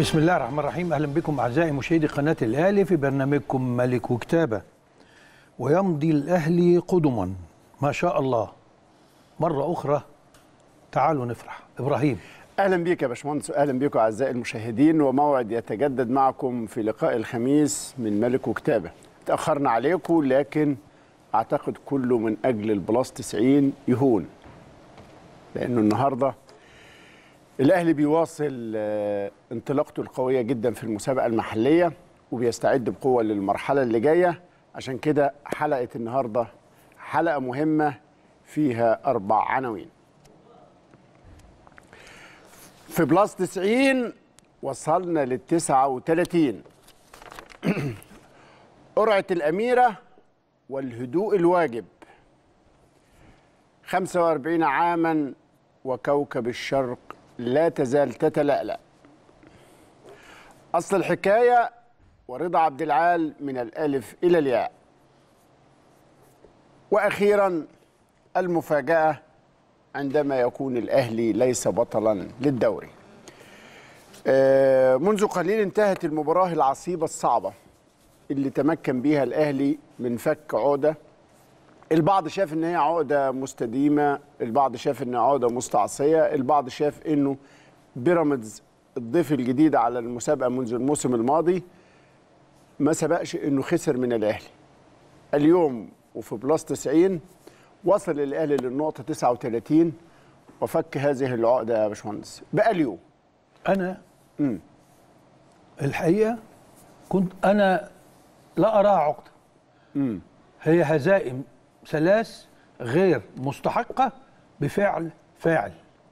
بسم الله الرحمن الرحيم اهلا بكم اعزائي مشاهدي قناه الاهلي في برنامجكم ملك وكتابه ويمضي الاهلي قدما ما شاء الله مره اخرى تعالوا نفرح ابراهيم اهلا بيك يا باشمهندس اهلا بيكم اعزائي المشاهدين وموعد يتجدد معكم في لقاء الخميس من ملك وكتابه تاخرنا عليكم لكن اعتقد كله من اجل البلاس 90 يهون لانه النهارده الاهلي بيواصل آه، انطلاقته القويه جدا في المسابقه المحليه وبيستعد بقوه للمرحله اللي جايه عشان كده حلقه النهارده حلقه مهمه فيها اربع عناوين في بلاس 90 وصلنا لل 39 قرعة الأميرة والهدوء الواجب 45 عاما وكوكب الشرق لا تزال تتلألأ أصل الحكاية ورضا عبد العال من الألف إلى الياء وأخيرا المفاجأة عندما يكون الأهلي ليس بطلا للدوري آه، منذ قليل انتهت المباراة العصيبة الصعبة اللي تمكن بيها الأهلي من فك عقدة البعض شاف ان هي عقدة مستديمة البعض شاف انها عقدة مستعصية البعض شاف انه بيراميدز الضيف الجديد على المسابقة منذ الموسم الماضي ما سبقش انه خسر من الأهلي اليوم وفي بلس 90 وصل الاهلي للنقطه 39 وفك هذه العقده يا باشمهندس بقى اليوم انا مم. الحقيقه كنت انا لا اراها عقده مم. هي هزائم ثلاث غير مستحقه بفعل فاعل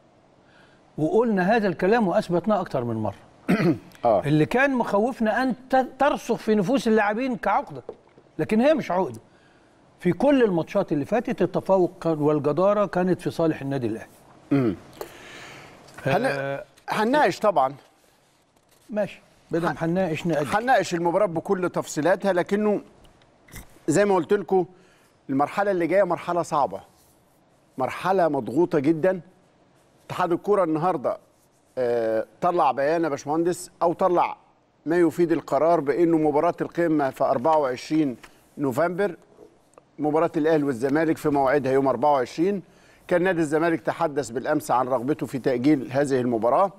وقلنا هذا الكلام واثبتناه اكتر من مره اه اللي كان مخوفنا ان ت- ترسخ في نفوس اللاعبين كعقده لكن هي مش عقده في كل الماتشات اللي فاتت التفوق كان- والجداره كانت في صالح النادي الاهلي مم. هن... آه هنناقش طبعا ماشي بدل ما هنناقش نأدي هنناقش المباراه بكل تفصيلاتها لكنه زي ما قلت لكم المرحله اللي جايه مرحله صعبه مرحله مضغوطه جدا اتحاد الكوره النهارده آه، طلع بيان يا باشمهندس او طلع ما يفيد القرار بانه مباراه القمه في 24 نوفمبر مباراه الاهلي والزمالك في موعدها يوم 24 كان نادي الزمالك تحدث بالامس عن رغبته في تاجيل هذه المباراه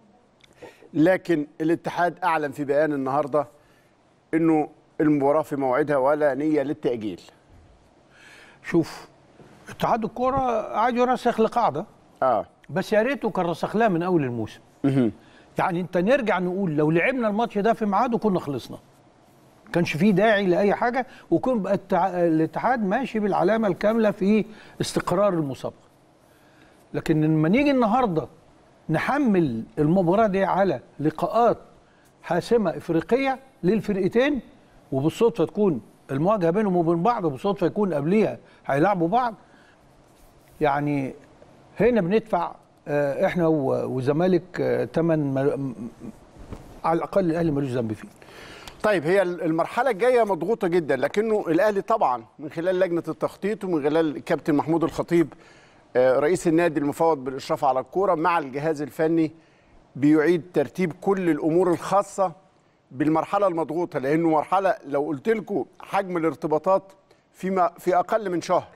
لكن الاتحاد اعلن في بيان النهارده انه المباراه في موعدها ولا نيه للتاجيل شوف اتحاد الكوره عايز يرسخ لقاعده اه بس يا ريته كان رسخ لها من اول الموسم يعني انت نرجع نقول لو لعبنا الماتش ده في ميعاده كنا خلصنا كانش فيه داعي لاي حاجه وكون بقى التع- الاتحاد ماشي بالعلامه الكامله في استقرار المسابقه لكن لما نيجي النهارده نحمل المباراه دي على لقاءات حاسمه افريقيه للفرقتين وبالصدفه تكون المواجهه بينهم وبين بعض وبالصدفه يكون قبليها هيلعبوا بعض يعني هنا بندفع آه، احنا و- والزمالك ثمن على الاقل الاهلي ملوش ذنب فيه طيب هي المرحله الجايه مضغوطه جدا لكنه الاهلي طبعا من خلال لجنه التخطيط ومن خلال الكابتن محمود الخطيب آه، رئيس النادي المفوض بالاشراف على الكوره مع الجهاز الفني بيعيد ترتيب كل الامور الخاصه بالمرحله المضغوطه لانه مرحله لو قلت لكم حجم الارتباطات فيما في اقل من شهر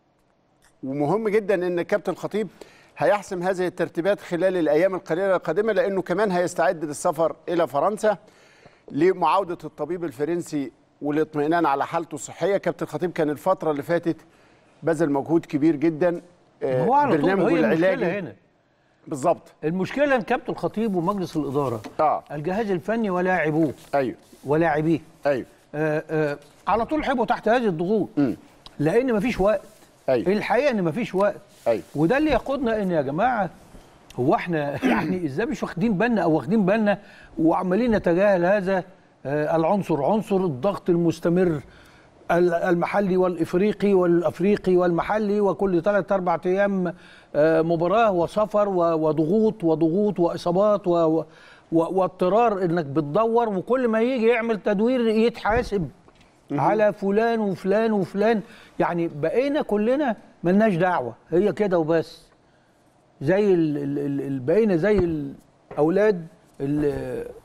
ومهم جدا ان الكابتن الخطيب هيحسم هذه الترتيبات خلال الايام القليله القادمه لانه كمان هيستعد للسفر الى فرنسا لمعاوده الطبيب الفرنسي والاطمئنان على حالته الصحيه كابتن الخطيب كان الفتره اللي فاتت بذل مجهود كبير جدا آه، هو على طول برنامجه هي المشكله العلاجي هنا بالظبط المشكله ان كابتن الخطيب ومجلس الاداره اه الجهاز الفني ولاعبوه ايوه ولاعبيه ايوه آه آه على طول حبوا تحت هذه الضغوط مم. لان مفيش وقت ايوه الحقيقه ان مفيش وقت ايوه وده اللي يقودنا ان يا جماعه هو احنا يعني ازاي مش واخدين بالنا او واخدين بالنا وعمالين نتجاهل هذا آه، العنصر عنصر الضغط المستمر ال- المحلي والافريقي والافريقي والمحلي وكل ثلاث اربع ايام آه، مباراه وسفر و- وضغوط وضغوط واصابات و- و- و- واضطرار انك بتدور وكل ما يجي يعمل تدوير يتحاسب على فلان وفلان وفلان يعني بقينا كلنا ملناش دعوه هي كده وبس زي ال- ال- ال- ال- بقينا زي الاولاد اللي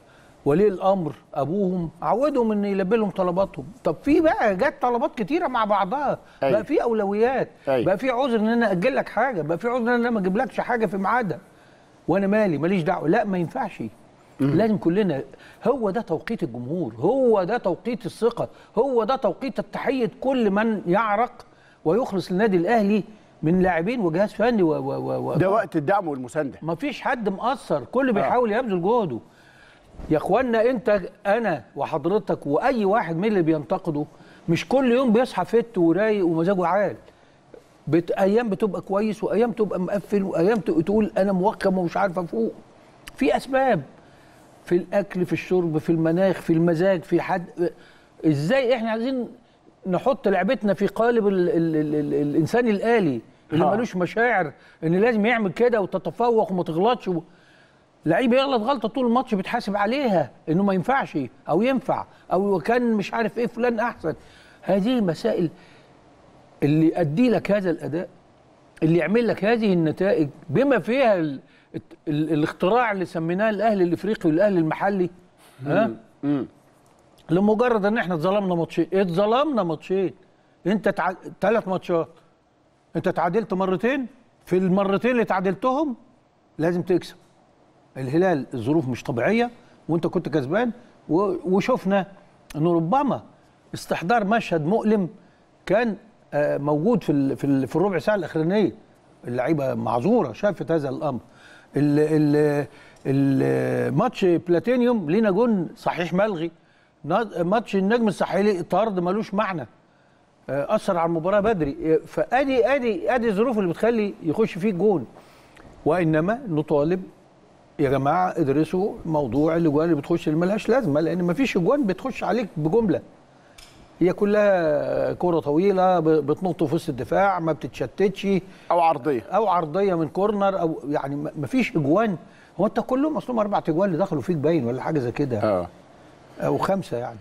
ولي الامر ابوهم عودهم ان يلبي لهم طلباتهم طب في بقى جت طلبات كتيره مع بعضها أيوة. بقى في اولويات أيوة. بقى في عذر ان انا اجل لك حاجه بقى في عذر ان انا ما اجيبلكش حاجه في ميعادها وانا مالي ماليش دعوه لا ما ينفعش لازم كلنا هو ده توقيت الجمهور هو ده توقيت الثقه هو ده توقيت التحيه كل من يعرق ويخلص للنادي الاهلي من لاعبين وجهاز فني و و و و ده وقت الدعم والمسانده ما فيش حد مقصر كل بيحاول يبذل جهده يا اخوانا انت انا وحضرتك واي واحد من اللي بينتقده مش كل يوم بيصحى فت ورايق ومزاجه عال بت... ايام بتبقى كويس وايام تبقى مقفل وايام ت- تقول انا موكم ومش عارف افوق في اسباب في الاكل في الشرب في المناخ في المزاج في حد ازاي احنا عايزين نحط لعبتنا في قالب ال... ال... ال... ال... الانسان الالي اللي آه. ملوش مشاعر ان لازم يعمل كده وتتفوق وما تغلطش و... لعيب يغلط غلطه طول الماتش بيتحاسب عليها انه ما ينفعش او ينفع او كان مش عارف ايه فلان احسن هذه مسائل اللي يؤدي لك هذا الاداء اللي يعمل لك هذه النتائج بما فيها ال... ال... الاختراع اللي سميناه الاهلي الافريقي والاهلي المحلي ها لمجرد ان احنا اتظلمنا ماتشين اتظلمنا ماتشين انت تع... ثلاث ماتشات انت تعادلت مرتين في المرتين اللي تعادلتهم لازم تكسب الهلال الظروف مش طبيعيه وانت كنت كسبان و... وشفنا انه ربما استحضار مشهد مؤلم كان آه، موجود في ال... في, ال... في الربع ساعه الاخرانيه اللعيبه معذوره شافت هذا الامر ال... ال... الماتش بلاتينيوم لينا جون صحيح ملغي نا- ماتش النجم الساحلي طرد ملوش معنى آه، اثر على المباراه بدري آه، فادي ادي ادي الظروف اللي بتخلي يخش فيه جون وانما نطالب يا جماعه ادرسوا موضوع الاجوان اللي بتخش اللي ملهاش لازمه لان مفيش اجوان بتخش عليك بجمله هي كلها كره طويله ب- بتنط في وسط الدفاع ما بتتشتتش او عرضيه او عرضيه من كورنر او يعني م- مفيش اجوان هو انت كلهم اصلهم اربع اجوان اللي دخلوا فيك باين ولا حاجه زي كده اه او خمسه يعني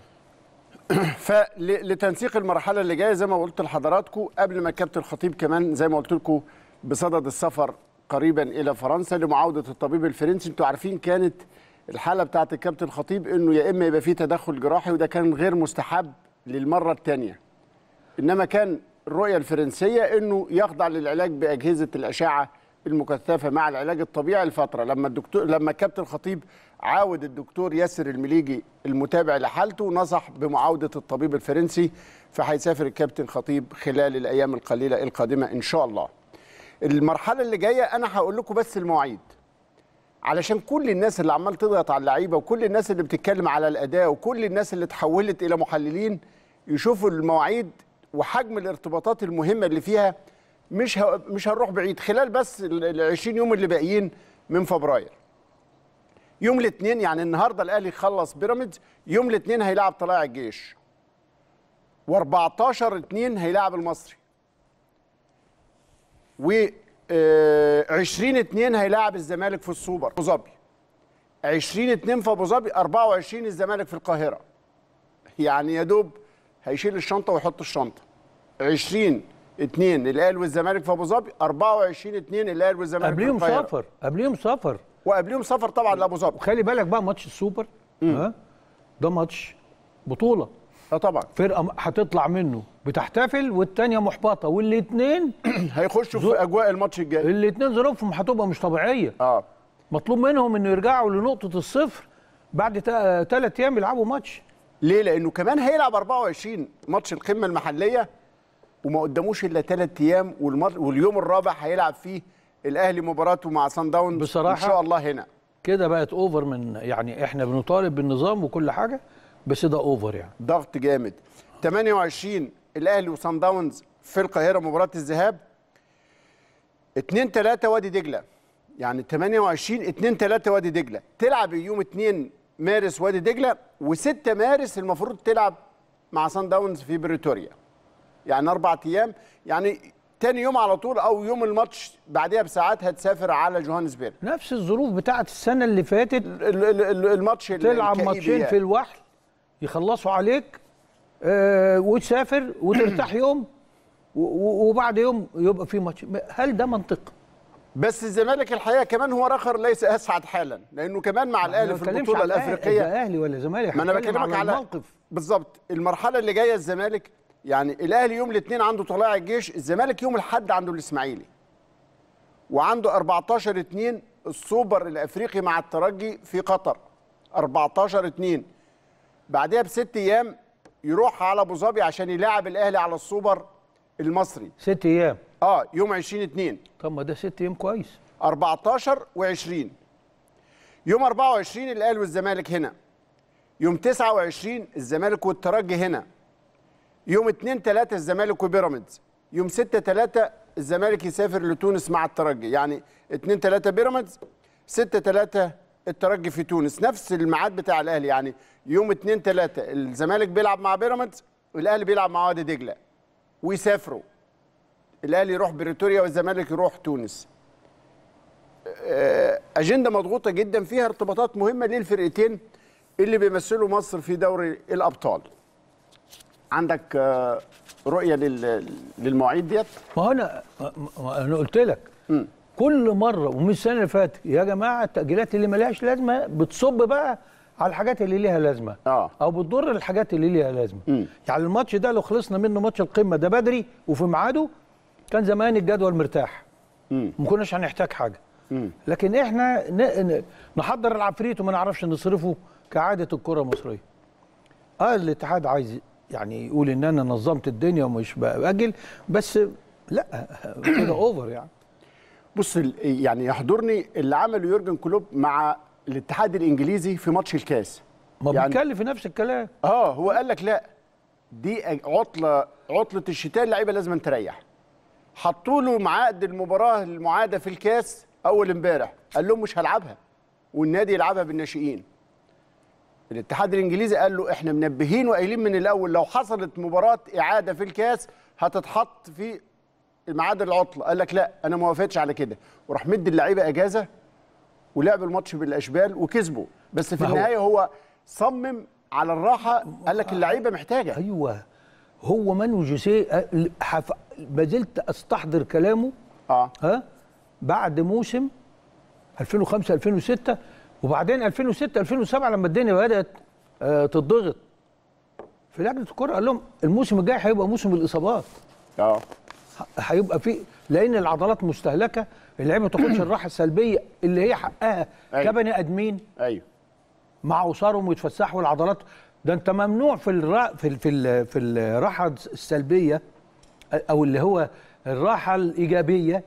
فلتنسيق المرحله اللي جايه زي ما قلت لحضراتكم قبل ما الكابتن الخطيب كمان زي ما قلت لكم بصدد السفر قريبا الى فرنسا لمعاوده الطبيب الفرنسي انتوا عارفين كانت الحاله بتاعت الكابتن الخطيب انه يا اما يبقى فيه تدخل جراحي وده كان غير مستحب للمره الثانيه انما كان الرؤيه الفرنسيه انه يخضع للعلاج باجهزه الاشعه المكثفه مع العلاج الطبيعي لفتره لما الدكتور لما الكابتن الخطيب عاود الدكتور ياسر المليجي المتابع لحالته نصح بمعاوده الطبيب الفرنسي فهيسافر الكابتن خطيب خلال الايام القليله القادمه ان شاء الله. المرحله اللي جايه انا هقول لكم بس المواعيد علشان كل الناس اللي عمال تضغط على اللعيبه وكل الناس اللي بتتكلم على الاداء وكل الناس اللي اتحولت الى محللين يشوفوا المواعيد وحجم الارتباطات المهمه اللي فيها مش ه... مش هنروح بعيد خلال بس ال 20 يوم اللي باقيين من فبراير. يوم الاثنين يعني النهارده الاهلي خلص بيراميدز يوم الاثنين هيلاعب طلائع الجيش. و14 2 هيلاعب المصري. و 20 2 هيلاعب الزمالك في السوبر ابو ظبي 20 2 في ابو ظبي 24 الزمالك في القاهره يعني يا دوب هيشيل الشنطه ويحط الشنطه 20 2 الاهلي والزمالك في ابو ظبي 24 2 الاهلي والزمالك في قبليهم القاهره سفر قبليهم سفر وقبليهم سفر طبعا لابو ظبي وخلي بالك بقى ماتش السوبر ها ده ماتش بطوله اه طبعا فرقه م- هتطلع منه بتحتفل والتانيه محبطه والاثنين هيخشوا في اجواء الماتش الجاي الاثنين ظروفهم هتبقى مش طبيعيه اه مطلوب منهم انه يرجعوا لنقطه الصفر بعد ثلاث ايام يلعبوا ماتش ليه؟ لانه كمان هيلعب 24 ماتش القمه المحليه وما قداموش الا ثلاث ايام والمر... واليوم الرابع هيلعب فيه الاهلي مباراته مع سان داونز بصراحة ان شاء الله هنا كده بقت اوفر من يعني احنا بنطالب بالنظام وكل حاجه بس ده اوفر يعني ضغط جامد 28 الاهلي وسان داونز في القاهره مباراه الذهاب 2 3 وادي دجله يعني 28 2 3 وادي دجله تلعب يوم 2 مارس وادي دجله و6 مارس المفروض تلعب مع سان داونز في بريتوريا يعني اربع ايام يعني تاني يوم على طول او يوم الماتش بعدها بساعات هتسافر على جوهانسبيرج نفس الظروف بتاعت السنه اللي فاتت ال- ال- ال- الماتش ال- تلعب الكئيب ماتشين يعني. في الوحل يخلصوا عليك آه وتسافر وترتاح يوم و- و- وبعد يوم يبقى في ماتش هل ده منطق بس الزمالك الحقيقه كمان هو اخر ليس اسعد حالا لانه كمان مع الاهلي ما في بتكلمش البطوله على الأهلي- الافريقيه ده اهلي ولا زمالك ما انا هتكلم بكلمك على الموقف بالظبط المرحله اللي جايه الزمالك يعني الاهلي يوم الاثنين عنده طلائع الجيش الزمالك يوم الاحد عنده الاسماعيلي وعنده 14 2 السوبر الافريقي مع الترجي في قطر 14 2 بعدها بست ايام يروح على ابو ظبي عشان يلاعب الاهلي على السوبر المصري ست ايام اه يوم 20 2 طب ما ده ست ايام كويس 14 و20 يوم 24 الاهلي والزمالك هنا يوم 29 الزمالك والترجي هنا يوم 2 3 الزمالك وبيراميدز يوم 6 3 الزمالك يسافر لتونس مع الترجي يعني 2 3 بيراميدز 6 3 الترجي في تونس نفس الميعاد بتاع الاهلي يعني يوم 2 3 الزمالك بيلعب مع بيراميدز والاهلي بيلعب مع وادي دجله ويسافروا الاهلي يروح بريتوريا والزمالك يروح تونس اجنده مضغوطه جدا فيها ارتباطات مهمه للفرقتين اللي بيمثلوا مصر في دوري الابطال عندك آه، رؤيه لل- للمواعيد ديت ما هو انا ما- ما انا قلت لك كل مره ومن السنه اللي فاتت يا جماعه التاجيلات اللي ملهاش لازمه بتصب بقى على الحاجات اللي ليها لازمه آه. او بتضر الحاجات اللي ليها لازمه مم. يعني الماتش ده لو خلصنا منه ماتش القمه ده بدري وفي ميعاده كان زمان الجدول مرتاح مم. ما كناش هنحتاج حاجه مم. لكن احنا ن- ن- نحضر العفريت وما نعرفش نصرفه كعاده الكره المصريه اه الاتحاد عايز يعني يقول ان انا نظمت الدنيا ومش باجل بس لا كده اوفر يعني بص ال- يعني يحضرني اللي عمله يورجن كلوب مع الاتحاد الانجليزي في ماتش الكاس ما يعني- بيتكلم في نفس الكلام اه هو قال لك لا دي أج- عطله عطله الشتاء اللعيبه لازم تريح حطوا له معاد المباراه المعاده في الكاس اول امبارح قال لهم مش هلعبها والنادي يلعبها بالناشئين الاتحاد الانجليزي قال له احنا منبهين وقايلين من الاول لو حصلت مباراه اعاده في الكاس هتتحط في ميعاد العطله قال لك لا انا ما وافقتش على كده وراح مد اللعيبه اجازه ولعب الماتش بالاشبال وكسبوا بس في ما هو- النهايه هو صمم على الراحه قال لك اللعيبه محتاجه ايوه هو مانو جوسيه أ- حف... ما زلت استحضر كلامه اه ها بعد موسم 2005 2006 وبعدين 2006 2007 لما الدنيا بدات آه، تتضغط في لجنه الكره قال لهم الموسم الجاي هيبقى موسم الاصابات اه ه- هيبقى في لان العضلات مستهلكه اللعيبه ما تاخدش الراحه السلبيه اللي هي حقها أيوة. كبني ادمين ايوه مع اسرهم ويتفسحوا العضلات ده انت ممنوع في الرا في ال في ال في الراحه السلبيه او اللي هو الراحه الايجابيه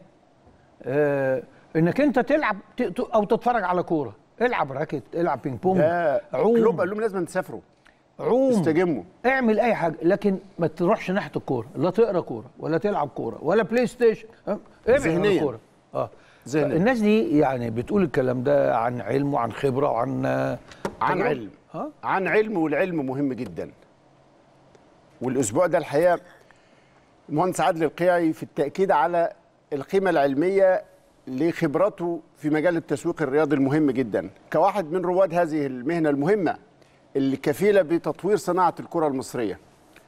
آه انك انت تلعب ت- ت- او تتفرج على كوره العب راكت العب بينج بونج ده كلوب عوم قال لهم لازم تسافروا عوم استجموا اعمل اي حاجه لكن ما تروحش ناحيه الكوره لا تقرا كوره ولا تلعب كوره ولا بلاي ستيشن ابعد عن ذهنياً. الكوره اه ذهنياً. الناس دي يعني بتقول الكلام ده عن علم وعن خبره وعن آه، عن تجربة. علم اه عن علم والعلم مهم جدا والاسبوع ده الحقيقه المهندس عادل القيعي في التاكيد على القيمه العلميه لخبرته في مجال التسويق الرياضي المهم جدا كواحد من رواد هذه المهنه المهمه اللي كفيله بتطوير صناعه الكره المصريه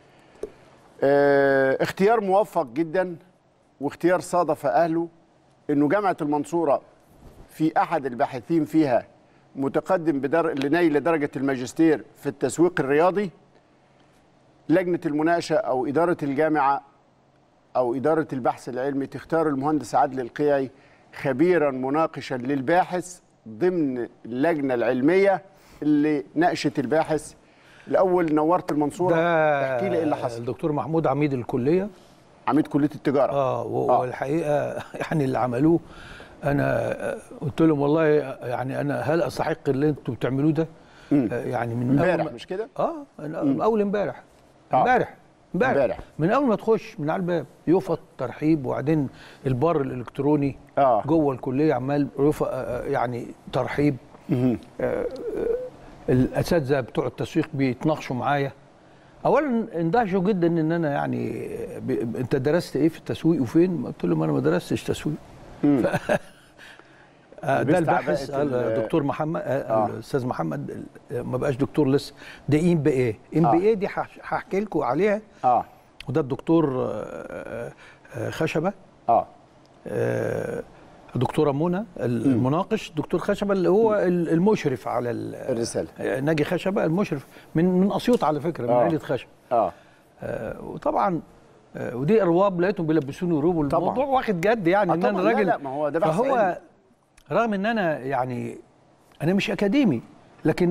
آه، اختيار موفق جدا واختيار صادف اهله انه جامعه المنصوره في احد الباحثين فيها متقدم بدر... لنيل درجه الماجستير في التسويق الرياضي لجنه المناقشه او اداره الجامعه او اداره البحث العلمي تختار المهندس عادل القيعي خبيرا مناقشا للباحث ضمن اللجنه العلميه اللي ناقشت الباحث الاول نورت المنصوره ده احكي لي ايه اللي حصل الدكتور محمود عميد الكليه عميد كليه التجاره اه و- آه. والحقيقه يعني اللي عملوه انا آه، قلت لهم والله يعني انا هل استحق اللي انتوا بتعملوه ده آه، يعني من امبارح أول مش كده اه من اول امبارح آه. امبارح امبارح. امبارح من اول ما تخش من على الباب يفط ترحيب وبعدين البار الالكتروني آه. جوه الكليه عمال يفط آه، يعني ترحيب آه، آه، الاساتذه بتوع التسويق بيتناقشوا معايا اولا اندهشوا جدا ان انا يعني ب... انت درست ايه في التسويق وفين قلت لهم انا ما درستش تسويق ف... آه، ده لبست الباحث عباءة ال- الدكتور محمد آه. آه. الاستاذ محمد ال- ما بقاش دكتور لسه ده ام بي ايه ام بي ايه دي هح- هحكي لكم عليها اه وده الدكتور آه، آه، آه، خشبه اه آه، دكتوره منى المناقش دكتور خشبه اللي هو ال- المشرف على ال- الرساله ناجي خشبه المشرف من من اسيوط على فكره من آه. عائله خشبه اه آه، وطبعا آه، ودي ارواب لقيتهم بيلبسوني روب والموضوع طبعا. واخد جد يعني آه ان انا طبعاً. لا، راجل لا، ما هو ده بحث علمي. فهو رغم ان انا يعني انا مش اكاديمي لكن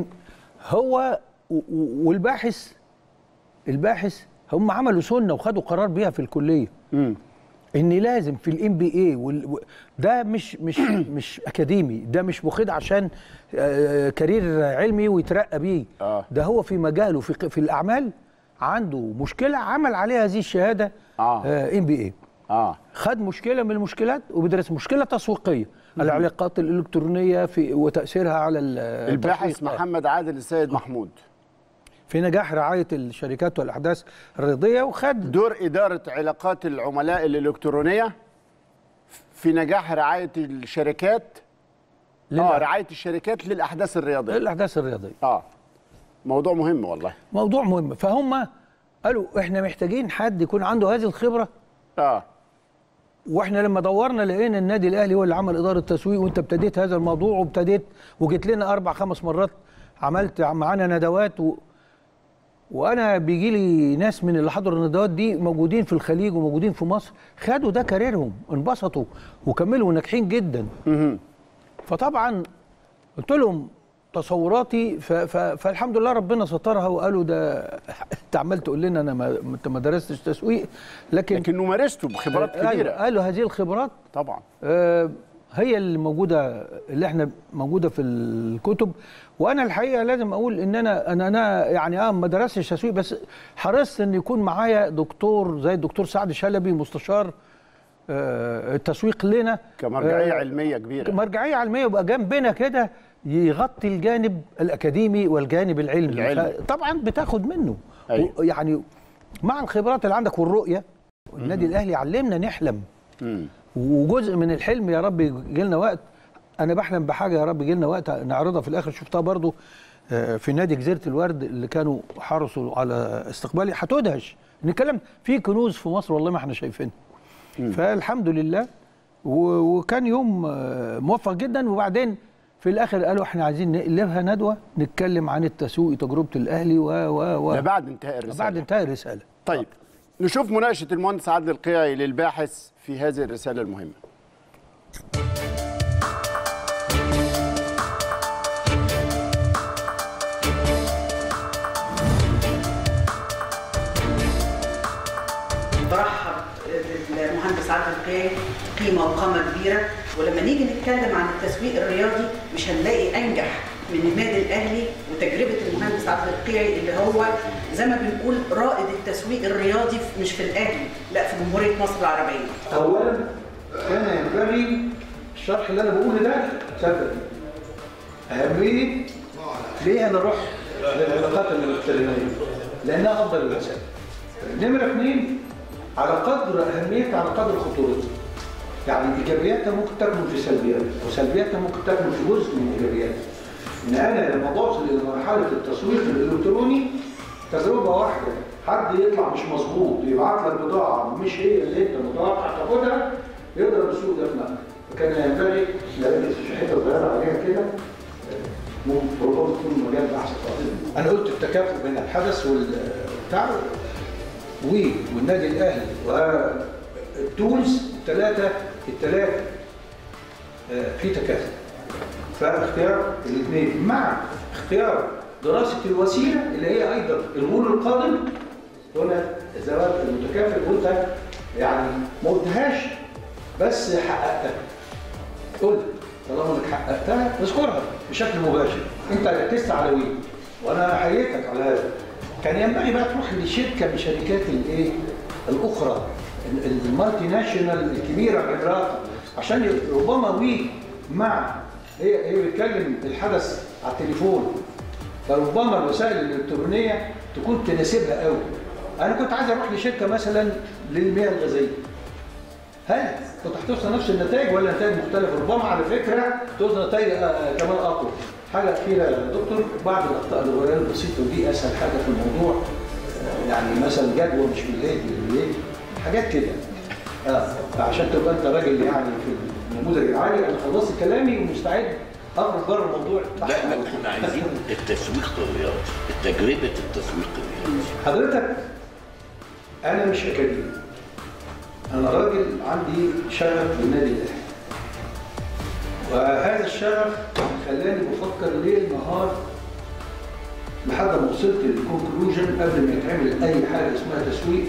هو و- و- والباحث الباحث هم عملوا سنه وخدوا قرار بيها في الكليه امم ان لازم في الام بي اي ده مش مش مش اكاديمي ده مش واخد عشان آه، كارير علمي ويترقى بيه آه. ده هو في مجاله في ق- في الاعمال عنده مشكله عمل عليها هذه الشهاده آه. ام بي اي اه خد مشكله من المشكلات وبيدرس مشكله تسويقيه العلاقات الالكترونيه في وتاثيرها على ال- الباحث التسويق. محمد عادل السيد محمود في نجاح رعايه الشركات والاحداث الرياضيه وخد دور إدارة علاقات العملاء الإلكترونية في نجاح رعاية الشركات اه للأ- رعاية الشركات للأحداث الرياضية الاحداث الرياضيه اه موضوع مهم والله موضوع مهم فهم قالوا احنا محتاجين حد يكون عنده هذه الخبره اه واحنا لما دورنا لقينا النادي الاهلي هو اللي عمل اداره تسويق وانت ابتديت هذا الموضوع وابتديت وجيت لنا اربع خمس مرات عملت معانا ندوات و... وانا بيجي لي ناس من اللي حضروا الندوات دي موجودين في الخليج وموجودين في مصر خدوا ده كاريرهم انبسطوا وكملوا ناجحين جدا مهم. فطبعا قلت لهم تصوراتي ف... ف... فالحمد لله ربنا سترها وقالوا ده انت عمال تقول لنا انا ما انت ما درستش تسويق لكن لكنه مارسته بخبرات أيوة، كبيرة قالوا هذه الخبرات طبعا آه، هي اللي موجوده اللي احنا موجوده في الكتب وانا الحقيقه لازم اقول ان انا انا انا يعني اه ما درستش تسويق بس حرصت ان يكون معايا دكتور زي الدكتور سعد شلبي مستشار آه، التسويق لنا كمرجعية آه، علمية كبيرة مرجعيه علميه يبقى جنبنا كده يغطي الجانب الاكاديمي والجانب العلمي العلمي. طبعا بتاخد منه أيوة. و- يعني مع الخبرات اللي عندك والرؤيه النادي الاهلي علمنا نحلم مم. وجزء من الحلم يا رب يجي لنا وقت انا بحلم بحاجه يا رب يجي لنا وقت نعرضها في الاخر شفتها برضو آه، في نادي جزيره الورد اللي كانوا حرصوا على استقبالي هتدهش نتكلم في كنوز في مصر والله ما احنا شايفينها فالحمد لله و- وكان يوم آه، موفق جدا وبعدين في الاخر قالوا احنا عايزين نقلبها ندوه نتكلم عن التسويق تجربه الاهلي و و و ده بعد انتهاء الرسالة بعد انتهاء الرساله طيب نشوف مناقشة المهندس عادل القيعي للباحث في هذه الرسالة المهمة برحب بالمهندس عادل القيعي قيمه وقامه كبيره ولما نيجي نتكلم عن التسويق الرياضي مش هنلاقي انجح من النادي الاهلي وتجربه المهندس عادل القيعي اللي هو زي ما بنقول رائد التسويق الرياضي في- مش في الاهلي لا في جمهوريه مصر العربيه. اولا كان ينبغي الشرح اللي انا بقوله ده سبب اهميه ليه انا رحت للعلاقات الالكترونيه لانها افضل الوسائل نمره اثنين على قدر اهميتها على قدر خطورتها يعني ايجابياتها ممكن تكمن في سلبياتها وسلبياتها ممكن تكمن في جزء من ايجابياتها ان انا لما بوصل الى مرحله التسويق الالكتروني تجربه واحده حد يطلع مش مظبوط يبعت لك بضاعه مش هي اللي انت متوقع تاخدها يضرب السوق ده في نقل فكان ينبغي لو انت في حته صغيره عليها كده ممكن ربما تكون المجال ده احسن خالص. انا قلت التكافؤ بين الحدث والبتاع و- والنادي الاهلي والتولز الثلاثه الثلاثه آه، في تكافؤ فاختيار الاثنين مع اختيار دراسه الوسيله اللي هي ايضا الغول القادم هنا الزواج المتكافئ وانت يعني ما قلتهاش بس حققتها قلت طالما انك حققتها اذكرها بشكل مباشر انت ركزت على وين وانا احييتك على هذا كان ينبغي بقى تروح لشركه من شركات الايه الاخرى ال- المالتي ناشونال الكبيره العملاقه عشان ربما وي مع هي هي بتكلم الحدث على التليفون فربما الوسائل الالكترونيه تكون تناسبها قوي انا كنت عايز اروح لشركه مثلا للمياه الغازيه هل كنت هتوصل نفس النتائج ولا نتائج مختلفه؟ ربما على فكره توصل نتائج آه، كمان اقوى. حاجه اخيره يا دكتور بعض الاخطاء اللغويه البسيطه ودي اسهل حاجه في الموضوع آه، يعني مثلا جدول مش بالليل بالليل حاجات كده. اه عشان تبقى انت راجل يعني في النموذج العالي انا خلصت كلامي ومستعد اخرج بره الموضوع لا لا احنا عايزين التسويق الرياضي تجربه التسويق الرياضي حضرتك انا مش اكاديمي انا راجل عندي شغف بالنادي الاهلي وهذا الشغف خلاني بفكر ليل نهار لحد ما وصلت للكونكلوجن قبل ما يتعمل اي حاجه اسمها تسويق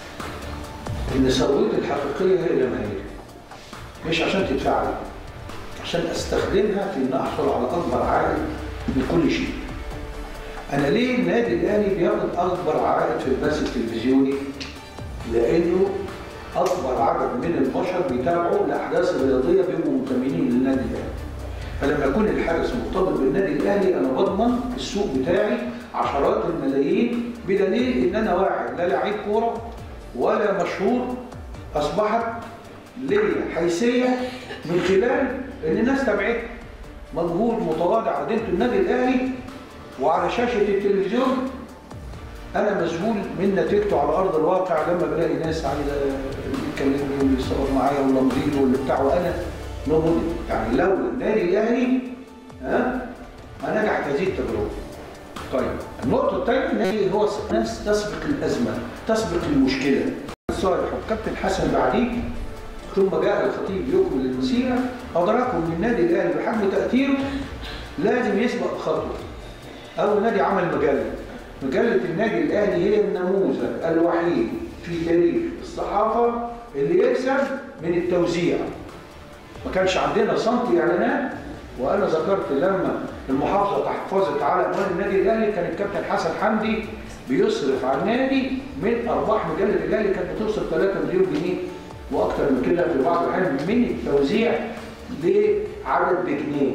ان ثروتي الحقيقيه هي الجماهير مش عشان تدفع لي عشان استخدمها في ان احصل على اكبر عائد من كل شيء انا ليه النادي الاهلي بياخد اكبر عائد في البث التلفزيوني لانه اكبر عدد من البشر بيتابعوا الاحداث الرياضيه بيبقوا منتمين للنادي الاهلي فلما يكون الحدث مرتبط بالنادي الاهلي انا بضمن السوق بتاعي عشرات الملايين بدليل ان انا واحد لا لعيب كوره ولا مشهور اصبحت ليا حيثيه من خلال ان الناس تابعتني مجهود متواضع قدمته النادي الاهلي وعلى شاشه التلفزيون انا مسؤول من نتيجته على ارض الواقع لما بلاقي ناس عايزه يكلمني واللي يصور معايا واللي مضيله واللي بتاع وانا نموذج يعني لو النادي الاهلي ها ما نجحت هذه التجربه طيب النقطة الثانية ان هي هو ناس تسبق الأزمة، تسبق المشكلة. الصالح وكابتن حسن بعديه ثم جاء الخطيب يكمل المسيرة أدركوا ان النادي الأهلي بحجم تأثيره لازم يسبق خطوة. أول نادي عمل مجلة. مجلة النادي الأهلي هي النموذج الوحيد في تاريخ الصحافة اللي يكسب من التوزيع. ما كانش عندنا سنتي إعلانات وانا ذكرت لما المحافظه تحفظت على اموال النادي الاهلي كان الكابتن حسن حمدي بيصرف على النادي من ارباح مجله الاهلي كانت بتوصل 3 مليون جنيه واكثر من كده في بعض الاحيان من التوزيع لعدد بجنيه.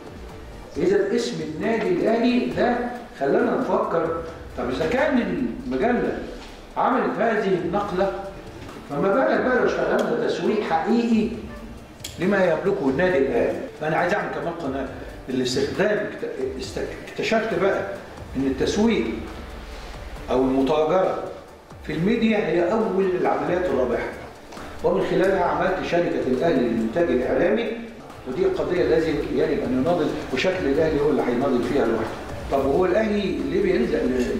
اذا اسم النادي الاهلي ده خلانا نفكر طب اذا كان المجله عملت هذه النقله فما بالك بقى لو اشتغلنا تسويق حقيقي لما يملكه النادي الاهلي فانا عايز اعمل كمان قناه الاستخدام اكتشفت بقى ان التسويق او المتاجره في الميديا هي اول العمليات الرابحه ومن خلالها عملت شركه الاهلي للانتاج الاعلامي ودي القضيه لازم يجب ان يناضل وشكل الاهلي هو اللي هيناضل فيها لوحده طب وهو الاهلي ليه بيلزق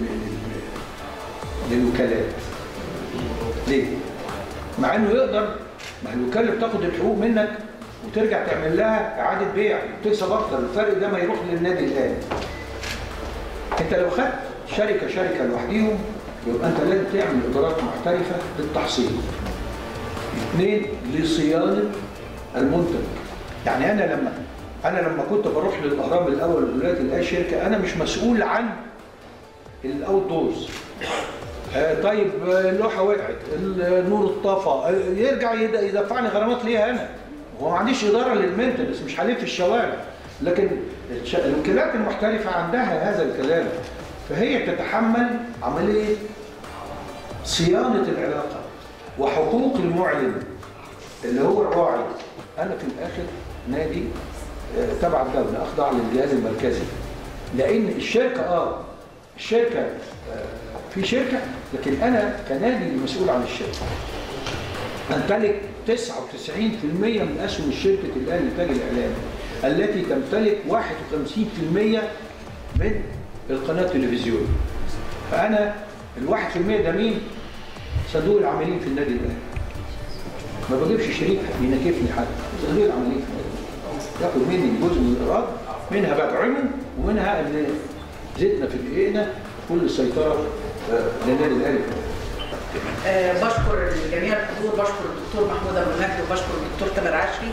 للوكالات؟ ليه؟ مع انه يقدر ما الوكاله بتاخد الحقوق منك وترجع تعمل لها اعاده بيع وتكسب اكتر الفرق ده ما يروح للنادي الاهلي انت لو خدت شركه شركه لوحديهم يبقى انت لازم تعمل ادارات محترفه للتحصيل اثنين لصيانه المنتج يعني انا لما انا لما كنت بروح للاهرام الاول دلوقتي الاقي شركه انا مش مسؤول عن الاوت دورز آه طيب اللوحه وقعت النور اتطفى آه يرجع يدفعني غرامات ليها انا هو ما عنديش اداره للمينتنس مش هلف في الشوارع لكن الوكالات المحترفه عندها هذا الكلام فهي بتتحمل عمليه صيانه العلاقه وحقوق المعلن اللي هو الراعي انا في الاخر نادي آه تبع الدوله اخضع للجهاز المركزي لان الشركه اه الشركه آه في شركه لكن انا كنادي المسؤول عن الشركه امتلك 99% من اسهم شركه الاهلي للانتاج الاعلامي التي تمتلك 51% من القناه التلفزيونيه فانا ال 1% ده مين؟ صندوق العاملين في النادي الاهلي ما بجيبش شريك ينكفني حد صندوق العاملين في النادي ياخد مني جزء من الايراد منها بدعمه ومنها ان زدنا في دقيقنا كل السيطره للنادي الاهلي أه بشكر جميع الحضور بشكر الدكتور محمود ابو المجد وبشكر الدكتور تامر عشري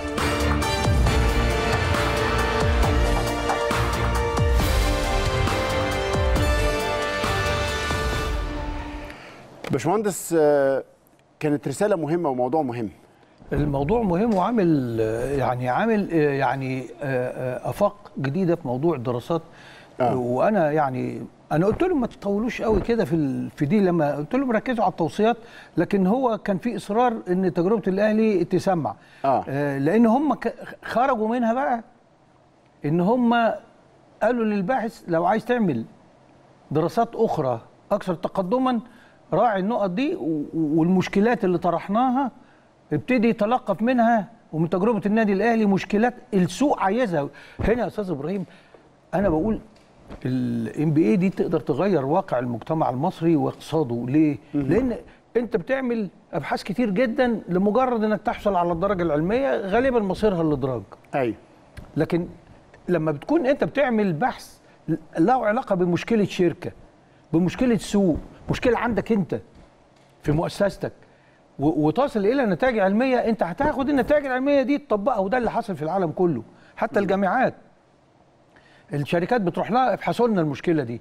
باشمهندس كانت رساله مهمه وموضوع مهم الموضوع مهم وعامل يعني عامل يعني افاق جديده في موضوع الدراسات آه. وانا يعني انا قلت لهم ما تطولوش قوي كده في في دي لما قلت لهم ركزوا على التوصيات لكن هو كان في اصرار ان تجربه الاهلي تسمع آه. آه لان هم خرجوا منها بقى ان هم قالوا للباحث لو عايز تعمل دراسات اخرى اكثر تقدما راعي النقط دي والمشكلات اللي طرحناها ابتدي يتلقف منها ومن تجربه النادي الاهلي مشكلات السوق عايزها هنا يا استاذ ابراهيم انا بقول الام بي اي دي تقدر تغير واقع المجتمع المصري واقتصاده ليه؟ لان انت بتعمل ابحاث كتير جدا لمجرد انك تحصل على الدرجه العلميه غالبا مصيرها الادراج ايوه لكن لما بتكون انت بتعمل بحث له علاقه بمشكله شركه بمشكله سوق مشكله عندك انت في مؤسستك و- وتصل الى نتائج علميه انت هتاخد النتائج العلميه دي تطبقها وده اللي حصل في العالم كله حتى الجامعات الشركات بتروح لها ابحثوا لنا المشكله دي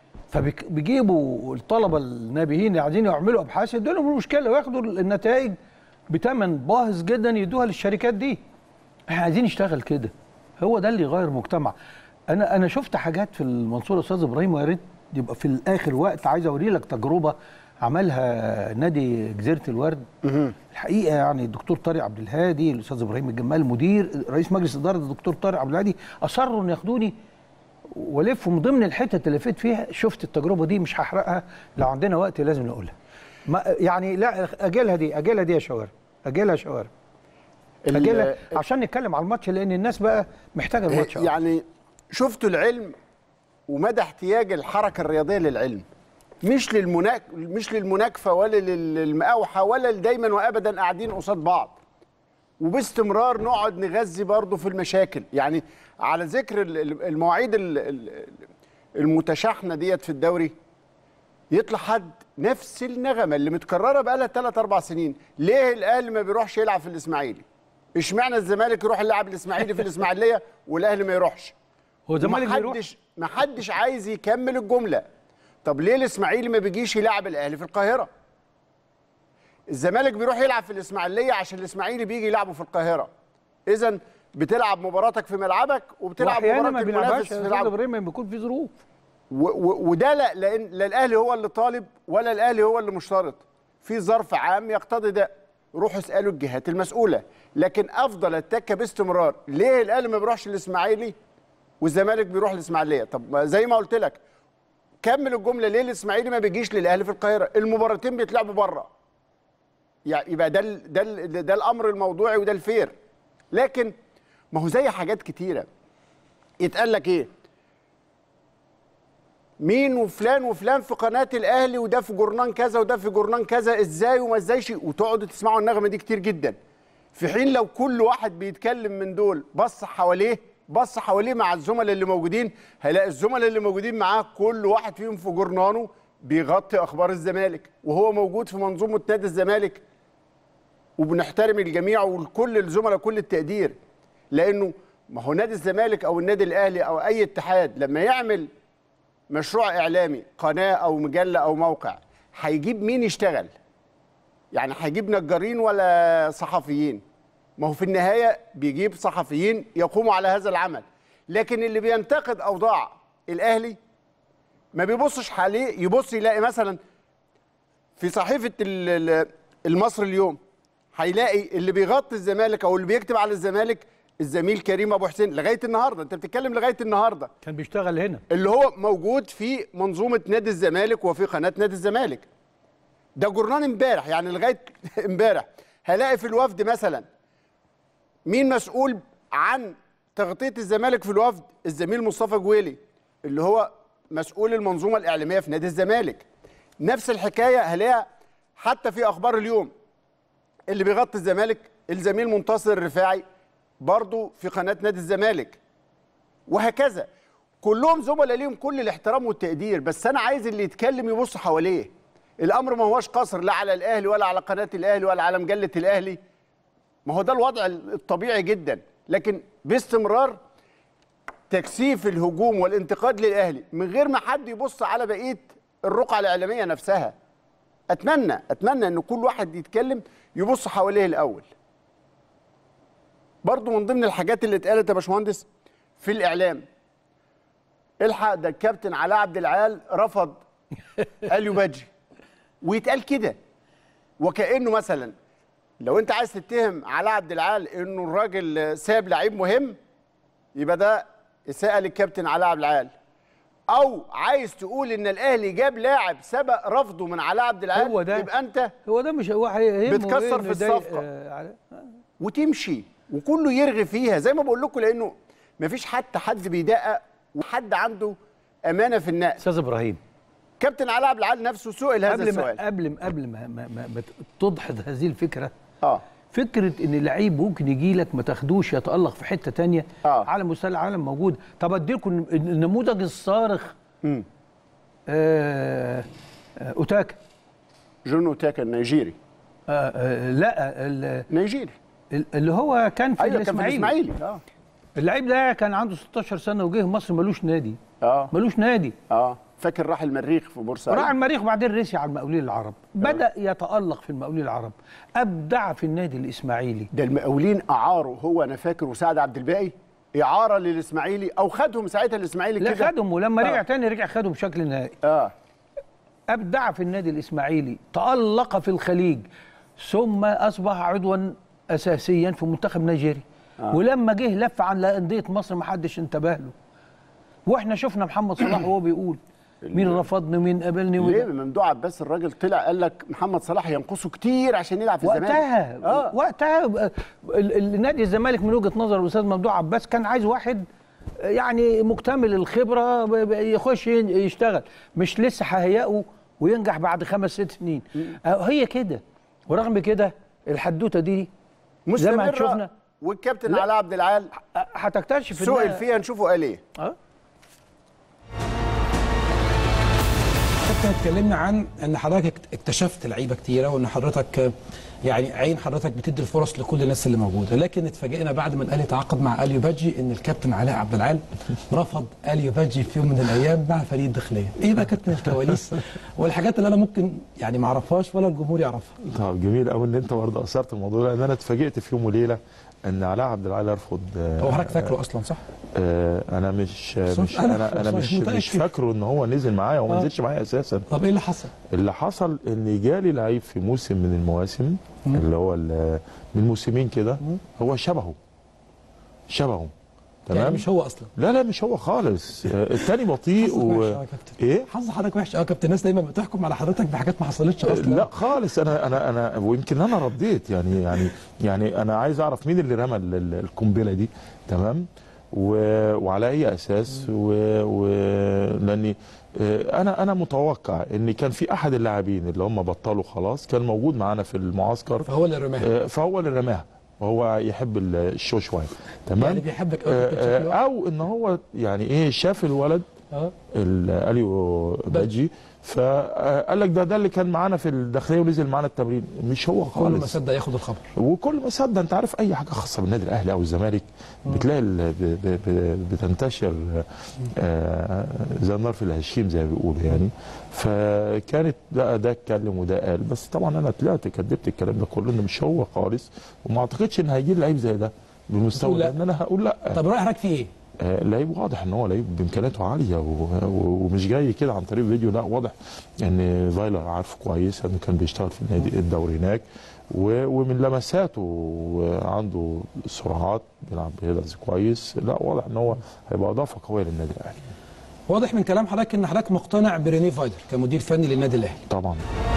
فبيجيبوا الطلبه النابهين اللي عايزين يعملوا ابحاث يدوا لهم المشكله وياخدوا النتائج بثمن باهظ جدا يدوها للشركات دي احنا عايزين نشتغل كده هو ده اللي يغير المجتمع انا انا شفت حاجات في المنصوره استاذ ابراهيم ويا ريت يبقى في الاخر وقت عايز اوري لك تجربه عملها نادي جزيره الورد الحقيقه يعني الدكتور طارق عبد الهادي الاستاذ ابراهيم الجمال مدير رئيس مجلس اداره الدكتور طارق عبد الهادي اصروا ان ياخدوني والف من ضمن الحتت اللي فيت فيها شفت التجربه دي مش هحرقها لو عندنا وقت لازم نقولها ما يعني لا اجلها دي اجلها دي يا شوارع اجلها يا شوارع اجلها عشان نتكلم على الماتش لان الناس بقى محتاجه الماتش أوي. يعني شفتوا العلم ومدى احتياج الحركه الرياضيه للعلم مش للمناك مش للمناكفه ولا للمقاوحه ولا دايما وابدا قاعدين قصاد بعض وباستمرار نقعد نغذي برضه في المشاكل يعني على ذكر ال- ال- المواعيد ال- ال- المتشاحنه ديت في الدوري يطلع حد نفس النغمه اللي متكرره بقالها 3 4 سنين ليه الاهلي ما بيروحش يلعب في الاسماعيلي اشمعنى الزمالك يروح يلعب الاسماعيلي في الاسماعيليه والاهلي ما يروحش هو الزمالك بيروح محدش محدش عايز يكمل الجمله طب ليه الاسماعيلي ما بيجيش يلعب الاهلي في القاهره الزمالك بيروح يلعب في الاسماعيليه عشان الاسماعيلي بيجي يلعبه في القاهره اذا بتلعب مباراتك في ملعبك وبتلعب واحيانا مباراه ما المنافس بيلعبهاش في يا استاذ ملعبه ابراهيم لما بيكون في ظروف و- و- وده لا لان لا الاهلي هو اللي طالب ولا الاهلي هو اللي مشترط في ظرف عام يقتضي ده روحوا اسالوا الجهات المسؤوله لكن افضل اتكه باستمرار ليه الاهلي ما بيروحش الاسماعيلي والزمالك بيروح الاسماعيليه طب ما زي ما قلت لك كمل الجمله ليه الاسماعيلي ما بيجيش للاهلي في القاهره المباراتين بيتلعبوا بره يعني يبقى ده ال- ده ال- ده الامر الموضوعي وده الفير لكن ما هو زي حاجات كتيره يتقال لك ايه مين وفلان وفلان في قناه الاهلي وده في جورنان كذا وده في جورنان كذا ازاي وما ازايش وتقعدوا تسمعوا النغمه دي كتير جدا في حين لو كل واحد بيتكلم من دول بص حواليه بص حواليه مع الزملاء اللي موجودين هيلاقي الزملاء اللي موجودين معاه كل واحد فيهم في جورنانه بيغطي اخبار الزمالك وهو موجود في منظومه نادي الزمالك وبنحترم الجميع والكل الزملاء كل التقدير لانه ما هو نادي الزمالك او النادي الاهلي او اي اتحاد لما يعمل مشروع اعلامي قناه او مجله او موقع هيجيب مين يشتغل يعني هيجيب نجارين ولا صحفيين ما هو في النهايه بيجيب صحفيين يقوموا على هذا العمل لكن اللي بينتقد اوضاع الاهلي ما بيبصش عليه يبص يلاقي مثلا في صحيفه ال- ال- المصري اليوم هيلاقي اللي بيغطي الزمالك او اللي بيكتب على الزمالك الزميل كريم ابو حسين لغايه النهارده انت بتتكلم لغايه النهارده كان بيشتغل هنا اللي هو موجود في منظومه نادي الزمالك وفي قناه نادي الزمالك ده جورنال امبارح يعني لغايه امبارح هلاقي في الوفد مثلا مين مسؤول عن تغطيه الزمالك في الوفد الزميل مصطفى جويلي اللي هو مسؤول المنظومه الاعلاميه في نادي الزمالك نفس الحكايه هلاقيها حتى في اخبار اليوم اللي بيغطي الزمالك الزميل منتصر الرفاعي برضه في قناه نادي الزمالك وهكذا كلهم زملاء ليهم كل الاحترام والتقدير بس انا عايز اللي يتكلم يبص حواليه الامر ما هوش قصر لا على الاهلي ولا على قناه الاهلي ولا على مجله الاهلي ما هو ده الوضع الطبيعي جدا لكن باستمرار تكثيف الهجوم والانتقاد للاهلي من غير ما حد يبص على بقيه الرقعه الاعلاميه نفسها اتمنى اتمنى ان كل واحد يتكلم يبص حواليه الاول برضو من ضمن الحاجات اللي اتقالت يا باشمهندس في الاعلام الحق ده الكابتن علاء عبد العال رفض اليو بادجي ويتقال كده وكانه مثلا لو انت عايز تتهم علاء عبد العال انه الراجل ساب لعيب مهم يبقى ده اساءه للكابتن علاء عبد العال او عايز تقول ان الاهلي جاب لاعب سبق رفضه من علاء عبد العال هو ده. يبقى انت هو ده مش هو هيهمه بتكسر إيه في إنه يضايق، الصفقة. آه، على- وتمشي وكله يرغي فيها زي ما بقول لكم لانه مفيش حتى حد بيدقق وحد عنده امانه في النقل استاذ ابراهيم كابتن علاء عبد العال نفسه سئل هذا قبل ما السؤال قبل ما قبل ما, ما, ما, ما تدحض هذه الفكره اه فكره ان لعيب ممكن يجي لك ما تاخدوش يتالق في حته تانية آه. على مستوى العالم موجود طب اديلكم النموذج الصارخ مم. آه آه اوتاكا جون اوتاكا النيجيري آه آه لا ال- نيجيري ال- اللي هو كان في ايوه كان في الاسماعيلي الاسماعيلي اه اللعيب ده كان عنده 16 سنه وجه مصر ملوش نادي اه ملوش نادي اه فاكر راح المريخ في بورسعيد راح المريخ وبعدين رسي على المقاولين العرب بدا يتالق في المقاولين العرب ابدع في النادي الاسماعيلي ده المقاولين اعاروا هو انا فاكر وسعد عبد الباقي اعاره للاسماعيلي او خدهم ساعتها الاسماعيلي لا كده خدهم ولما آه. رجع تاني رجع خدهم بشكل نهائي اه ابدع في النادي الاسماعيلي تالق في الخليج ثم اصبح عضوا اساسيا في منتخب نيجيري آه. ولما جه لف عن انديه مصر ما حدش انتبه له واحنا شفنا محمد صلاح وهو بيقول مين رفضني ومين قابلني ليه ومين ممدوح عباس الراجل طلع قال لك محمد صلاح ينقصه كتير عشان يلعب في الزمالك وقتها اه وقتها ال- ال- نادي الزمالك من وجهه نظر الاستاذ ممدوح عباس كان عايز واحد يعني مكتمل الخبره ب- ب- يخش ين- يشتغل مش لسه هيئه وينجح بعد خمس ست سنين آه، هي كده ورغم كده الحدوته دي زي ما مستمرة هتشوفنا والكابتن لا. علاء عبد العال آه، هتكتشف سئل إنها- فيها نشوفه قال ايه اه كابتن اتكلمنا عن ان حضرتك اكتشفت لعيبه كتيره وان حضرتك يعني عين حضرتك بتدي الفرص لكل الناس اللي موجوده لكن اتفاجئنا بعد ما الاهلي تعاقد مع اليو باجي ان الكابتن علاء عبد العال رفض اليو باجي في يوم من الايام مع فريق الداخليه ايه بقى كابتن الكواليس والحاجات اللي انا ممكن يعني ما اعرفهاش ولا الجمهور يعرفها طب جميل قوي ان انت برضه اثرت الموضوع ده لان انا اتفاجئت في يوم وليله ان علاء عبد العال يرفض آه، هو حضرتك فاكره اصلا صح آه، انا مش صح، مش أنا- انا انا مش مش متأكد. مش فاكره ان هو نزل معايا هو ما آه. نزلش معايا اساسا طب ايه اللي حصل اللي حصل ان جالي لعيب في موسم من المواسم اللي هو ال- من موسمين كده هو شبهه شبهه يعني تمام مش هو اصلا لا لا مش هو خالص آه، التاني بطيء حظك وحش و... أوي يا كابتن ايه حظ حضرتك وحش اه كابتن الناس دايما بتحكم على حضرتك بحاجات ما حصلتش اصلا لا خالص انا انا انا ويمكن انا رديت يعني يعني يعني انا عايز اعرف مين اللي رمى ال- ال- القنبله دي تمام و... وعلى اي اساس و... و... لاني آه، انا انا متوقع ان كان في احد اللاعبين اللي هم بطلوا خلاص كان موجود معانا في المعسكر فهو اللي رماها آه، فهو اللي رماها وهو يحب ال- الشو شويه تمام يعني بيحبك قوي آه، كابتن شكله. آه، او ان هو يعني ايه شاف الولد اه الاليو باجي فقال لك ده ده اللي كان معانا في الداخليه ونزل معانا التمرين مش هو كل ما خالص صدق ياخد الخبر وكل ما صدق انت عارف اي حاجه خاصه بالنادي الاهلي او الزمالك بتلاقي ال- ب- ب- ب- بتنتشر آه، زي النار في الهشيم زي ما بيقولوا يعني فكانت ده ده اتكلم وده قال بس طبعا انا طلعت كدبت الكلام ده كله انه مش هو خالص وما اعتقدش ان هيجي لي لعيب زي ده بالمستوى بتقول ده لا. ان انا هقول لا طب راي حضرتك في ايه؟ آه، لعيب واضح ان هو لعيب بامكانياته عاليه و- و- ومش جاي كده عن طريق فيديو لا واضح ان فايلر عارفه كويس انه كان بيشتغل في النادي الدوري هناك و- ومن لمساته عنده سرعات بيلعب بيهدز كويس لا واضح ان هو هيبقى اضافه قويه للنادي الاهلي واضح من كلام حضرتك ان حضرتك مقتنع بريني فايلر كمدير فني للنادي الاهلي طبعا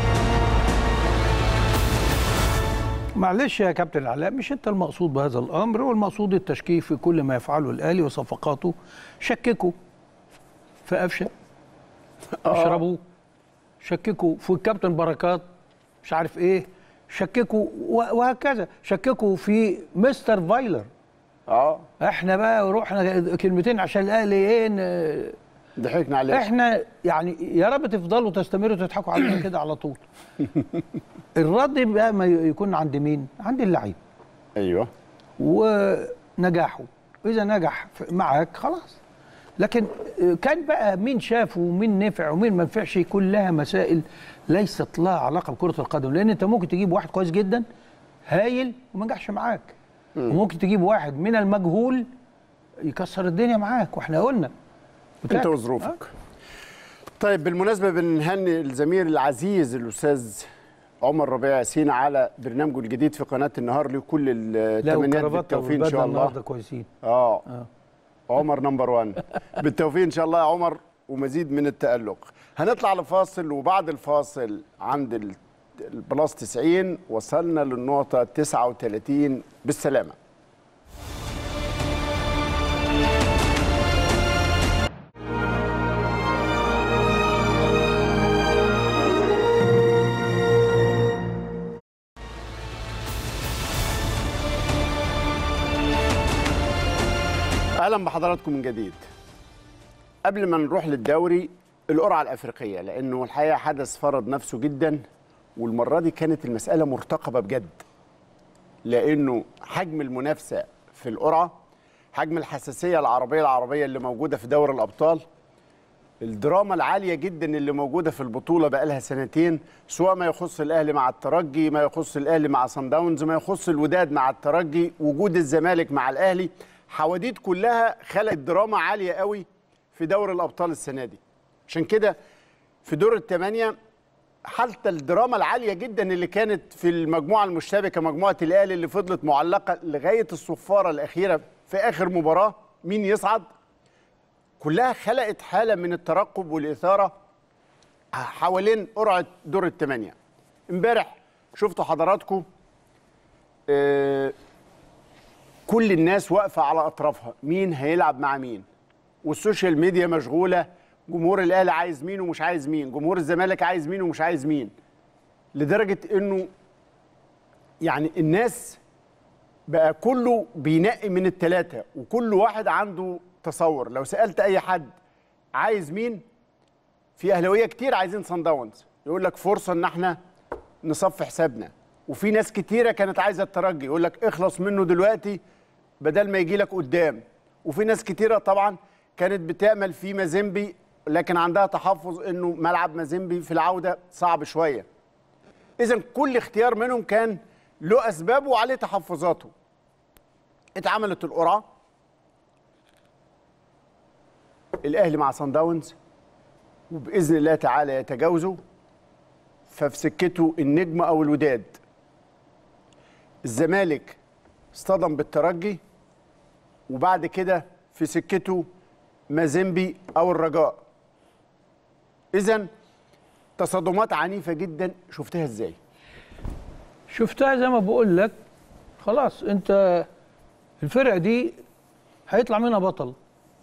معلش يا كابتن علاء مش انت المقصود بهذا الامر والمقصود التشكيك في كل ما يفعله الاهلي وصفقاته شككوا في قفشه اشربوا شككوا في الكابتن بركات مش عارف ايه شككوا و- وهكذا شككوا في مستر فايلر اه احنا بقى رحنا كلمتين عشان الاهلي ايه ن- ضحكنا عليه احنا يعني يا رب تفضلوا تستمروا تضحكوا علينا كده على طول الرد بقى ما يكون عند مين عند اللعيب ايوه ونجاحه اذا نجح في- معاك خلاص لكن كان بقى مين شاف ومين نفع ومين ما نفعش كلها مسائل ليست لها علاقه بكره القدم لان انت ممكن تجيب واحد كويس جدا هايل وما نجحش معاك وممكن تجيب واحد من المجهول يكسر الدنيا معاك واحنا قلنا انت وظروفك طيب بالمناسبه بنهني الزميل العزيز الاستاذ عمر ربيع ياسين على برنامجه الجديد في قناه النهار لكل لا التمنيات والكرافته بالتوفيق ان شاء والبدله الله النهارده كويسين اه عمر نمبر 1 بالتوفيق ان شاء الله يا عمر ومزيد من التألق هنطلع لفاصل وبعد الفاصل عند ال- البلاس 90 وصلنا للنقطة 39 بالسلامة اهلا بحضراتكم من جديد قبل ما نروح للدوري القرعه الافريقيه لانه الحقيقه حدث فرض نفسه جدا والمره دي كانت المساله مرتقبه بجد لانه حجم المنافسه في القرعه حجم الحساسيه العربيه العربيه اللي موجوده في دوري الابطال الدراما العاليه جدا اللي موجوده في البطوله بقالها سنتين سواء ما يخص الاهلي مع الترجي ما يخص الاهلي مع صن داونز ما يخص الوداد مع الترجي وجود الزمالك مع الاهلي حواديت كلها خلقت دراما عاليه قوي في دوري الابطال السنه دي عشان كده في دور الثمانيه حتى الدراما العاليه جدا اللي كانت في المجموعه المشتبكه مجموعه الاهلي اللي فضلت معلقه لغايه الصفاره الاخيره في اخر مباراه مين يصعد كلها خلقت حاله من الترقب والاثاره حوالين قرعه دور الثمانيه امبارح شفتوا حضراتكم آه، كل الناس واقفه على اطرافها مين هيلعب مع مين والسوشيال ميديا مشغوله جمهور الاهلي عايز مين ومش عايز مين جمهور الزمالك عايز مين ومش عايز مين لدرجه انه يعني الناس بقى كله بينقي من الثلاثه وكل واحد عنده تصور لو سالت اي حد عايز مين في اهلاويه كتير عايزين صن داونز يقول لك فرصه ان احنا نصفي حسابنا وفي ناس كتيره كانت عايزه الترجي يقول لك اخلص منه دلوقتي بدل ما يجي لك قدام وفي ناس كتيره طبعا كانت بتامل في مازيمبي لكن عندها تحفظ انه ملعب مازيمبي في العوده صعب شويه اذا كل اختيار منهم كان له اسبابه وعليه تحفظاته اتعملت القرعه الاهلي مع صن داونز وباذن الله تعالى يتجاوزوا ففي سكته النجم او الوداد الزمالك اصطدم بالترجي وبعد كده في سكته مازيمبي او الرجاء اذا تصادمات عنيفه جدا شفتها ازاي شفتها زي ما بقول لك خلاص انت الفرقه دي هيطلع منها بطل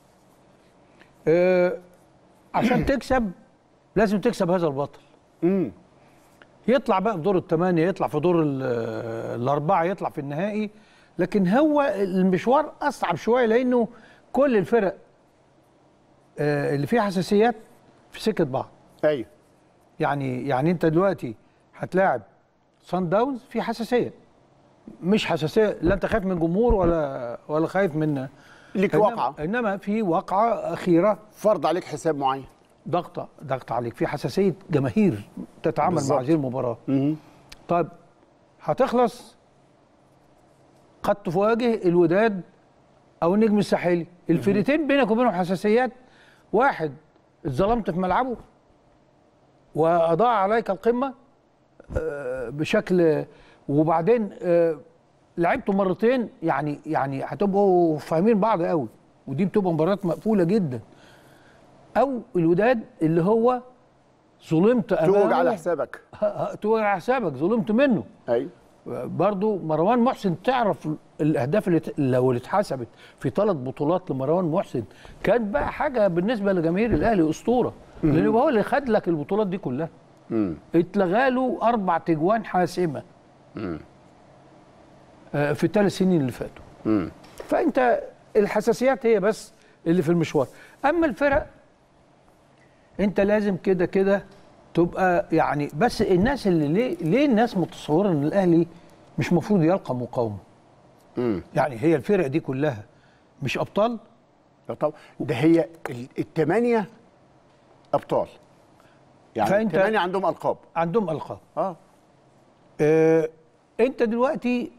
اه عشان تكسب لازم تكسب هذا البطل امم يطلع بقى في دور الثمانية يطلع في دور ال- الأربعة يطلع في النهائي لكن هو المشوار أصعب شوية لأنه كل الفرق آه، اللي فيها حساسيات في سكة بعض ايوه يعني يعني أنت دلوقتي هتلاعب صن داونز في حساسية مش حساسية لا أنت خايف من جمهور ولا ولا خايف من ليك إنما- واقعه إنما في واقعة أخيرة فرض عليك حساب معين ضغط ضغط عليك في حساسية جماهير تتعامل بالظبط. مع هذه المباراة مهم. طيب هتخلص قد تواجه الوداد او النجم الساحلي الفرقتين بينك وبينهم حساسيات واحد اتظلمت في ملعبه واضاع عليك القمه آه، بشكل وبعدين آه، لعبته مرتين يعني يعني هتبقوا فاهمين بعض قوي ودي بتبقى مباريات مقفوله جدا او الوداد اللي هو ظلمت امامه توج على حسابك توج على حسابك ظلمت منه ايوه برضو مروان محسن تعرف الاهداف اللي ت- لو اللي اتحسبت في ثلاث بطولات لمروان محسن كانت بقى حاجه بالنسبه لجماهير الاهلي اسطوره لانه هو اللي خد لك البطولات دي كلها اتلغى له اربع تجوان حاسمه آه، في الثلاث سنين اللي فاتوا فانت الحساسيات هي بس اللي في المشوار اما الفرق انت لازم كده كده تبقى يعني بس الناس اللي ليه ليه الناس متصوره ان الاهلي مش مفروض يلقى مقاومه يعني هي الفرق دي كلها مش ابطال لا طبعا ده هي ال- الثمانيه ابطال يعني فأنت- الثمانيه عندهم القاب عندهم القاب اه آه انت دلوقتي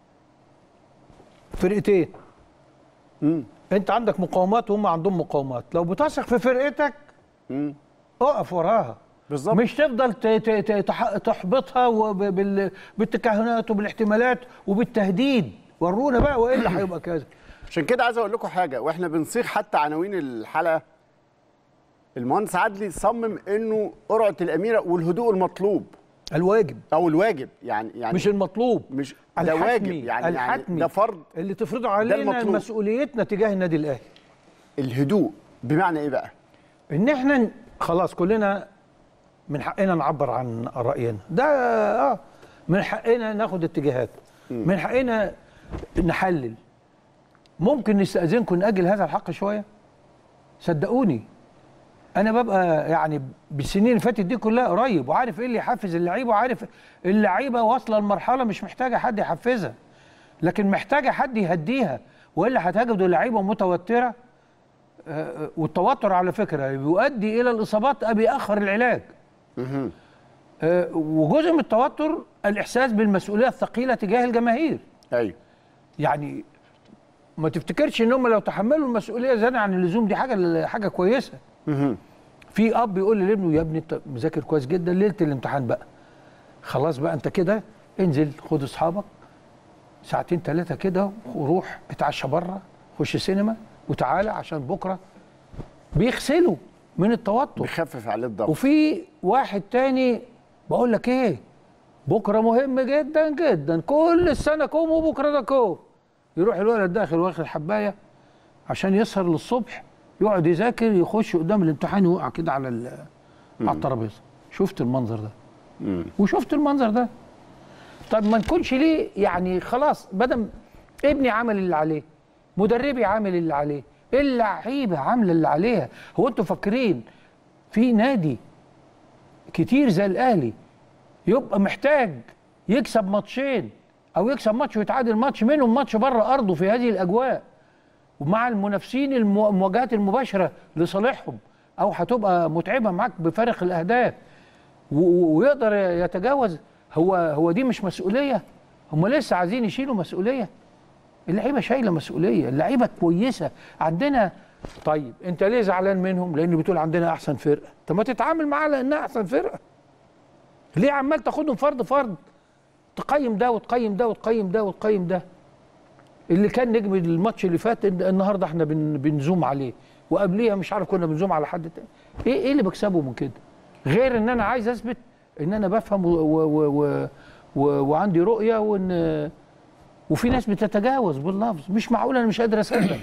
فرقتين انت عندك مقاومات وهم عندهم مقاومات لو بتثق في فرقتك اقف وراها بالظبط. مش تفضل ت- ت- ت- تح- تحبطها وب- بال- بالتكهنات وبالاحتمالات وبالتهديد ورونا بقى والا هيبقى كذا عشان كده عايز اقول لكم حاجه واحنا بنصيغ حتى عناوين الحلقه المهندس عدلي صمم انه قرعه الاميره والهدوء المطلوب الواجب او الواجب يعني يعني مش المطلوب مش ده الحتمي واجب يعني, يعني الحتمي ده فرض اللي تفرضه علينا المطلوب. مسؤوليتنا تجاه النادي الاهلي الهدوء بمعنى ايه بقى؟ ان احنا ن- خلاص كلنا من حقنا نعبر عن راينا ده اه من حقنا ناخد اتجاهات من حقنا نحلل ممكن نستاذنكم ناجل هذا الحق شويه صدقوني انا ببقى يعني بالسنين اللي فاتت دي كلها قريب وعارف ايه اللي يحفز اللعيبه وعارف اللعيبه واصله لمرحله مش محتاجه حد يحفزها لكن محتاجه حد يهديها والا هتجدوا اللعيبه متوتره آه، والتوتر على فكره بيؤدي الى الاصابات أو بيأخر العلاج آه، وجزء من التوتر الاحساس بالمسؤوليه الثقيله تجاه الجماهير ايوه يعني ما تفتكرش ان هم لو تحملوا المسؤوليه زياده عن اللزوم دي حاجه حاجه كويسه في اب يقول لابنه يا ابني انت مذاكر كويس جدا ليله الامتحان بقى خلاص بقى انت كده انزل خد اصحابك ساعتين ثلاثه كده وروح اتعشى بره خش سينما وتعالى عشان بكره بيغسلوا من التوتر بيخفف عليه الضغط وفي واحد تاني بقول لك ايه بكره مهم جدا جدا كل السنه كوم وبكره ده كوم يروح الولد داخل واخد حبايه عشان يسهر للصبح يقعد يذاكر يخش قدام الامتحان ويقع كده على ال- على الترابيزه شفت المنظر ده وشفت المنظر ده طب ما نكونش ليه يعني خلاص بدل ابني عمل اللي عليه مدربي عامل اللي عليه اللعيبه عامله اللي عليها هو انتوا فاكرين في نادي كتير زي الاهلي يبقى محتاج يكسب ماتشين او يكسب ماتش ويتعادل ماتش منهم ماتش بره ارضه في هذه الاجواء ومع المنافسين المو- المواجهات المباشره لصالحهم او هتبقى متعبه معاك بفارق الاهداف و- و- ويقدر يتجاوز هو هو دي مش مسؤوليه هم لسه عايزين يشيلوا مسؤوليه اللعيبه شايله مسؤوليه اللعيبه كويسه عندنا طيب انت ليه زعلان منهم لان بتقول عندنا احسن فرقه طب ما تتعامل معاها لانها احسن فرقه ليه عمال تاخدهم فرد فرد تقيم ده وتقيم ده وتقيم ده وتقيم ده اللي كان نجم الماتش اللي فات الن- النهارده احنا بن بنزوم عليه وقبليها مش عارف كنا بنزوم على حد تاني ايه ايه اللي بكسبه من كده غير ان انا عايز اثبت ان انا بفهم و و و و و وعندي رؤيه وان وفي ناس بتتجاوز باللفظ مش معقول انا مش قادر اصدق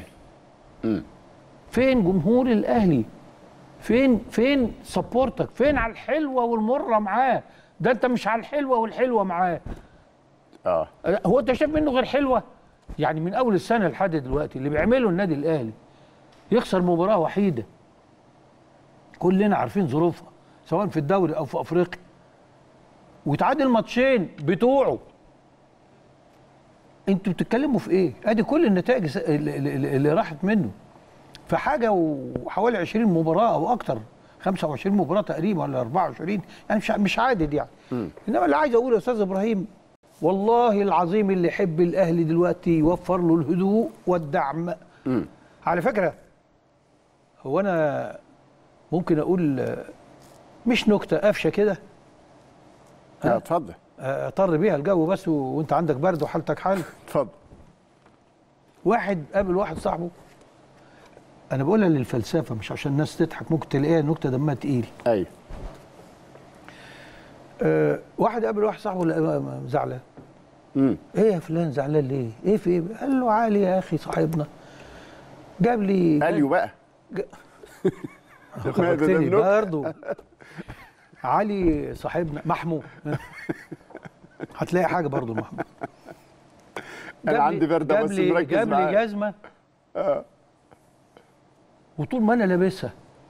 فين جمهور الاهلي فين فين سبورتك فين على الحلوه والمره معاه ده انت مش على الحلوه والحلوه معاه اه هو انت شايف منه غير حلوه يعني من اول السنه لحد دلوقتي اللي بيعمله النادي الاهلي يخسر مباراه وحيده كلنا عارفين ظروفها سواء في الدوري او في افريقيا ويتعادل ماتشين بتوعه انتوا بتتكلموا في ايه ادي كل النتائج س- اللي, اللي اللي راحت منه في حاجه وحوالي 20 مباراه او اكتر 25 مباراه تقريبا ولا 24 يعني مش مش عادد يعني انما اللي عايز اقوله يا استاذ ابراهيم والله العظيم اللي يحب الاهلي دلوقتي يوفر له الهدوء والدعم على فكره هو انا ممكن اقول آه، مش نكته قفشه كده اه اتفضل آه، اطر بيها الجو بس و- وانت عندك برد وحالتك حال اتفضل واحد قابل واحد صاحبه انا بقولها للفلسفه مش عشان الناس تضحك ممكن تلاقيها نكته دمها تقيل ايوه أه واحد قابل واحد صاحبه لقاه زعلان امم ايه يا فلان زعلان ليه؟ ايه في ايه؟ قال له علي يا اخي صاحبنا جاب لي اليو بقى خرجتني ده برضه علي صاحبنا محمود هتلاقي حاجه برضه محمود أنا جاب لي- عندي برد جاب بس لي- مركز جاب لي معاك. جزمه وطول ما انا لابسها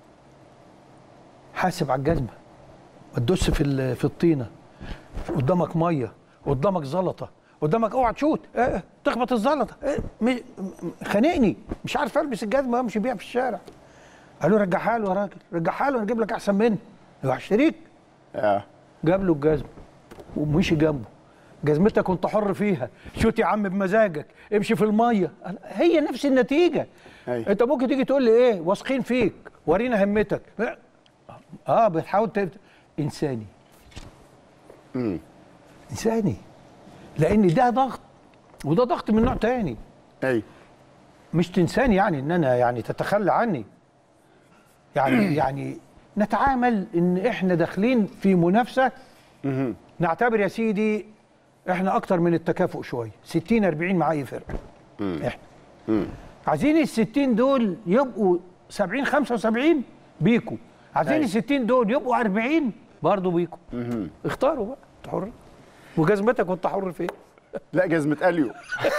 حاسب على الجزمه ما تدوس في ال- في الطينه قدامك ميه قدامك زلطه قدامك اوعى تشوت اه تخبط الزلطه اه م- م- خانقني مش عارف البس الجزمه امشي بيها في الشارع قالوا رجعها له يا راجل رجعها له انا اجيب لك احسن مني هو هشتريك اه جاب له الجزمه ومشي جنبه جزمتك كنت حر فيها شوت يا عم بمزاجك امشي في الميه هي نفس النتيجه أيوة. انت ممكن تيجي تقول لي ايه واثقين فيك ورينا همتك اه بتحاول تبت... انساني امم انساني لان ده ضغط وده ضغط من نوع تاني ايوه مش تنساني يعني ان انا يعني تتخلى عني يعني يعني نتعامل ان احنا داخلين في منافسه نعتبر يا سيدي احنا اكتر من التكافؤ شويه 60 40 مع اي فرقه احنا عايزين ال 60 دول يبقوا 70 75 بيكو عايزين ال 60 دول يبقوا 40 برضه بيكو اختاروا بقى انت حر وجزمتك وانت حر فين لا جزمة اليو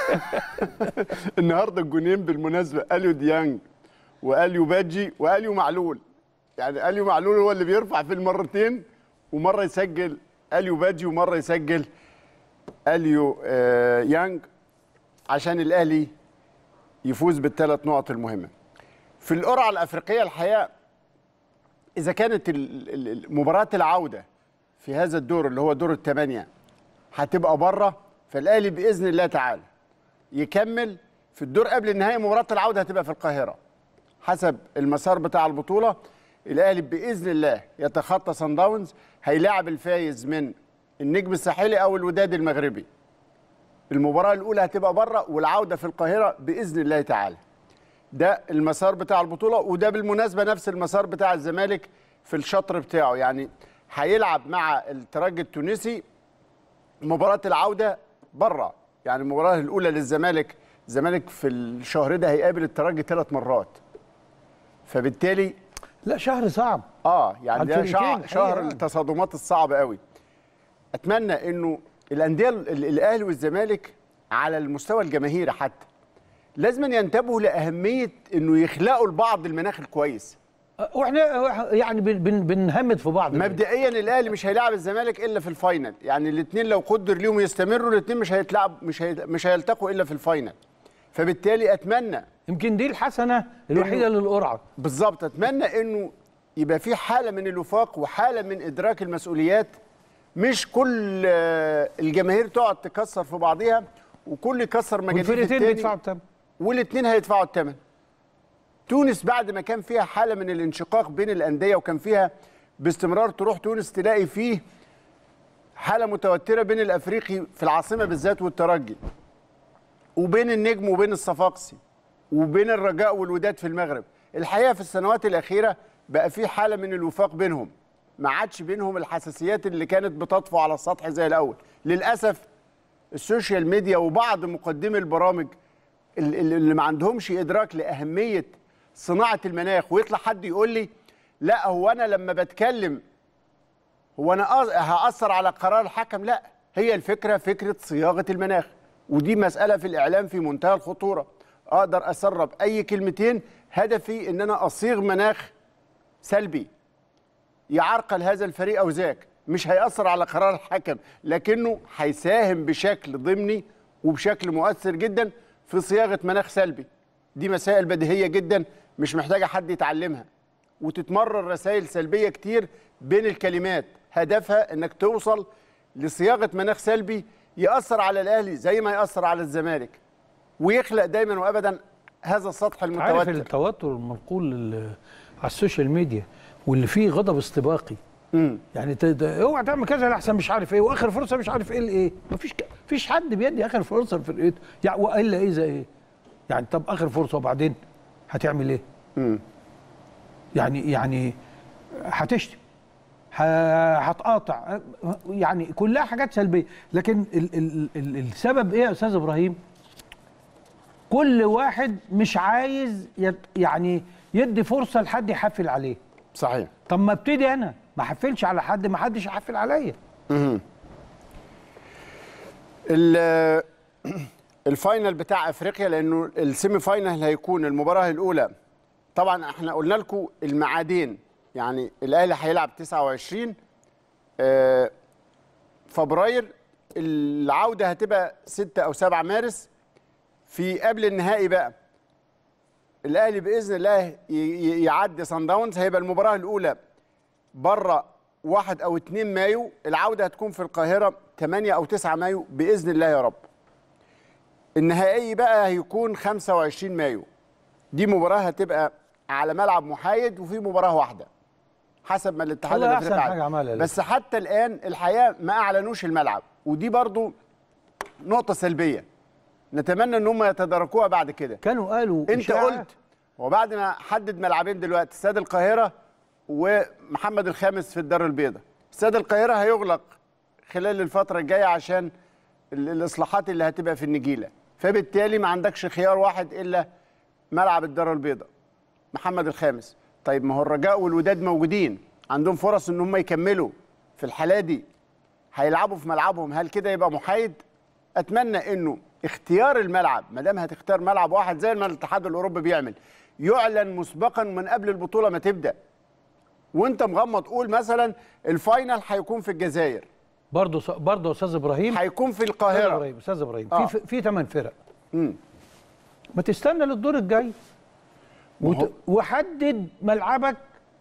النهارده الجونين بالمناسبة اليو ديانج واليو باجي واليو معلول يعني اليو معلول هو اللي بيرفع في المرتين ومرة يسجل اليو باجي ومرة يسجل اليو آه يانج عشان الاهلي يفوز بالثلاث نقط المهمة في القرعة الأفريقية الحقيقة إذا كانت ال- ال- ال- مباراة العودة في هذا الدور اللي هو دور الثمانية هتبقى بره فالاهلي باذن الله تعالى يكمل في الدور قبل النهائي مباراه العوده هتبقى في القاهره حسب المسار بتاع البطوله الاهلي باذن الله يتخطى سان داونز هيلاعب الفايز من النجم الساحلي او الوداد المغربي المباراه الاولى هتبقى بره والعوده في القاهره باذن الله تعالى ده المسار بتاع البطوله وده بالمناسبه نفس المسار بتاع الزمالك في الشطر بتاعه يعني هيلعب مع الترجي التونسي مباراة العودة بره يعني المباراة الأولى للزمالك الزمالك في الشهر ده هيقابل الترجي ثلاث مرات فبالتالي لا شهر صعب اه يعني على ده الفرقتين شهر, الحقيقة شهر يعني. التصادمات الصعبة قوي أتمنى إنه الأندية ال- ال- الأهلي والزمالك على المستوى الجماهيري حتى لازم ينتبهوا لأهمية إنه يخلقوا لبعض المناخ الكويس واحنا يعني بن بن بنهمد في بعض مبدئيا الاهلي مش هيلاعب الزمالك الا في الفاينل يعني الاثنين لو قدر ليهم يستمروا الاثنين مش هيتلعب مش هي مش هيلتقوا الا في الفاينل فبالتالي اتمنى يمكن دي الحسنه الوحيده للقرعه بالظبط اتمنى انه يبقى في حاله من الوفاق وحاله من ادراك المسؤوليات مش كل آه، الجماهير تقعد تكسر في بعضها وكل يكسر مجاديف والفرقتين التاني بيدفعوا الثمن والاثنين هيدفعوا الثمن تونس بعد ما كان فيها حاله من الانشقاق بين الانديه وكان فيها باستمرار تروح تونس تلاقي فيه حاله متوتره بين الافريقي في العاصمه بالذات والترجي وبين النجم وبين الصفاقسي وبين الرجاء والوداد في المغرب الحقيقه في السنوات الاخيره بقى في حاله من الوفاق بينهم ما عادش بينهم الحساسيات اللي كانت بتطفو على السطح زي الاول للاسف السوشيال ميديا وبعض مقدمي البرامج ال- ال- اللي ما عندهمش ادراك لاهميه صناعه المناخ ويطلع حد يقول لي لا هو انا لما بتكلم هو انا أ- هاثر على قرار الحكم لا هي الفكره فكره صياغه المناخ ودي مساله في الاعلام في منتهى الخطوره اقدر اسرب اي كلمتين هدفي ان انا اصيغ مناخ سلبي يعرقل هذا الفريق او ذاك مش هيأثر على قرار الحكم لكنه هيساهم بشكل ضمني وبشكل مؤثر جدا في صياغه مناخ سلبي دي مسائل بديهيه جدا مش محتاجه حد يتعلمها وتتمرر رسائل سلبيه كتير بين الكلمات هدفها انك توصل لصياغه مناخ سلبي يأثر على الاهلي زي ما يأثر على الزمالك ويخلق دايما وابدا هذا السطح عارف المتوتر التوتر المنقول ال- على السوشيال ميديا واللي فيه غضب استباقي مم. يعني ت- ت- اوعى تعمل كذا لحسن مش عارف ايه واخر فرصه مش عارف ايه الايه مفيش ك... مفيش حد بيدي اخر فرصه لفرقته يعني والا ايه زي ايه يعني طب اخر فرصه وبعدين هتعمل ايه مم. يعني يعني هتشتم ه- هتقاطع يعني كلها حاجات سلبيه لكن ال ال ال السبب ايه يا استاذ ابراهيم كل واحد مش عايز يت يعني يدي فرصه لحد يحفل عليه صحيح طب ما ابتدي انا ما احفلش على حد ما حدش يحفل عليا ال- الفاينل بتاع افريقيا لانه السيمي فاينل هيكون المباراه الاولى طبعا احنا قلنا لكم الميعادين يعني الاهلي هيلعب 29 آه، فبراير العوده هتبقى 6 او 7 مارس في قبل النهائي بقى الاهلي باذن الله ي- ي- يعدي سان داونز هيبقى المباراه الاولى بره 1 او 2 مايو العوده هتكون في القاهره 8 او 9 مايو باذن الله يا رب النهائي بقى هيكون 25 مايو دي مباراه هتبقى على ملعب محايد وفي مباراه واحده حسب ما الاتحاد والله الافريقي أحسن عاد. حاجة عملها ده. بس حتى الان الحقيقه ما اعلنوش الملعب ودي برضو نقطه سلبيه نتمنى ان هم يتداركوها بعد كده كانوا قالوا انت إشاعة قلت وبعد ما حدد ملعبين دلوقتي استاد القاهره ومحمد الخامس في الدار البيضاء استاد القاهره هيغلق خلال الفتره الجايه عشان ال- الاصلاحات اللي هتبقى في النجيله فبالتالي ما عندكش خيار واحد الا ملعب الدار البيضاء محمد الخامس طيب ما هو الرجاء والوداد موجودين عندهم فرص ان هم يكملوا في الحاله دي هيلعبوا في ملعبهم هل كده يبقى محايد اتمنى انه اختيار الملعب ما دام هتختار ملعب واحد زي ما الاتحاد الاوروبي بيعمل يعلن مسبقا من قبل البطوله ما تبدا وانت مغمض قول مثلا الفاينل هيكون في الجزائر برضه برضه استاذ ابراهيم هيكون في استاذ القاهره ابراهيم استاذ ابراهيم آه. في في ثمان فرق مم. ما تستنى للدور الجاي وت... وحدد ملعبك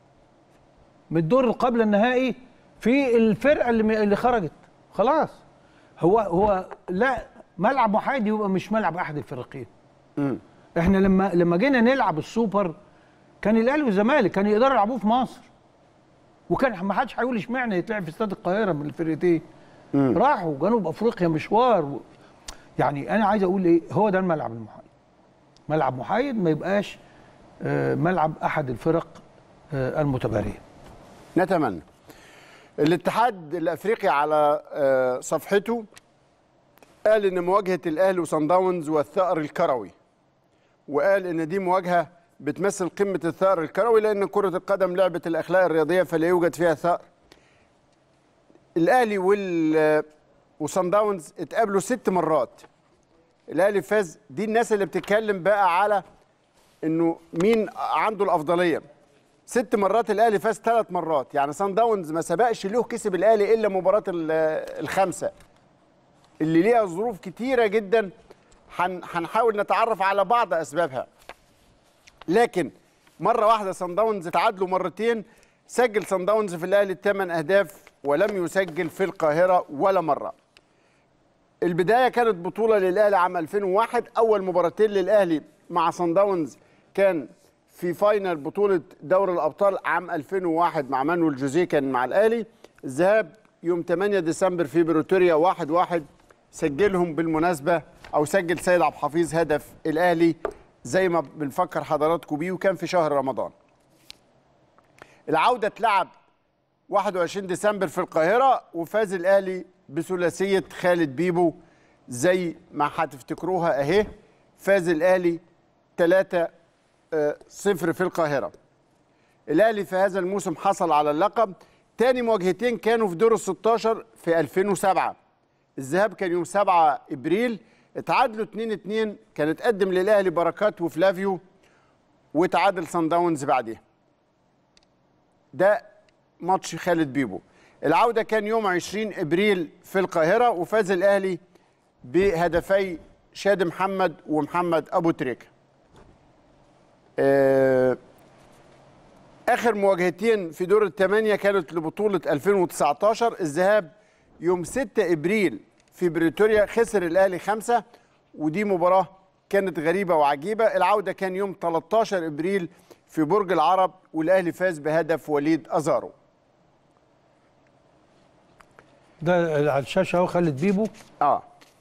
من الدور اللي قبل النهائي في الفرقه اللي م- اللي خرجت خلاص هو هو لا ملعب محايد يبقى مش ملعب احد الفريقين مم. احنا لما لما جينا نلعب السوبر كان الاهلي والزمالك كانوا يقدروا يلعبوه في مصر وكان ما حدش هيقول اشمعنى يتلعب في استاد القاهره من الفرقتين راحوا جنوب افريقيا مشوار و... يعني انا عايز اقول ايه هو ده الملعب المحايد ملعب محايد ما يبقاش آه، ملعب احد الفرق آه، المتباريه نتمنى الاتحاد الافريقي على آه، صفحته قال ان مواجهه الاهلي وصن داونز والثأر الكروي وقال ان دي مواجهه بتمثل قمه الثأر الكروي لان كره القدم لعبه الاخلاق الرياضيه فلا يوجد فيها ثأر الاهلي وال وصن داونز اتقابلوا ست مرات الاهلي فاز دي الناس اللي بتتكلم بقى على انه مين عنده الافضليه ست مرات الاهلي فاز ثلاث مرات يعني سان داونز ما سبقش له كسب الاهلي الا مباراه ال- الخمسه اللي ليها ظروف كتيره جدا هن- هنحاول نتعرف على بعض اسبابها لكن مره واحده سان داونز تعادلوا مرتين سجل سان داونز في الاهلي ثمان اهداف ولم يسجل في القاهره ولا مره البدايه كانت بطوله للاهلي عام 2001 اول مباراتين للاهلي مع سان داونز كان في فاينل بطوله دوري الابطال عام 2001 مع مانويل جوزيه كان مع الاهلي الذهاب يوم 8 ديسمبر في بريتوريا 1 1 سجلهم بالمناسبه او سجل سيد عبد الحفيظ هدف الاهلي زي ما بنفكر حضراتكم بيه وكان في شهر رمضان العوده اتلعب 21 ديسمبر في القاهرة وفاز الأهلي بثلاثية خالد بيبو زي ما هتفتكروها أهي فاز الأهلي 3 صفر في القاهرة الأهلي في هذا الموسم حصل على اللقب تاني مواجهتين كانوا في دور ال 16 في 2007 الذهاب كان يوم 7 ابريل اتعادلوا 2 2 كان اتقدم للاهلي بركات وفلافيو وتعادل سان داونز بعديها ده ماتش خالد بيبو العودة كان يوم 20 ابريل في القاهرة وفاز الاهلي بهدفي شاد محمد ومحمد ابو تريكة آه، اخر مواجهتين في دور الثمانية كانت لبطولة 2019 الذهاب يوم 6 ابريل في بريتوريا خسر الاهلي خمسة ودي مباراة كانت غريبة وعجيبة العودة كان يوم 13 ابريل في برج العرب والاهلي فاز بهدف وليد ازارو ده على الشاشه اهو خالد بيبو اه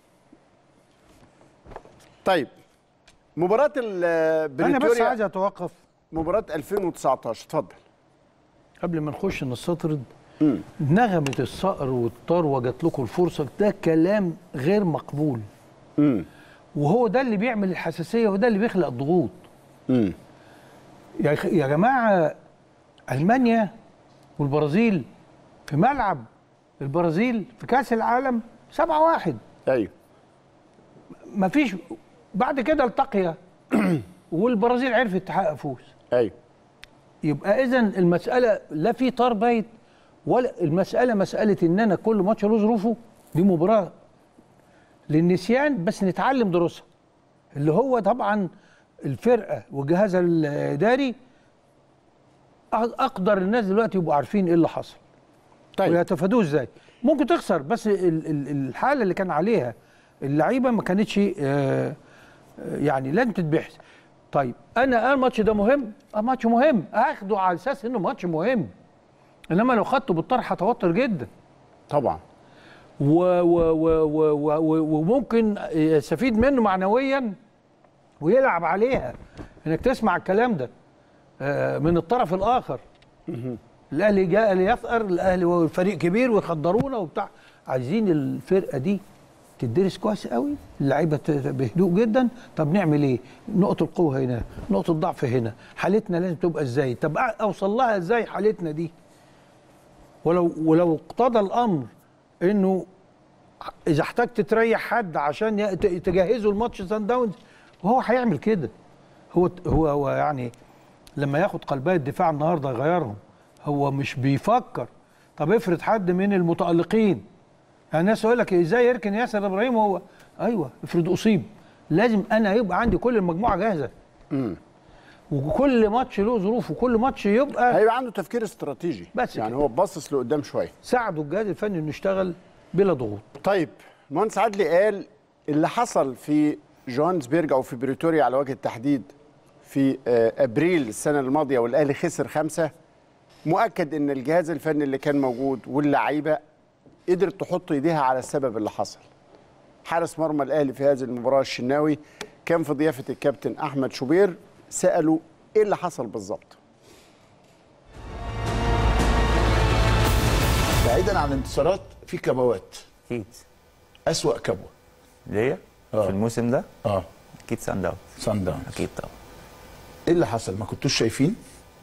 طيب مباراة انا بس عايز بريتوريا اتوقف مباراة 2019 اتفضل قبل ما نخش نستطرد نغمه الصقر والطروه جات لكم الفرصه ده كلام غير مقبول امم وهو ده اللي بيعمل الحساسيه وده اللي بيخلق الضغوط امم يا خ- يا جماعه المانيا والبرازيل في ملعب البرازيل في كاس العالم 7 واحد ايوه مفيش بعد كده التقيا والبرازيل عرفت تحقق فوز ايوه يبقى اذا المساله لا في طار بايت ولا المساله مساله ان انا كل ماتش له ظروفه دي مباراه للنسيان بس نتعلم دروسها اللي هو طبعا الفرقه والجهاز الاداري أق- اقدر الناس دلوقتي يبقوا عارفين ايه اللي حصل طيب ويتفادوه ازاي ممكن تخسر بس ال- ال- الحاله اللي كان عليها اللعيبه ما كانتش آه، آه، يعني لن تتبحث طيب انا آه الماتش ده مهم اه ماتش مهم اخده على اساس انه ماتش مهم انما لو خدته بالطرح هتوتر جدا طبعا و و و و و و وممكن يستفيد منه معنويا ويلعب عليها انك تسمع الكلام ده آه، من الطرف الاخر الاهلي جاء ليثأر الاهلي هو فريق كبير ويخدرونا وبتاع عايزين الفرقه دي تدرس كويس قوي اللعيبه ت- بهدوء جدا طب نعمل ايه نقطه القوه هنا نقطه الضعف هنا حالتنا لازم تبقى ازاي طب أ- اوصل لها ازاي حالتنا دي ولو ولو اقتضى الامر انه اذا احتجت تريح حد عشان ي- ت- تجهزه الماتش سان داونز وهو هيعمل كده هو هو هو يعني لما ياخد قلبي الدفاع النهارده يغيرهم هو مش بيفكر طب افرض حد من المتالقين يعني الناس يقول لك ازاي يركن ياسر ابراهيم وهو ايوه افرض اصيب لازم انا يبقى عندي كل المجموعه جاهزه وكل ماتش له ظروف وكل ماتش يبقى هيبقى عنده تفكير استراتيجي بس يعني كده. هو باصص لقدام شويه ساعدوا الجهاز الفني انه يشتغل بلا ضغوط طيب مهندس عدلي قال اللي حصل في جوهانسبرج او في بريتوريا على وجه التحديد في آه، ابريل السنه الماضيه والاهلي خسر خمسه مؤكد ان الجهاز الفني اللي كان موجود واللعيبه قدرت تحط ايديها على السبب اللي حصل حارس مرمى الاهلي في هذه المباراه الشناوي كان في ضيافه الكابتن احمد شوبير سالوا ايه اللي حصل بالظبط بعيدا عن الانتصارات في كبوات اكيد اسوأ كبوه ليا آه. في الموسم ده اه اكيد سان داونز سان داونز اكيد طبعا ايه اللي حصل ما كنتوش شايفين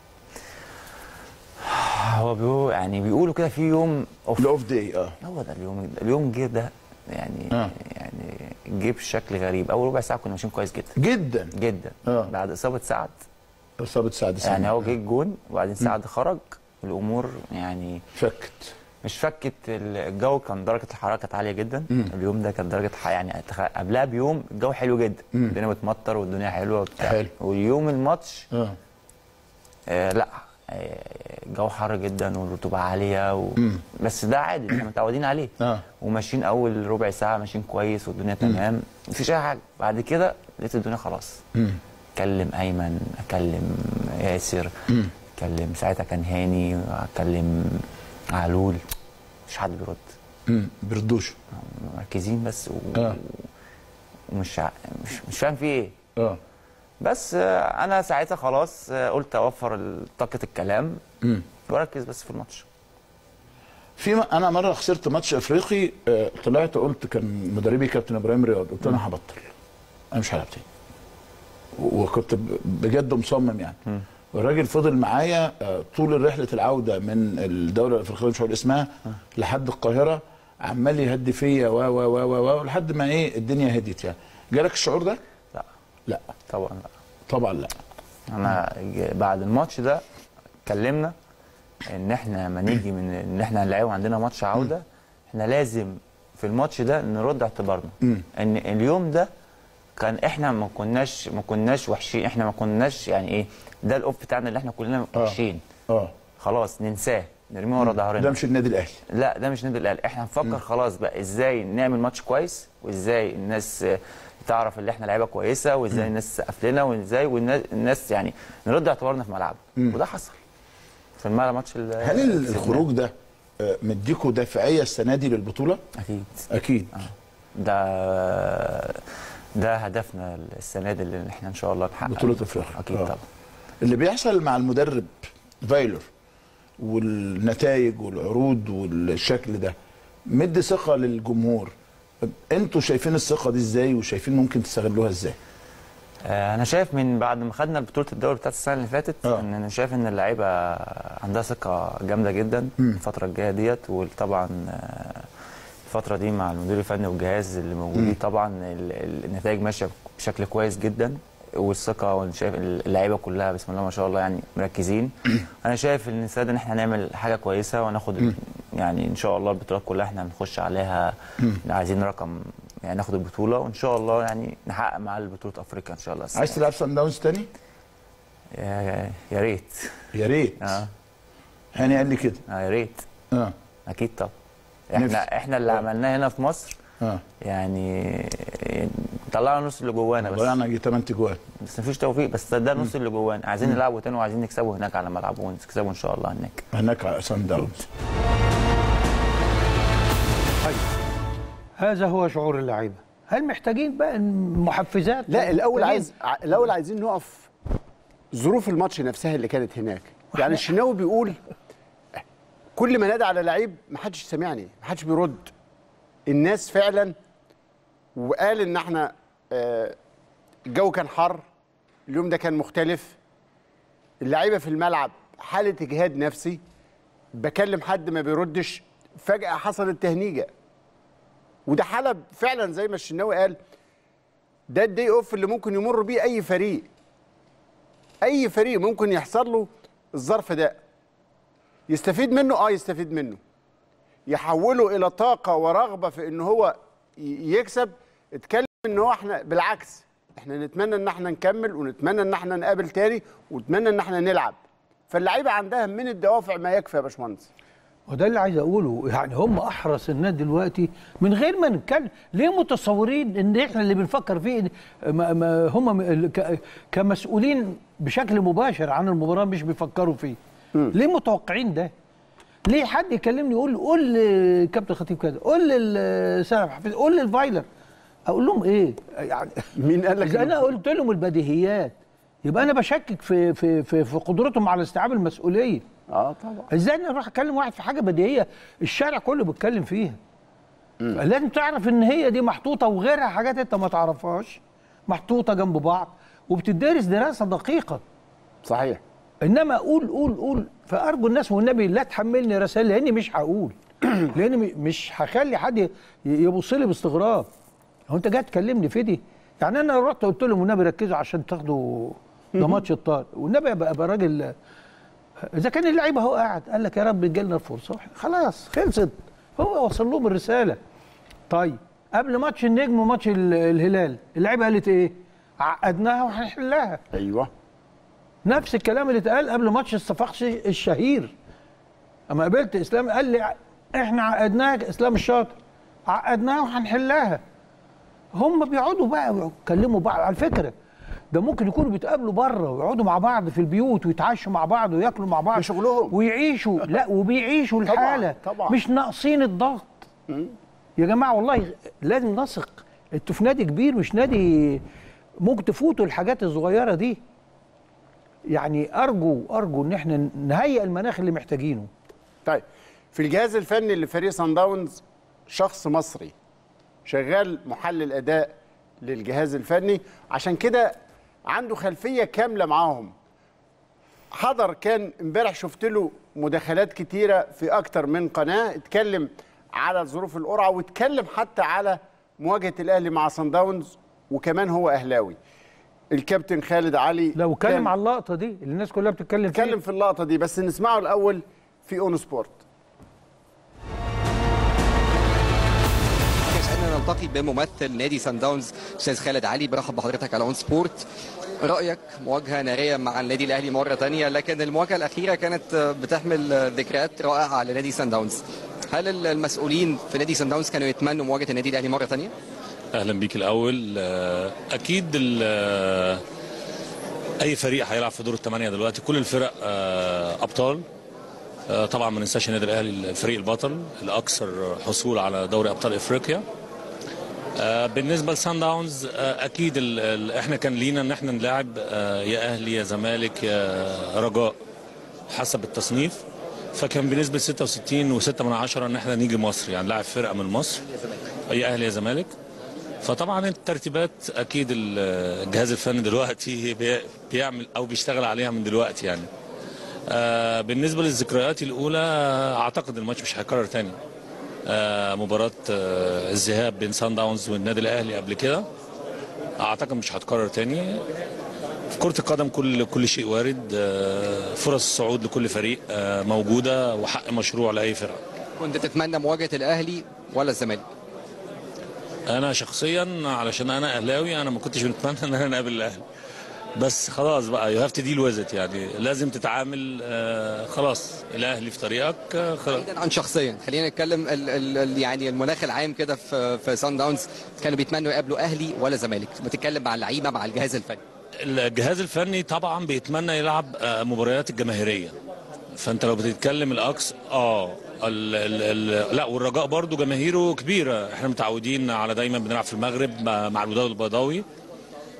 هو بيقول يعني بيقولوا كده في يوم اوف الاوف داي اه هو ده اليوم اليوم جه ده يعني آه. يعني جه بشكل غريب اول ربع ساعه كنا ماشيين كويس جدا جدا جدا آه. بعد اصابه سعد اصابه سعد سامي يعني هو جه الجون وبعدين سعد خرج الامور يعني فكت مش فكت الجو كان درجه الحراره كانت عاليه جدا اليوم ده كان درجه الحراره يعني أتخ- قبلها بيوم الجو حلو جدا الدنيا بتمطر والدنيا حلوه وبتاع حلو. واليوم الماتش اه آه لا آه، الجو حر جدا والرطوبه عاليه و... بس ده عادي احنا متعودين عليه آه. وماشيين اول ربع ساعه ماشيين كويس والدنيا تمام مفيش اي حاجه بعد كده لقيت الدنيا خلاص اكلم ايمن اكلم ياسر اكلم ساعتها كان هاني اكلم علول مش حد بيرد امم بردوش مركزين بس و... آه. ومش ع... مش, مش فاهم في ايه اه بس آه، انا ساعتها خلاص آه، قلت اوفر طاقه الكلام امم واركز بس في الماتش في م- انا مره خسرت ماتش افريقي آه، طلعت قلت كان مدربي كابتن ابراهيم رياض قلت له انا هبطل انا مش هلعب تاني و- وكنت ب- بجد مصمم يعني والراجل فضل معايا آه، طول رحله العوده من الدوله الافريقيه مش هقول اسمها لحد القاهره عمال يهدي فيا و و و و و لحد ما ايه الدنيا هديت يعني جالك الشعور ده؟ لا لا طبعا لا طبعا لا انا ج- بعد الماتش ده اتكلمنا ان احنا لما نيجي من ان احنا هنلعب عندنا ماتش عوده احنا لازم في الماتش ده نرد اعتبارنا ان اليوم ده كان احنا ما كناش ما كناش وحشين احنا ما كناش يعني ايه ده الاوف بتاعنا اللي احنا كلنا وحشين اه خلاص ننساه نرميه ورا ظهرنا ده مش النادي الاهلي لا ده مش نادي الاهلي احنا هنفكر خلاص بقى ازاي نعمل ماتش كويس وازاي الناس آه، تعرف ان احنا لعيبه كويسه وازاي الناس تسقف لنا وازاي والناس الناس يعني نرد اعتبارنا في ملعبنا وده حصل في الملعب ماتش ال- هل ال- الخروج ده آه، مديكوا دافعيه السنه دي للبطوله؟ اكيد اكيد ده ده هدفنا السنه دي اللي احنا ان شاء الله نحقق بطولة أفريقيا. اكيد آه. طبعا اللي بيحصل مع المدرب فايلر والنتائج والعروض والشكل ده مدي ثقه للجمهور انتوا شايفين الثقه دي ازاي وشايفين ممكن تستغلوها ازاي آه، انا شايف من بعد ما خدنا بطوله الدوري بتاعت السنه اللي فاتت آه. ان انا شايف ان اللعيبه عندها ثقه جامده جدا الفتره الجايه ديت وطبعا آه، الفتره دي مع المدير الفني والجهاز اللي موجودين طبعا ال- ال- النتائج ماشيه بشكل كويس جدا والثقه وانا شايف اللعيبه كلها بسم الله ما شاء الله يعني مركزين انا شايف ان السنه دي ان احنا نعمل حاجه كويسه وناخد يعني ان شاء الله البطولات كلها احنا هنخش عليها عايزين رقم يعني ناخد البطوله وان شاء الله يعني نحقق مع البطوله افريقيا ان شاء الله السنة عايز تلعب سان داونز تاني يا يا ريت يا ريت اه هاني قال لي كده آه، يا ريت اه اكيد طبعا احنا نفسي. احنا اللي آه. عملناه هنا في مصر اه يعني طلعنا نص اللي جوانا بس ضيعنا يجي 8 جوان بس مفيش توفيق بس ده نص اللي جوانا عايزين نلعبه تاني وعايزين نكسبه هناك على ملعبه ونكسبه ان شاء الله هناك هناك على سان داونز هذا هو شعور اللعيبه هل محتاجين بقى محفزات لا الاول محتاجين- عايز ع- الاول عايزين نقف ظروف الماتش نفسها اللي كانت هناك يعني الشناوي بيقول كل ما نادى على لعيب ما حدش سمعني ما حدش بيرد الناس فعلا وقال ان احنا آه، الجو كان حر اليوم ده كان مختلف اللعيبه في الملعب حاله اجهاد نفسي بكلم حد ما بيردش فجاه حصلت تهنيجه وده حاله فعلا زي ما الشناوي قال ده الدي اوف اللي ممكن يمر بيه اي فريق اي فريق ممكن يحصل له الظرف ده يستفيد منه اه يستفيد منه يحوله الى طاقه ورغبه في ان هو ي- يكسب اتكلم ان هو احنا بالعكس احنا نتمنى ان احنا نكمل ونتمنى ان احنا نقابل تاني ونتمنى ان احنا نلعب فاللعيبه عندها من الدوافع ما يكفي يا باشمهندس وده اللي عايز اقوله يعني هم احرص الناس دلوقتي من غير ما نتكلم ليه متصورين ان احنا اللي بنفكر فيه ما ما هم م- ك- كمسؤولين بشكل مباشر عن المباراه مش بيفكروا فيه ليه متوقعين ده ليه حد يكلمني يقول قول لكابتن خطيب كده قول لسامح حفيظ قول للفايلر اقول لهم ايه يعني مين قال لك إذا إنه- انا قلت لهم البديهيات يبقى انا بشكك في في في, في قدرتهم على استيعاب المسؤوليه اه طبعا ازاي انا اروح اكلم واحد في حاجه بديهيه الشارع كله بيتكلم فيها لازم تعرف ان هي دي محطوطه وغيرها حاجات انت ما تعرفهاش محطوطه جنب بعض وبتدرس دراسه دقيقه صحيح انما قول قول قول فارجو الناس والنبي لا تحملني رسائل لاني مش هقول لاني م- مش هخلي حد ي- يبص لي باستغراب هو انت جاي تكلمني في دي يعني انا رحت قلت لهم والنبي ركزوا عشان تاخدوا ده ماتش الطار والنبي ابقى ابقى راجل اذا كان اللعيبه هو قاعد قال لك يا رب تجيلنا الفرصه خلاص خلصت هو وصل لهم الرساله طيب قبل ماتش النجم وماتش ال- الهلال اللعيبه قالت ايه عقدناها وهنحلها ايوه نفس الكلام اللي اتقال قبل ماتش الصفاقسي الشهير اما قابلت اسلام قال لي احنا عقدناها اسلام الشاطر عقدناها وهنحلها هم بيقعدوا بقى ويكلموا بعض على فكره ده ممكن يكونوا بيتقابلوا بره ويقعدوا مع بعض في البيوت ويتعشوا مع بعض وياكلوا مع بعض ده شغلهم. ويعيشوا لا وبيعيشوا طبعاً، الحاله طبعاً. مش ناقصين الضغط يا جماعه والله لازم نثق انتوا في نادي كبير مش نادي ممكن تفوتوا الحاجات الصغيره دي يعني ارجو ارجو ان احنا نهيئ المناخ اللي محتاجينه طيب في الجهاز الفني لفريق سان داونز شخص مصري شغال محلل اداء للجهاز الفني عشان كده عنده خلفيه كامله معاهم حضر كان امبارح شفت له مداخلات كتيره في اكتر من قناه اتكلم على ظروف القرعه واتكلم حتى على مواجهه الاهلي مع سان داونز وكمان هو اهلاوي الكابتن خالد علي لو اتكلم كان- على اللقطه دي اللي الناس كلها بتتكلم فيها اتكلم في اللقطه دي بس نسمعه الاول في اون سبورت يسعدنا نلتقي بممثل نادي سان داونز استاذ خالد علي برحب بحضرتك على اون سبورت رايك مواجهه ناريه مع النادي الاهلي مره تانية لكن المواجهه الاخيره كانت بتحمل ذكريات رائعه على نادي سان داونز هل المسؤولين في نادي سان داونز كانوا يتمنوا مواجهه النادي الاهلي مره تانية اهلا بيك الاول آه، اكيد ال- آه، اي فريق هيلعب في دور الثمانيه دلوقتي كل الفرق آه، ابطال آه، طبعا ما ننساش النادي الاهلي الفريق البطل الاكثر حصول على دوري ابطال افريقيا آه، بالنسبه لسان داونز آه، اكيد ال- ال- احنا كان لينا ان احنا نلاعب آه، يا اهلي يا زمالك يا رجاء حسب التصنيف فكان بنسبه 66 و6 من عشرة ان احنا نيجي مصر يعني لاعب فرقه من مصر يا اهلي يا زمالك فطبعا الترتيبات اكيد ال- الجهاز الفني دلوقتي بي- بيعمل او بيشتغل عليها من دلوقتي يعني آه بالنسبه للذكريات الاولى آه، اعتقد الماتش مش هيكرر تاني آه مباراه آه الذهاب بين سان داونز والنادي الاهلي قبل كده اعتقد مش هتكرر تاني في كره القدم كل كل شيء وارد آه فرص الصعود لكل فريق آه موجوده وحق مشروع لاي فرقه كنت تتمنى مواجهه الاهلي ولا الزمالك انا شخصيا علشان انا اهلاوي انا ما كنتش بتمنى ان انا نقابل الاهلي بس خلاص بقى يو هاف تو ديل ويز يعني لازم تتعامل آه خلاص الاهلي في طريقك آه خلاص بعيدا عن شخصيا خلينا نتكلم ال ال ال يعني المناخ العام كده في في سان داونز كانوا بيتمنوا يقابلوا اهلي ولا زمالك بتتكلم مع اللعيبه مع الجهاز الفني الجهاز الفني طبعا بيتمنى يلعب آه، مباريات الجماهيريه فانت لو بتتكلم الاكس اه ال ال ال لا والرجاء برضو جماهيره كبيره احنا متعودين على دايما بنلعب في المغرب مع مع الوداد البيضاوي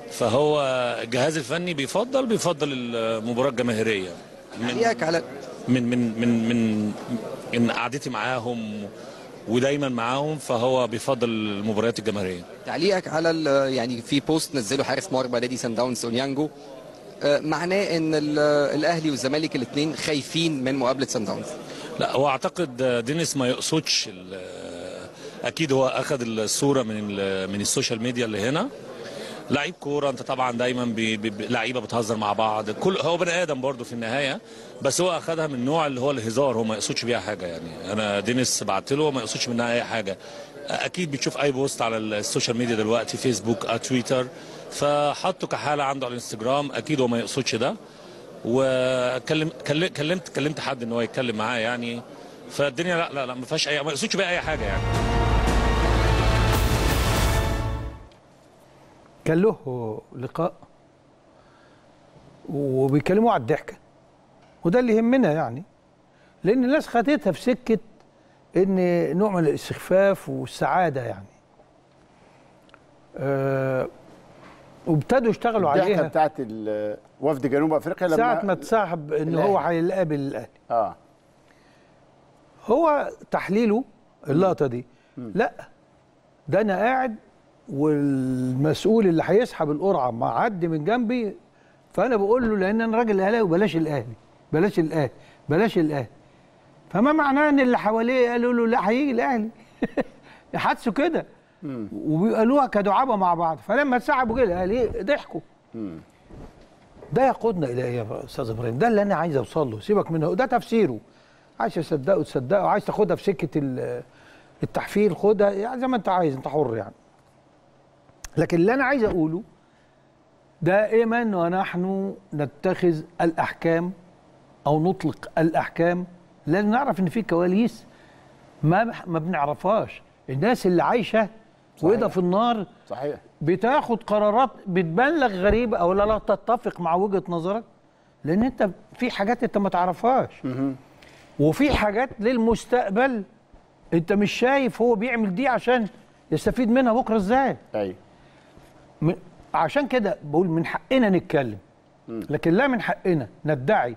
فهو الجهاز الفني بيفضل بيفضل المباراه الجماهيريه من تعليقك على من من من من من قعدتي معاهم ودايما معاهم فهو بيفضل المباريات الجماهيريه تعليقك على ال- يعني في بوست نزله حارس مرمى نادي سان داونز اونيانجو آه، معناه ان ال- الاهلي والزمالك الاثنين خايفين من مقابله سان داونز لا هو اعتقد دينيس ما يقصدش ال- اكيد هو اخذ الصوره من ال- من السوشيال ميديا اللي هنا لعيب كوره انت طبعا دايما بي بي بي- لعيبه بتهزر مع بعض كل هو بني ادم برضه في النهايه بس هو اخذها من النوع اللي هو الهزار هو ما يقصدش بيها حاجه يعني انا دينيس بعت له ما يقصدش منها اي حاجه اكيد بتشوف اي بوست على السوشيال ميديا دلوقتي فيسبوك أو تويتر فحطه كحاله عنده على الانستجرام اكيد هو ما يقصدش ده وكلم كلم- كلمت كلمت حد ان هو يتكلم معاه يعني فالدنيا لا لا لا ما فيهاش اي ما يقصدش بيها اي حاجه يعني كان له لقاء وبيكلموا على الضحكه وده اللي يهمنا يعني لان الناس خدتها في سكه ان نوع من الاستخفاف والسعاده يعني أه وابتدوا يشتغلوا الضحكه عليها بتاعت ال- وفد جنوب افريقيا لما ساعه ما اتسحب ان هو الأهلي. هيقابل الاهلي اه هو تحليله اللقطه دي لا ده انا قاعد والمسؤول اللي هيسحب القرعه معدي من جنبي فانا بقول له لان انا راجل اهلاوي بلاش الاهلي بلاش الاهلي بلاش الاهلي فما معناه ان اللي حواليه قالوا له لا هيجي الاهلي حدسوا كده وبيقولوها كدعابه مع بعض فلما اتسحبوا كده الاهلي ضحكوا ده يقودنا الى ايه يا استاذ ابراهيم ده اللي انا عايز اوصل له سيبك منه ده تفسيره عايز تصدقه تصدقه عايز تاخدها في سكه ال- التحفيل خدها يعني زي ما انت عايز انت حر يعني لكن اللي انا عايز اقوله دائما ونحن نتخذ الاحكام او نطلق الاحكام لازم نعرف ان في كواليس ما ما بنعرفهاش الناس اللي عايشه وايدها في النار صحيح بتاخد قرارات بتبان لك غريبه او لا لا تتفق مع وجهه نظرك لان انت في حاجات انت ما تعرفهاش وفي حاجات للمستقبل انت مش شايف هو بيعمل دي عشان يستفيد منها بكره ازاي ايوه م- عشان كده بقول من حقنا نتكلم لكن لا من حقنا ندعي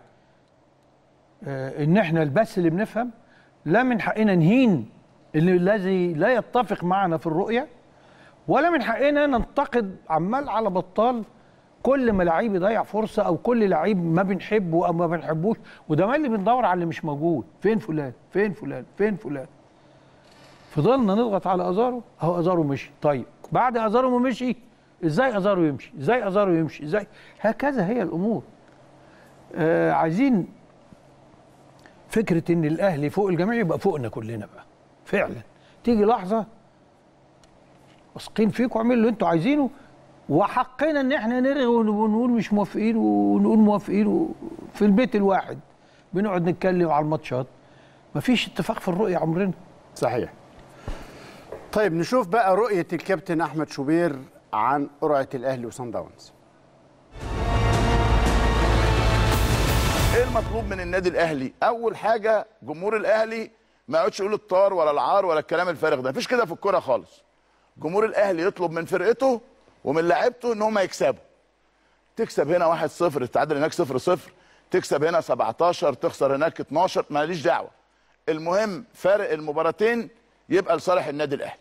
آه، ان احنا البس اللي بنفهم لا من حقنا نهين اللي الذي لا يتفق معنا في الرؤيه ولا من حقنا ننتقد عمال على بطال كل ما لعيب يضيع فرصه او كل لعيب ما بنحبه او ما بنحبوش وده ما اللي بندور على اللي مش موجود فين فلان فين فلان فين فلان فضلنا نضغط على ازارو اهو ازارو مشي طيب بعد ازارو ما مشي ازاي ازارو يمشي ازاي ازارو يمشي ازاي هكذا هي الامور آه عايزين فكره ان الاهلي فوق الجميع يبقى فوقنا كلنا بقى فعلا تيجي لحظه واثقين فيكم اعملوا اللي انتوا عايزينه وحقنا ان احنا نرغي ونقول مش موافقين ونقول موافقين و- في البيت الواحد بنقعد نتكلم على الماتشات مفيش اتفاق في الرؤيه عمرنا صحيح طيب نشوف بقى رؤيه الكابتن احمد شوبير عن قرعه الاهلي وصن داونز ايه المطلوب من النادي الاهلي اول حاجه جمهور الاهلي ما يقعدش يقول الطار ولا العار ولا الكلام الفارغ ده مفيش كده في الكوره خالص جمهور الاهلي يطلب من فرقته ومن لاعيبته ان هم يكسبوا تكسب هنا 1-0 تتعادل هناك 0-0 تكسب هنا 17 تخسر هناك 12 ماليش دعوه المهم فارق المباراتين يبقى لصالح النادي الاهلي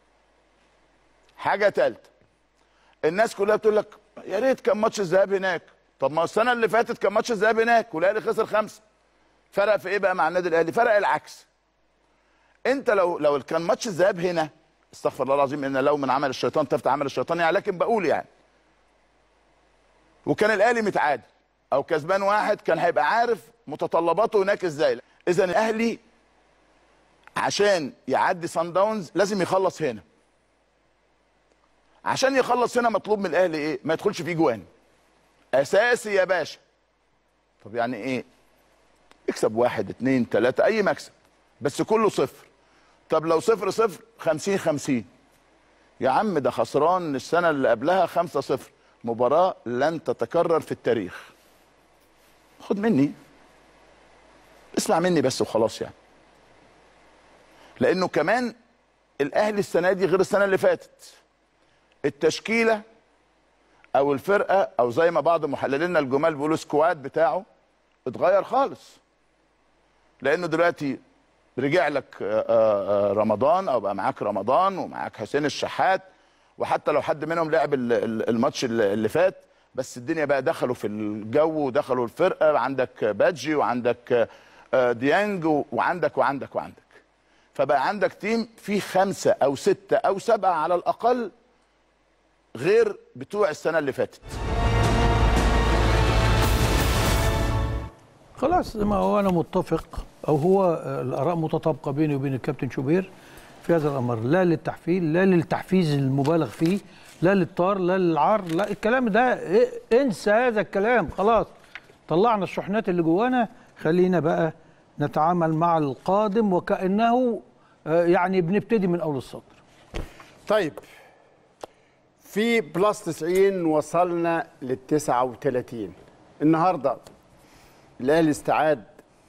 حاجه ثالثه الناس كلها بتقول لك يا ريت كان ماتش الذهاب هناك طب ما السنه اللي فاتت كان ماتش الذهاب هناك والاهلي خسر خمسه فرق في ايه بقى مع النادي الاهلي فرق العكس انت لو لو كان ماتش الذهاب هنا استغفر الله العظيم ان لو من عمل الشيطان تفتح عمل الشيطان يعني لكن بقول يعني وكان الاهلي متعادل او كسبان واحد كان هيبقى عارف متطلباته هناك ازاي اذا الاهلي عشان يعدي سان داونز لازم يخلص هنا عشان يخلص هنا مطلوب من الاهلي ايه ما يدخلش فيه جوان اساسي يا باشا طب يعني ايه اكسب واحد اتنين تلاتة اي مكسب بس كله صفر طب لو صفر صفر خمسين خمسين يا عم ده خسران السنة اللي قبلها خمسة صفر مباراة لن تتكرر في التاريخ خد مني اسمع مني بس وخلاص يعني لانه كمان الاهلي السنة دي غير السنة اللي فاتت التشكيلة او الفرقه او زي ما بعض محللينا الجمال بيقولوا سكواد بتاعه اتغير خالص لانه دلوقتي رجع لك آه، آه، آه، رمضان او بقى معاك رمضان ومعاك حسين الشحات وحتى لو حد منهم لعب ال- ال- الماتش اللي اللي فات بس الدنيا بقى دخلوا في الجو ودخلوا الفرقه عندك بادجي وعندك آه، ديانج و- وعندك وعندك وعندك فبقى عندك تيم فيه خمسه او سته او سبعه على الاقل غير بتوع السنه اللي فاتت خلاص ما هو انا متفق او هو آه، الاراء متطابقه بيني وبين الكابتن شوبير في هذا الامر لا للتحفيل لا للتحفيز المبالغ فيه لا للطار لا للعار لا الكلام ده إيه، انسى هذا الكلام خلاص طلعنا الشحنات اللي جوانا خلينا بقى نتعامل مع القادم وكانه آه، يعني بنبتدي من اول السطر طيب في بلس 90 وصلنا لل 39 النهارده الاهلي استعاد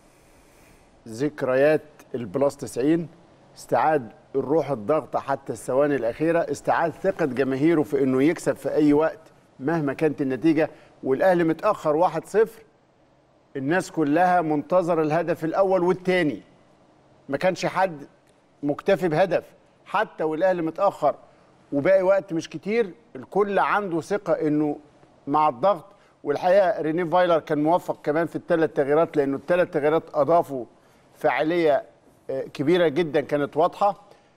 ذكريات البلس 90 استعاد الروح الضغط حتى الثواني الاخيره استعاد ثقه جماهيره في انه يكسب في اي وقت مهما كانت النتيجه والاهلي متاخر 1-0 الناس كلها منتظر الهدف الاول والثاني ما كانش حد مكتفي بهدف حتى والاهلي متاخر وباقي وقت مش كتير الكل عنده ثقه انه مع الضغط والحقيقه ريني فايلر كان موفق كمان في الثلاث تغييرات لانه الثلاث تغييرات اضافوا فاعليه آه، كبيره جدا كانت واضحه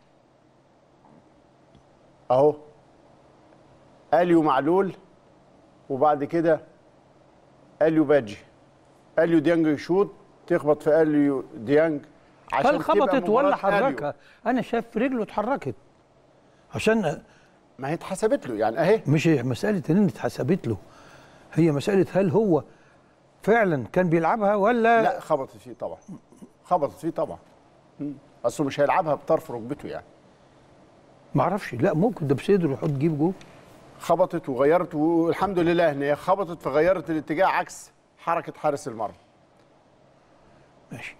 اهو اليو معلول وبعد كده اليو باجي اليو ديانج يشوط تخبط في اليو ديانج عشان هل تبقى خبطت ولا مباراة أليو. حركها انا شايف رجله اتحركت عشان ما هي اتحسبت له يعني اهي مش مساله ان اتحسبت له هي مساله هل هو فعلا كان بيلعبها ولا لا خبطت فيه طبعا خبطت فيه طبعا مم. اصله مش هيلعبها بطرف ركبته يعني ما اعرفش لا ممكن ده بصدره يحط جيب جول خبطت وغيرت والحمد لله ان هي خبطت فغيرت الاتجاه عكس حركه حارس المرمى ماشي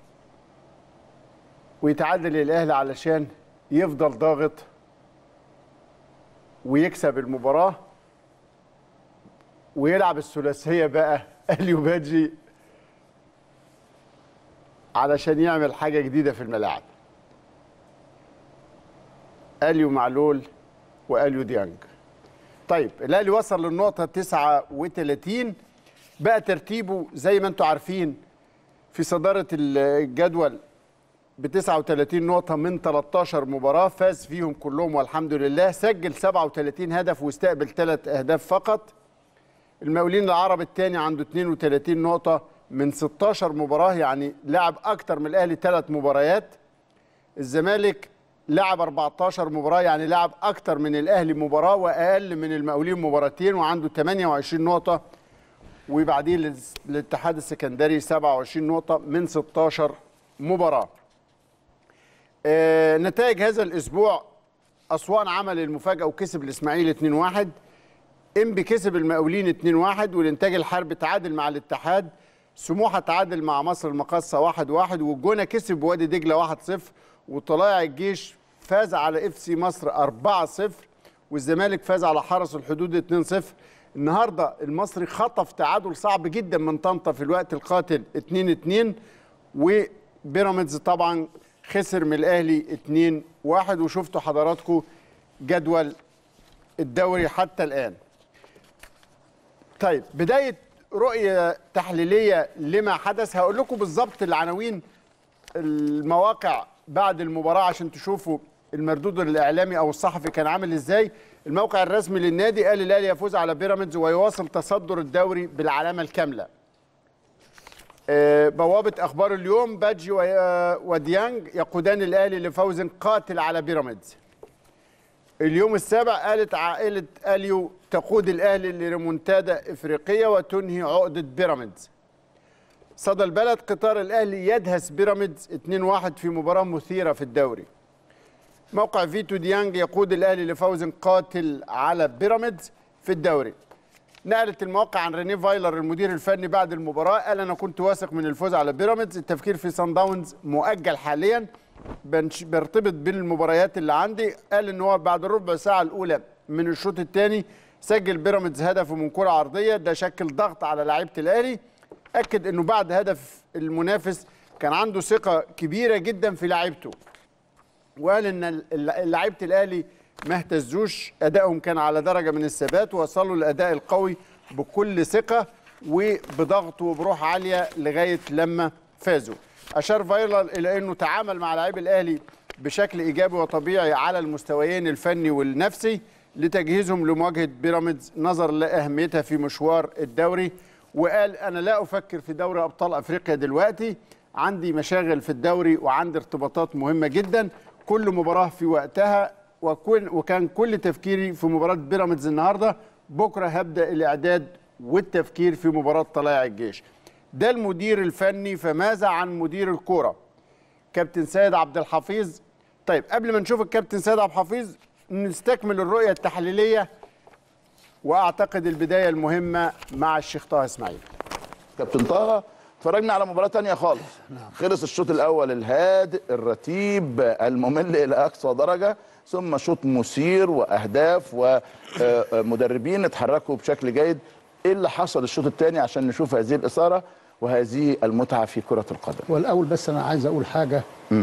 ويتعادل الاهلي علشان يفضل ضاغط ويكسب المباراه ويلعب الثلاثيه بقى اليو باجي علشان يعمل حاجه جديده في الملاعب اليو معلول واليو ديانج طيب الاهلي وصل للنقطه 39 بقى ترتيبه زي ما انتم عارفين في صداره الجدول ب 39 نقطة من 13 مباراة فاز فيهم كلهم والحمد لله سجل 37 هدف واستقبل ثلاث أهداف فقط المقاولين العرب الثاني عنده 32 نقطة من 16 مباراة يعني لعب أكتر من الأهلي ثلاث مباريات الزمالك لعب 14 مباراة يعني لعب أكتر من الأهلي مباراة وأقل من المقاولين مباراتين وعنده 28 نقطة وبعدين للز- للاتحاد السكندري 27 نقطة من 16 مباراة آه، نتائج هذا الاسبوع اسوان عمل المفاجاه وكسب الاسماعيلي 2-1 انبي كسب المقاولين 2-1 والانتاج الحربي تعادل مع الاتحاد سموحه تعادل مع مصر المقاصه 1-1 والجونه كسب وادي دجله 1-0 وطلائع الجيش فاز على اف سي مصر 4-0 والزمالك فاز على حرس الحدود 2-0 النهارده المصري خطف تعادل صعب جدا من طنطا في الوقت القاتل 2-2 وبيراميدز طبعا خسر من الاهلي 2-1 وشفتوا حضراتكم جدول الدوري حتى الان طيب بدايه رؤيه تحليليه لما حدث هقول لكم بالظبط العناوين المواقع بعد المباراه عشان تشوفوا المردود الاعلامي او الصحفي كان عامل ازاي الموقع الرسمي للنادي قال الاهلي يفوز على بيراميدز ويواصل تصدر الدوري بالعلامه الكامله آه، بوابة أخبار اليوم بادجي و- آه، وديانج يقودان الأهلي لفوز قاتل على بيراميدز اليوم السابع قالت عائلة أليو تقود الأهلي لريمونتادا إفريقية وتنهي عقدة بيراميدز صدى البلد قطار الأهلي يدهس بيراميدز 2-1 في مباراة مثيرة في الدوري موقع فيتو ديانج يقود الأهلي لفوز قاتل على بيراميدز في الدوري نقلت المواقع عن ريني فايلر المدير الفني بعد المباراه قال انا كنت واثق من الفوز على بيراميدز التفكير في سان داونز مؤجل حاليا بنش- برتبط بالمباريات اللي عندي قال ان هو بعد الربع ساعه الاولى من الشوط الثاني سجل بيراميدز هدفه من كره عرضيه ده شكل ضغط على لعيبه الاهلي اكد انه بعد هدف المنافس كان عنده ثقه كبيره جدا في لعيبته وقال ان ال- لعيبه الاهلي ما اهتزوش ادائهم كان على درجه من الثبات ووصلوا للاداء القوي بكل ثقه وبضغط وبروح عاليه لغايه لما فازوا اشار فايلر الى انه تعامل مع لاعبي الاهلي بشكل ايجابي وطبيعي على المستويين الفني والنفسي لتجهيزهم لمواجهه بيراميدز نظرا لاهميتها في مشوار الدوري وقال انا لا افكر في دوري ابطال افريقيا دلوقتي عندي مشاغل في الدوري وعندي ارتباطات مهمه جدا كل مباراه في وقتها وكل وكان كل تفكيري في مباراه بيراميدز النهارده بكره هبدا الاعداد والتفكير في مباراه طلائع الجيش ده المدير الفني فماذا عن مدير الكوره كابتن سيد عبد الحفيظ طيب قبل ما نشوف الكابتن سيد عبد الحفيظ نستكمل الرؤيه التحليليه واعتقد البدايه المهمه مع الشيخ طه اسماعيل كابتن طه اتفرجنا على مباراه تانية خالص خلص الشوط الاول الهادئ الرتيب الممل الى اقصى درجه ثم شوط مثير واهداف ومدربين اتحركوا بشكل جيد ايه اللي حصل الشوط الثاني عشان نشوف هذه الاثاره وهذه المتعه في كره القدم والاول بس انا عايز اقول حاجه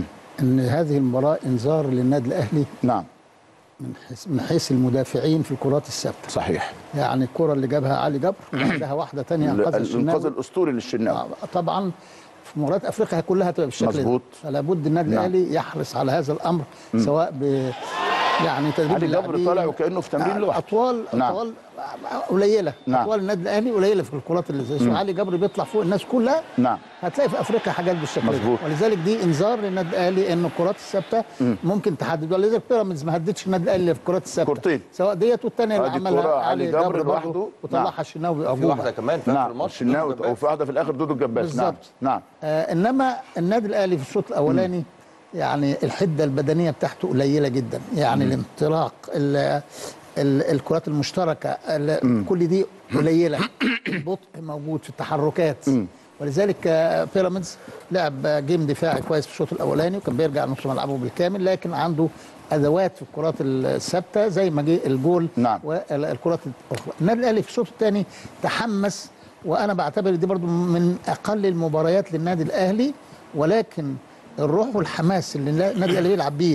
ان هذه المباراه انذار للنادي الاهلي نعم من حيث من حيث المدافعين في الكرات الثابته صحيح يعني الكره اللي جابها علي جبر عندها واحده ثانيه انقاذ الانقاذ الشناوي الاسطوري للشناوي آه، طبعا في مباريات افريقيا كلها هتبقى بالشكل مظبوط. ده فلا بد النادي نعم. الاهلي يحرص على هذا الامر مم. سواء ب يعني تدريب علي جبر اللاعبين. طالع وكانه في تمرين آه، لوحده اطوال نعم. اطوال قليله نعم. اطوال النادي الاهلي قليله في الكرات اللي زي مم. علي جبر بيطلع فوق الناس كلها نعم هتلاقي في افريقيا حاجات بالشكل مظبوط. ده ولذلك دي انذار للنادي الاهلي ان الكرات الثابته مم. ممكن تحدد ولذلك بيراميدز ما هدتش النادي الاهلي في الكرات الثابته كورتين. سواء ديت والثانيه اللي ادي عملها كرة علي جبر برضه لوحده وطلعها الشناوي في أبوبة. واحده كمان في نعم الماتش الشناوي وفي واحده في الاخر دودو الجباس نعم بالظبط. نعم آه انما النادي الاهلي في الشوط الاولاني يعني الحده البدنيه بتاعته قليله جدا يعني مم. الانطلاق ال- ال- الكرات المشتركه ال- مم. كل دي قليله البطء موجود في التحركات ولذلك آه، بيراميدز لعب آه، جيم دفاعي كويس في الشوط الاولاني وكان بيرجع نص ملعبه بالكامل لكن عنده ادوات في الكرات الثابته زي ما جه الجول نعم. والكرات الاخرى النادي الاهلي في الشوط الثاني تحمس وانا بعتبر دي برضو من اقل المباريات للنادي الاهلي ولكن الروح والحماس اللي النادي الاهلي بيلعب بيه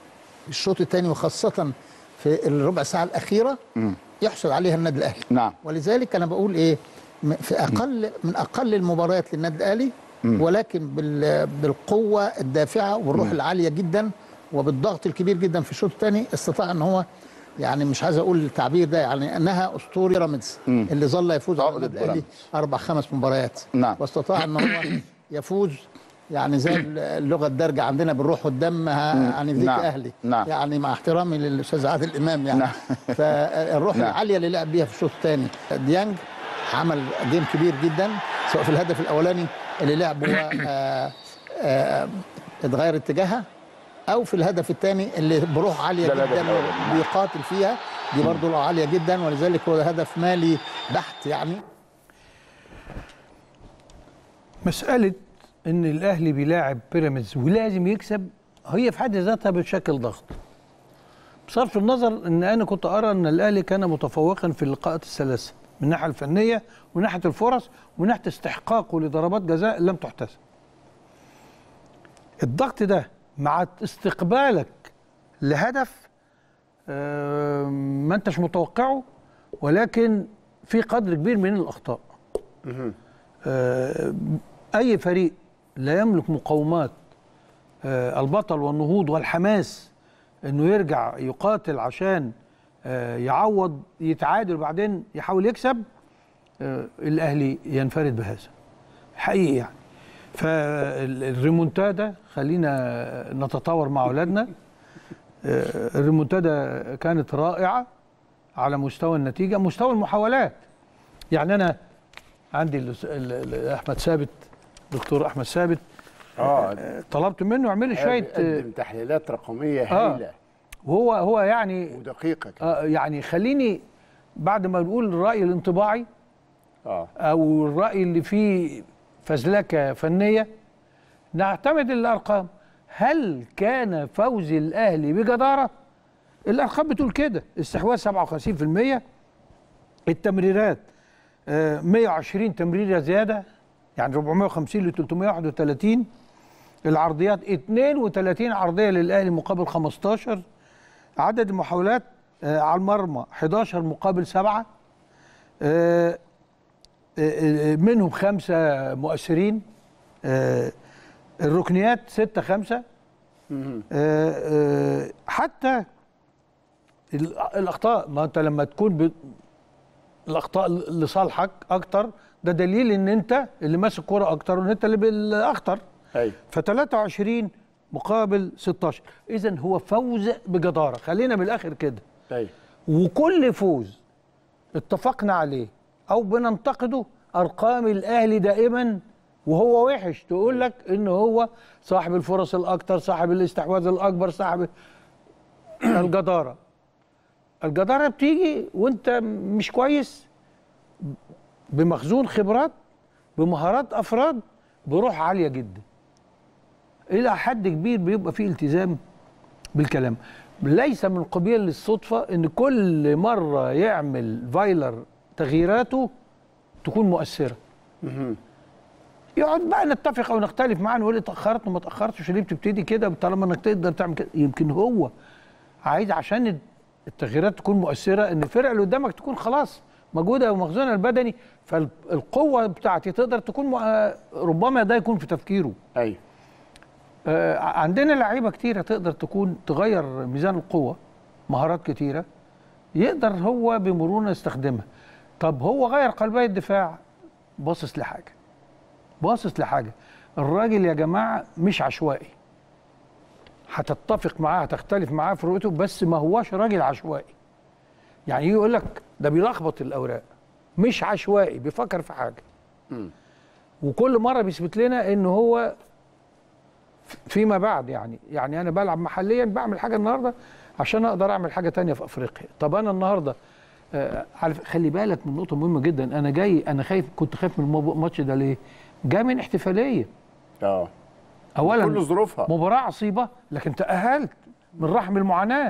في الشوط الثاني وخاصه في الربع ساعه الاخيره يحصل عليها النادي الاهلي نعم ولذلك انا بقول ايه م- في اقل من اقل المباريات للنادي الاهلي مم. ولكن بال- بالقوه الدافعه والروح مم. العاليه جدا وبالضغط الكبير جدا في الشوط الثاني استطاع ان هو يعني مش عايز اقول التعبير ده يعني انها اسطوري بيراميدز مم. اللي ظل يفوز على عقدة النادي الاهلي بيراميدز. اربع خمس مباريات نعم. واستطاع ان هو يفوز يعني زي اللغه الدارجه عندنا بالروح والدم ها- مم. يعني ذيك نعم. اهلي نعم. يعني مع احترامي للاستاذ عادل امام يعني نعم. فالروح نعم. العاليه اللي لعب بيها في الشوط الثاني ديانج عمل جيم كبير جدا سواء في الهدف الاولاني اللي لعبه آه، آه، اتغير اتجاهها او في الهدف الثاني اللي بروح عاليه ده الهدف جدا الأول. نعم. بيقاتل فيها دي برضه روح عاليه جدا ولذلك هو هدف مالي بحت يعني مسألة إن الأهلي بيلاعب بيراميدز ولازم يكسب هي في حد ذاتها بتشكل ضغط. بصرف النظر إن أنا كنت أرى إن الأهلي كان متفوقا في اللقاءات الثلاثة من الناحية الفنية ومن ناحية الفرص ومن ناحية استحقاقه لضربات جزاء لم تحتسب. الضغط ده مع استقبالك لهدف آه، ما انتش متوقعه ولكن في قدر كبير من الاخطاء آه، اي فريق لا يملك مقومات آه، البطل والنهوض والحماس انه يرجع يقاتل عشان آه، يعوض يتعادل وبعدين يحاول يكسب آه، الاهلي ينفرد بهذا حقيقي يعني فالريمونتادا خلينا نتطور مع اولادنا آه، الريمونتادا كانت رائعه على مستوى النتيجه مستوى المحاولات يعني انا عندي ال- ال- ال- احمد ثابت دكتور احمد ثابت اه طلبت منه يعمل لي شويه بيقدم تحليلات رقميه آه. هايله وهو هو يعني ودقيقه كده. آه يعني خليني بعد ما نقول الراي الانطباعي اه او الراي اللي فيه فزلكه فنيه نعتمد الارقام هل كان فوز الاهلي بجداره الارقام بتقول كده استحواذ 57% التمريرات آه، 120 تمريره زياده يعني 450 ل 331 العرضيات 32 عرضيه للاهلي مقابل 15 عدد المحاولات آه، على المرمى 11 مقابل 7 آه، آه، آه، منهم خمسه مؤثرين آه، الركنيات 6 5 حتى ال- الاخطاء ما انت لما تكون ب... الاخطاء لصالحك اكتر ده دليل ان انت اللي ماسك كوره اكتر وان انت اللي بالاخطر ايوه ف 23 مقابل 16 اذا هو فوز بجداره خلينا من الاخر كده ايوه وكل فوز اتفقنا عليه او بننتقده ارقام الاهلي دائما وهو وحش تقول لك ان هو صاحب الفرص الاكثر صاحب الاستحواذ الاكبر صاحب الجداره الجداره بتيجي وانت مش كويس بمخزون خبرات بمهارات افراد بروح عاليه جدا الى حد كبير بيبقى فيه التزام بالكلام ليس من قبيل للصدفه ان كل مره يعمل فايلر تغييراته تكون مؤثره يقعد بقى نتفق او نختلف معاه نقول اتاخرت وما اتاخرتش ليه بتبتدي كده طالما انك تقدر تعمل كده يمكن هو عايز عشان التغييرات تكون مؤثره ان الفرقه اللي قدامك تكون خلاص موجوده ومخزونها البدني فالقوه بتاعتي تقدر تكون مؤ- ربما ده يكون في تفكيره ايوه آه، عندنا لعيبه كتيره تقدر تكون تغير ميزان القوه مهارات كتيره يقدر هو بمرونه يستخدمها طب هو غير قلبي الدفاع باصص لحاجه باصص لحاجه الراجل يا جماعه مش عشوائي هتتفق معاه هتختلف معاه في رؤيته بس ما هواش راجل عشوائي يعني يقول لك ده بيلخبط الاوراق مش عشوائي بيفكر في حاجه وكل مره بيثبت لنا ان هو فيما بعد يعني يعني انا بلعب محليا بعمل حاجه النهارده عشان اقدر اعمل حاجه تانية في افريقيا طب انا النهارده آه عارف خلي بالك من نقطه مهمه جدا انا جاي انا خايف كنت خايف من المو- الماتش ده ليه جاي من احتفاليه اه اولا كل ظروفها مباراه عصيبه لكن تاهلت من رحم المعاناه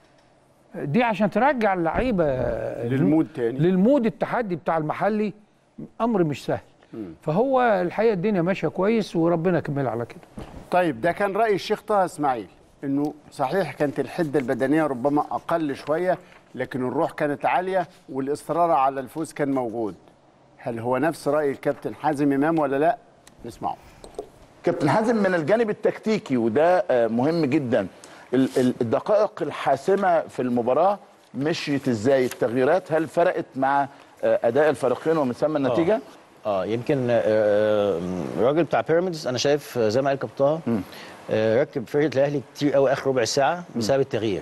دي عشان ترجع اللعيبه للمود تاني. للمود التحدي بتاع المحلي امر مش سهل فهو الحقيقه الدنيا ماشيه كويس وربنا يكمل على كده طيب ده كان راي الشيخ طه اسماعيل انه صحيح كانت الحده البدنيه ربما اقل شويه لكن الروح كانت عاليه والاصرار على الفوز كان موجود هل هو نفس راي الكابتن حازم امام ولا لا نسمعه كابتن حازم من الجانب التكتيكي وده آه، مهم جدا ال- ال- الدقائق الحاسمه في المباراه مشيت ازاي التغييرات هل فرقت مع آه، اداء الفريقين ومن ثم النتيجه اه يمكن آه، الراجل بتاع بيراميدز انا شايف آه، زي ما قال كابتن طه آه، ركب فرقه الاهلي كتير قوي اخر ربع ساعه بسبب التغيير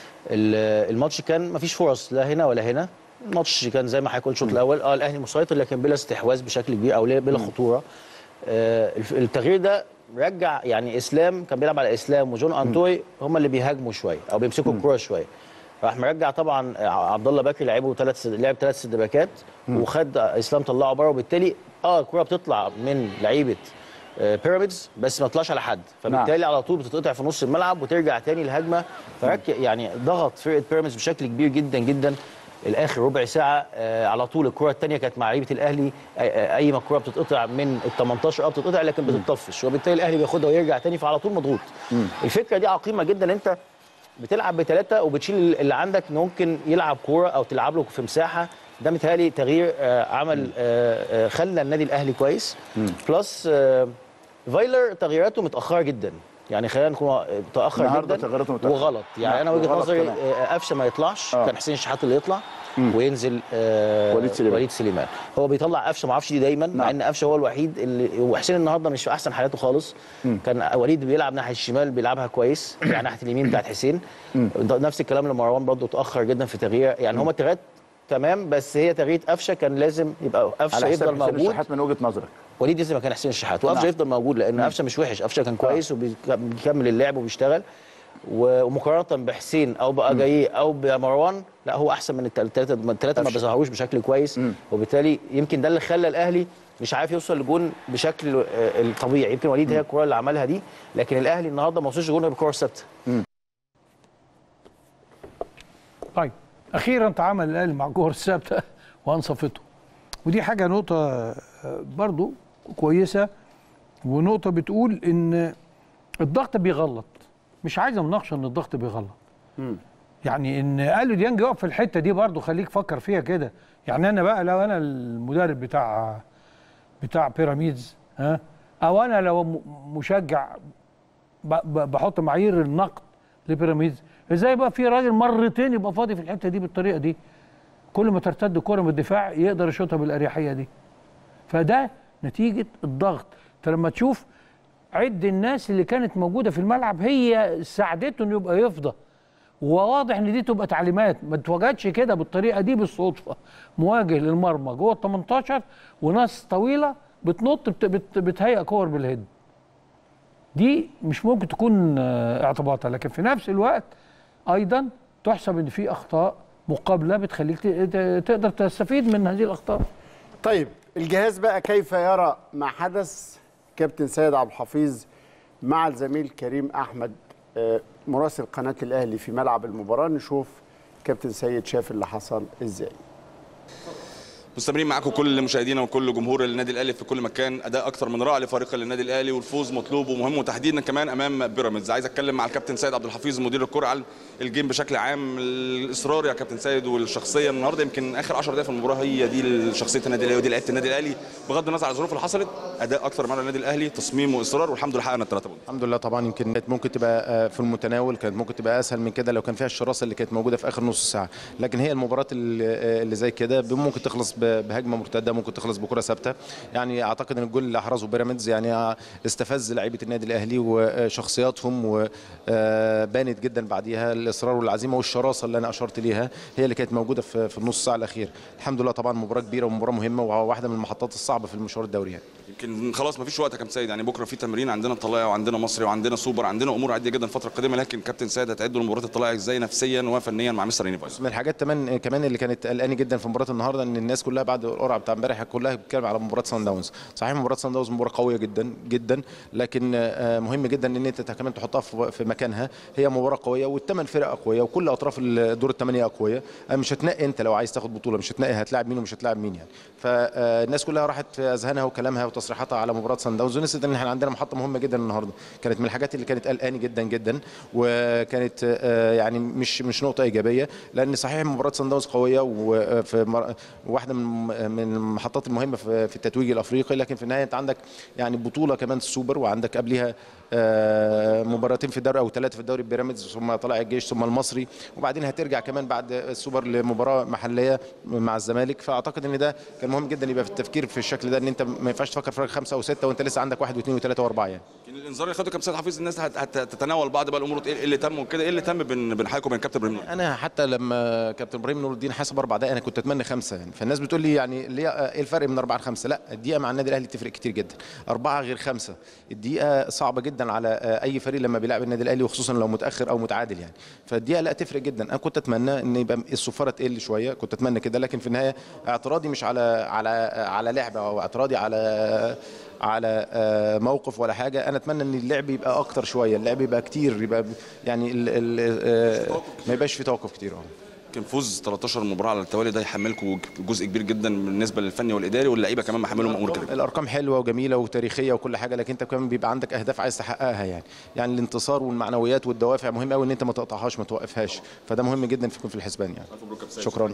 ال- الماتش كان مفيش فرص لا هنا ولا هنا الماتش كان زي ما حضرتك قلت الشوط الاول اه الاهلي مسيطر لكن بلا استحواذ بشكل كبير او لا- بلا خطوره آه، الف- التغيير ده رجع يعني اسلام كان بيلعب على اسلام وجون انتوي هم اللي بيهاجموا شويه او بيمسكوا الكوره شويه راح مرجع طبعا عبد الله بكري لعبه ثلاث لعب ثلاث سدباكات وخد اسلام طلعه بره وبالتالي اه الكوره بتطلع من لعيبه آه، بيراميدز بس ما تطلعش على حد فبالتالي على طول بتتقطع في نص الملعب وترجع تاني الهجمه فرك يعني ضغط فرقه بيراميدز بشكل كبير جدا جدا الاخر ربع ساعه آه، على طول الكره الثانيه كانت مع لعيبه الاهلي آه، آه، اي ما الكره بتتقطع من ال 18 اه بتتقطع لكن بتطفش وبالتالي الاهلي بياخدها ويرجع تاني فعلى طول مضغوط الفكره دي عقيمه جدا انت بتلعب بثلاثه وبتشيل اللي عندك إن ممكن يلعب كوره او تلعب له في مساحه ده متهيألي تغيير آه، عمل آه، آه، خلى النادي الاهلي كويس بلس آه، فايلر تغييراته متاخره جدا يعني خلينا نكون متاخر النهارده جدا تغييراته متأخرة. وغلط يعني نعم، انا وجهه وغلط نظري كمان. آه، قفشه ما يطلعش آه. كان حسين الشحات اللي يطلع وينزل آه وليد سليمان. وليد سليمان هو بيطلع قفشه ما اعرفش دي دايما مع ان قفشه هو الوحيد اللي وحسين النهارده مش في احسن حالاته خالص كان وليد بيلعب ناحيه الشمال بيلعبها كويس يعني ناحيه اليمين بتاعت حسين ده نفس الكلام لمروان برضه اتاخر جدا في تغيير يعني هما التغييرات تمام بس هي تغيير قفشه كان لازم يبقى قفشه على حساب يفضل حسين موجود الشحات من وجهه نظرك وليد لازم كان حسين الشحات وقفشه نعم. يفضل موجود لان قفشه مش وحش قفشه كان كويس وبيكمل اللعب وبيشتغل و- ومقارنه بحسين او باجاييه او بمروان لا هو احسن من الثلاثه الثلاثه ما بيظهروش بشكل كويس وبالتالي يمكن ده اللي خلى الاهلي مش عارف يوصل لجون بشكل آه، الطبيعي يمكن وليد هي الكره اللي عملها دي لكن الاهلي النهارده ما وصلش جون غير بالكره الثابته طيب اخيرا تعامل الاهلي مع كور الثابته وانصفته ودي حاجه نقطه آه، برضو كويسه ونقطه بتقول ان الضغط بيغلط مش عايزه مناقشه ان الضغط بيغلط يعني ان اليو ديانج يقف في الحته دي برضو خليك فكر فيها كده يعني انا بقى لو انا المدرب بتاع بتاع بيراميدز ها او انا لو م- مشجع ب- ب- بحط معايير النقد لبيراميدز ازاي بقى في راجل مرتين يبقى فاضي في الحته دي بالطريقه دي كل ما ترتد كره من الدفاع يقدر يشوطها بالاريحيه دي فده نتيجه الضغط انت لما تشوف عد الناس اللي كانت موجوده في الملعب هي ساعدته انه يبقى يفضى وواضح ان دي تبقى تعليمات ما تواجدش كده بالطريقه دي بالصدفه مواجه للمرمى جوه ال 18 وناس طويله بتنط بت بت بتهيئ كور بالهيد دي مش ممكن تكون آه، اعتباطها لكن في نفس الوقت ايضا تحسب ان في اخطاء مقابله بتخليك ت- ت- تقدر تستفيد من هذه الاخطاء طيب الجهاز بقى كيف يرى ما حدث كابتن سيد عبد الحفيظ مع الزميل كريم احمد آه، مراسل قناه الاهلي في ملعب المباراه نشوف كابتن سيد شاف اللي حصل ازاي مستمرين معاكم كل مشاهدينا وكل جمهور النادي الاهلي في كل مكان اداء اكثر من رائع لفريق النادي الاهلي والفوز مطلوب ومهم وتحديدا كمان امام بيراميدز عايز اتكلم مع الكابتن سيد عبد الحفيظ مدير الكره على الجيم بشكل عام الاصرار يا كابتن سيد والشخصيه النهارده يمكن اخر 10 دقائق في المباراه هي دي شخصيه النادي الاهلي ودي لعيبه النادي الاهلي بغض النظر عن الظروف اللي حصلت اداء اكثر من النادي الاهلي تصميم واصرار والحمد لله حققنا الثلاثه بونت الحمد لله طبعا يمكن كانت ممكن تبقى آه، في المتناول كانت ممكن تبقى اسهل من كده لو كان فيها الشراسه اللي كانت موجوده في اخر نص ساعه لكن هي المباراه اللي آه، اللي زي كده ممكن تخلص ب- بهجمه مرتده ممكن تخلص بكره ثابته يعني اعتقد ان الجول اللي احرزه بيراميدز يعني آه، استفز لعيبه النادي الاهلي وشخصياتهم وبانت جدا بعديها الاصرار والعزيمه والشراسه اللي انا اشرت ليها هي اللي كانت موجوده في في النص ساعه الاخير الحمد لله طبعا مباراه كبيره ومباراه مهمه وواحده من المحطات الصعبه في المشوار الدوري يعني. يمكن خلاص ما فيش وقت يا كابتن سيد يعني بكره في تمرين عندنا طلائع وعندنا مصري وعندنا سوبر عندنا امور عاديه جدا الفتره القادمه لكن كابتن سيد هتعدوا لمباراه الطلائع ازاي نفسيا وفنيا مع مستر يونيفايز من الحاجات كمان كمان اللي كانت قلقاني جدا في مباراه النهارده ان الناس كلها بعد القرعه بتاع امبارح كلها بتتكلم على مباراه سان داونز صحيح مباراه سان داونز مباراه قويه جدا جدا لكن آه، مهم جدا ان انت كمان تحطها في في مكانها هي مباراه قويه والثمان فرق اقوياء وكل اطراف الدور الثمانيه اقوياء آه، مش هتنقي انت لو عايز تاخد بطوله مش هتنقي هتلاعب مين ومش هتلاعب مين يعني فالناس كلها راحت في اذهانها وكلامها وتصريحاتها على مباراه سان داونز ونسيت ان احنا عندنا محطه مهمه جدا النهارده كانت من الحاجات اللي كانت قلقاني جدا جدا وكانت آه، يعني مش مش نقطه ايجابيه لان صحيح مباراه سان داونز قويه وفي مر- واحده من من المحطات المهمه في في التتويج الافريقي لكن في النهايه انت عندك يعني بطوله كمان السوبر وعندك قبلها آه، مباراتين في الدوري او ثلاثه في الدوري بيراميدز ثم طلع الجيش ثم المصري وبعدين هترجع كمان بعد السوبر لمباراه محليه مع الزمالك فاعتقد ان ده كان مهم جدا يبقى في التفكير في الشكل ده ان انت ما ينفعش تفكر في خمسه او سته وانت لسه عندك واحد واثنين وثلاثه واربعه يعني يمكن الانذار اللي خده كابتن سيد حفيظ الناس هت- هت- هتتناول بعض بقى الامور ايه اللي تم وكده ايه اللي تم بين بين حضرتك وبين كابتن ابراهيم نور؟ انا حتى لما كابتن ابراهيم نور الدين حسب اربع دقائق انا كنت اتمنى خمسه يعني فالناس بتقول لي يعني ليه ايه الفرق من اربعه لخمسه لا الدقيقه مع النادي الاهلي تفرق كتير جدا اربعه غير خمسه الدقيقه صعبه جدا على اي فريق لما بيلعب النادي الاهلي وخصوصا لو متاخر او متعادل يعني فالدقيقه لا تفرق جدا انا كنت اتمنى ان يبقى الصفاره تقل شويه كنت اتمنى كده لكن في النهايه اعتراضي مش على على على لعبه او اعتراضي على على آه، موقف ولا حاجه انا اتمنى ان اللعب يبقى اكتر شويه اللعب يبقى كتير يبقى يعني ال ال آه، ما يبقاش في توقف كتير اه كان فوز 13 مباراه على التوالي ده يحملكم جزء كبير جدا بالنسبه للفني والاداري واللعيبه كمان محملهم امور كده الارقام حلوه وجميله وتاريخيه وكل حاجه لكن انت كمان بيبقى عندك اهداف عايز تحققها يعني يعني الانتصار والمعنويات والدوافع مهم قوي ان انت ما تقطعهاش ما توقفهاش فده مهم جدا في في الحسبان يعني شكرا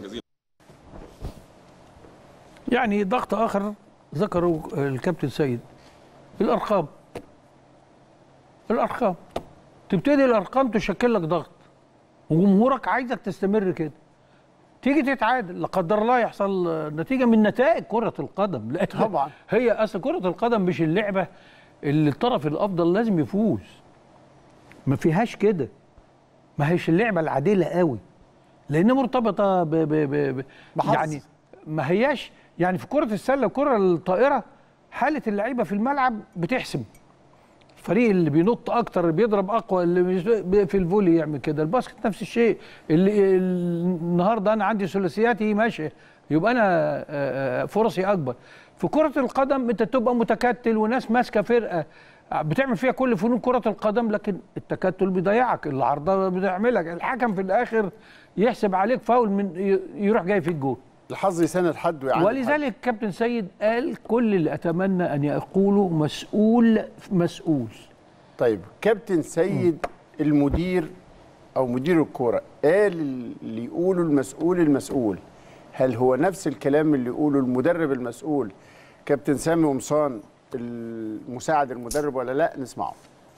يعني ضغط اخر ذكره الكابتن سيد الارقام الارقام تبتدي الارقام تشكل لك ضغط وجمهورك عايزك تستمر كده تيجي تتعادل لا قدر الله يحصل نتيجه من نتائج كره القدم لا طبعا هي اصل كره القدم مش اللعبه اللي الطرف الافضل لازم يفوز ما فيهاش كده ما هيش اللعبه العادله قوي لان مرتبطه ب ب ب ب بحظ. يعني ما هياش يعني في كره السله وكره الطائره حاله اللعيبه في الملعب بتحسم الفريق اللي بينط اكتر اللي بيضرب اقوى اللي مش في الفولي يعمل كده الباسكت نفس الشيء اللي النهارده انا عندي ثلاثياتي ماشيه يبقى انا آه، آه، فرصي اكبر في كره القدم انت تبقى متكتل وناس ماسكه فرقه بتعمل فيها كل فنون كره القدم لكن التكتل بيضيعك العرضه بتعملك الحكم في الاخر يحسب عليك فاول من ي- يروح جاي في الجول الحظ يساند حد ويعاند حد. ولذلك كابتن سيد قال كل اللي اتمنى ان يقوله مسؤول مسؤول طيب كابتن سيد المدير او مدير الكوره قال اللي يقوله المسؤول المسؤول هل هو نفس الكلام اللي يقوله المدرب المسؤول كابتن سامي قمصان المساعد المدرب ولا لا نسمعه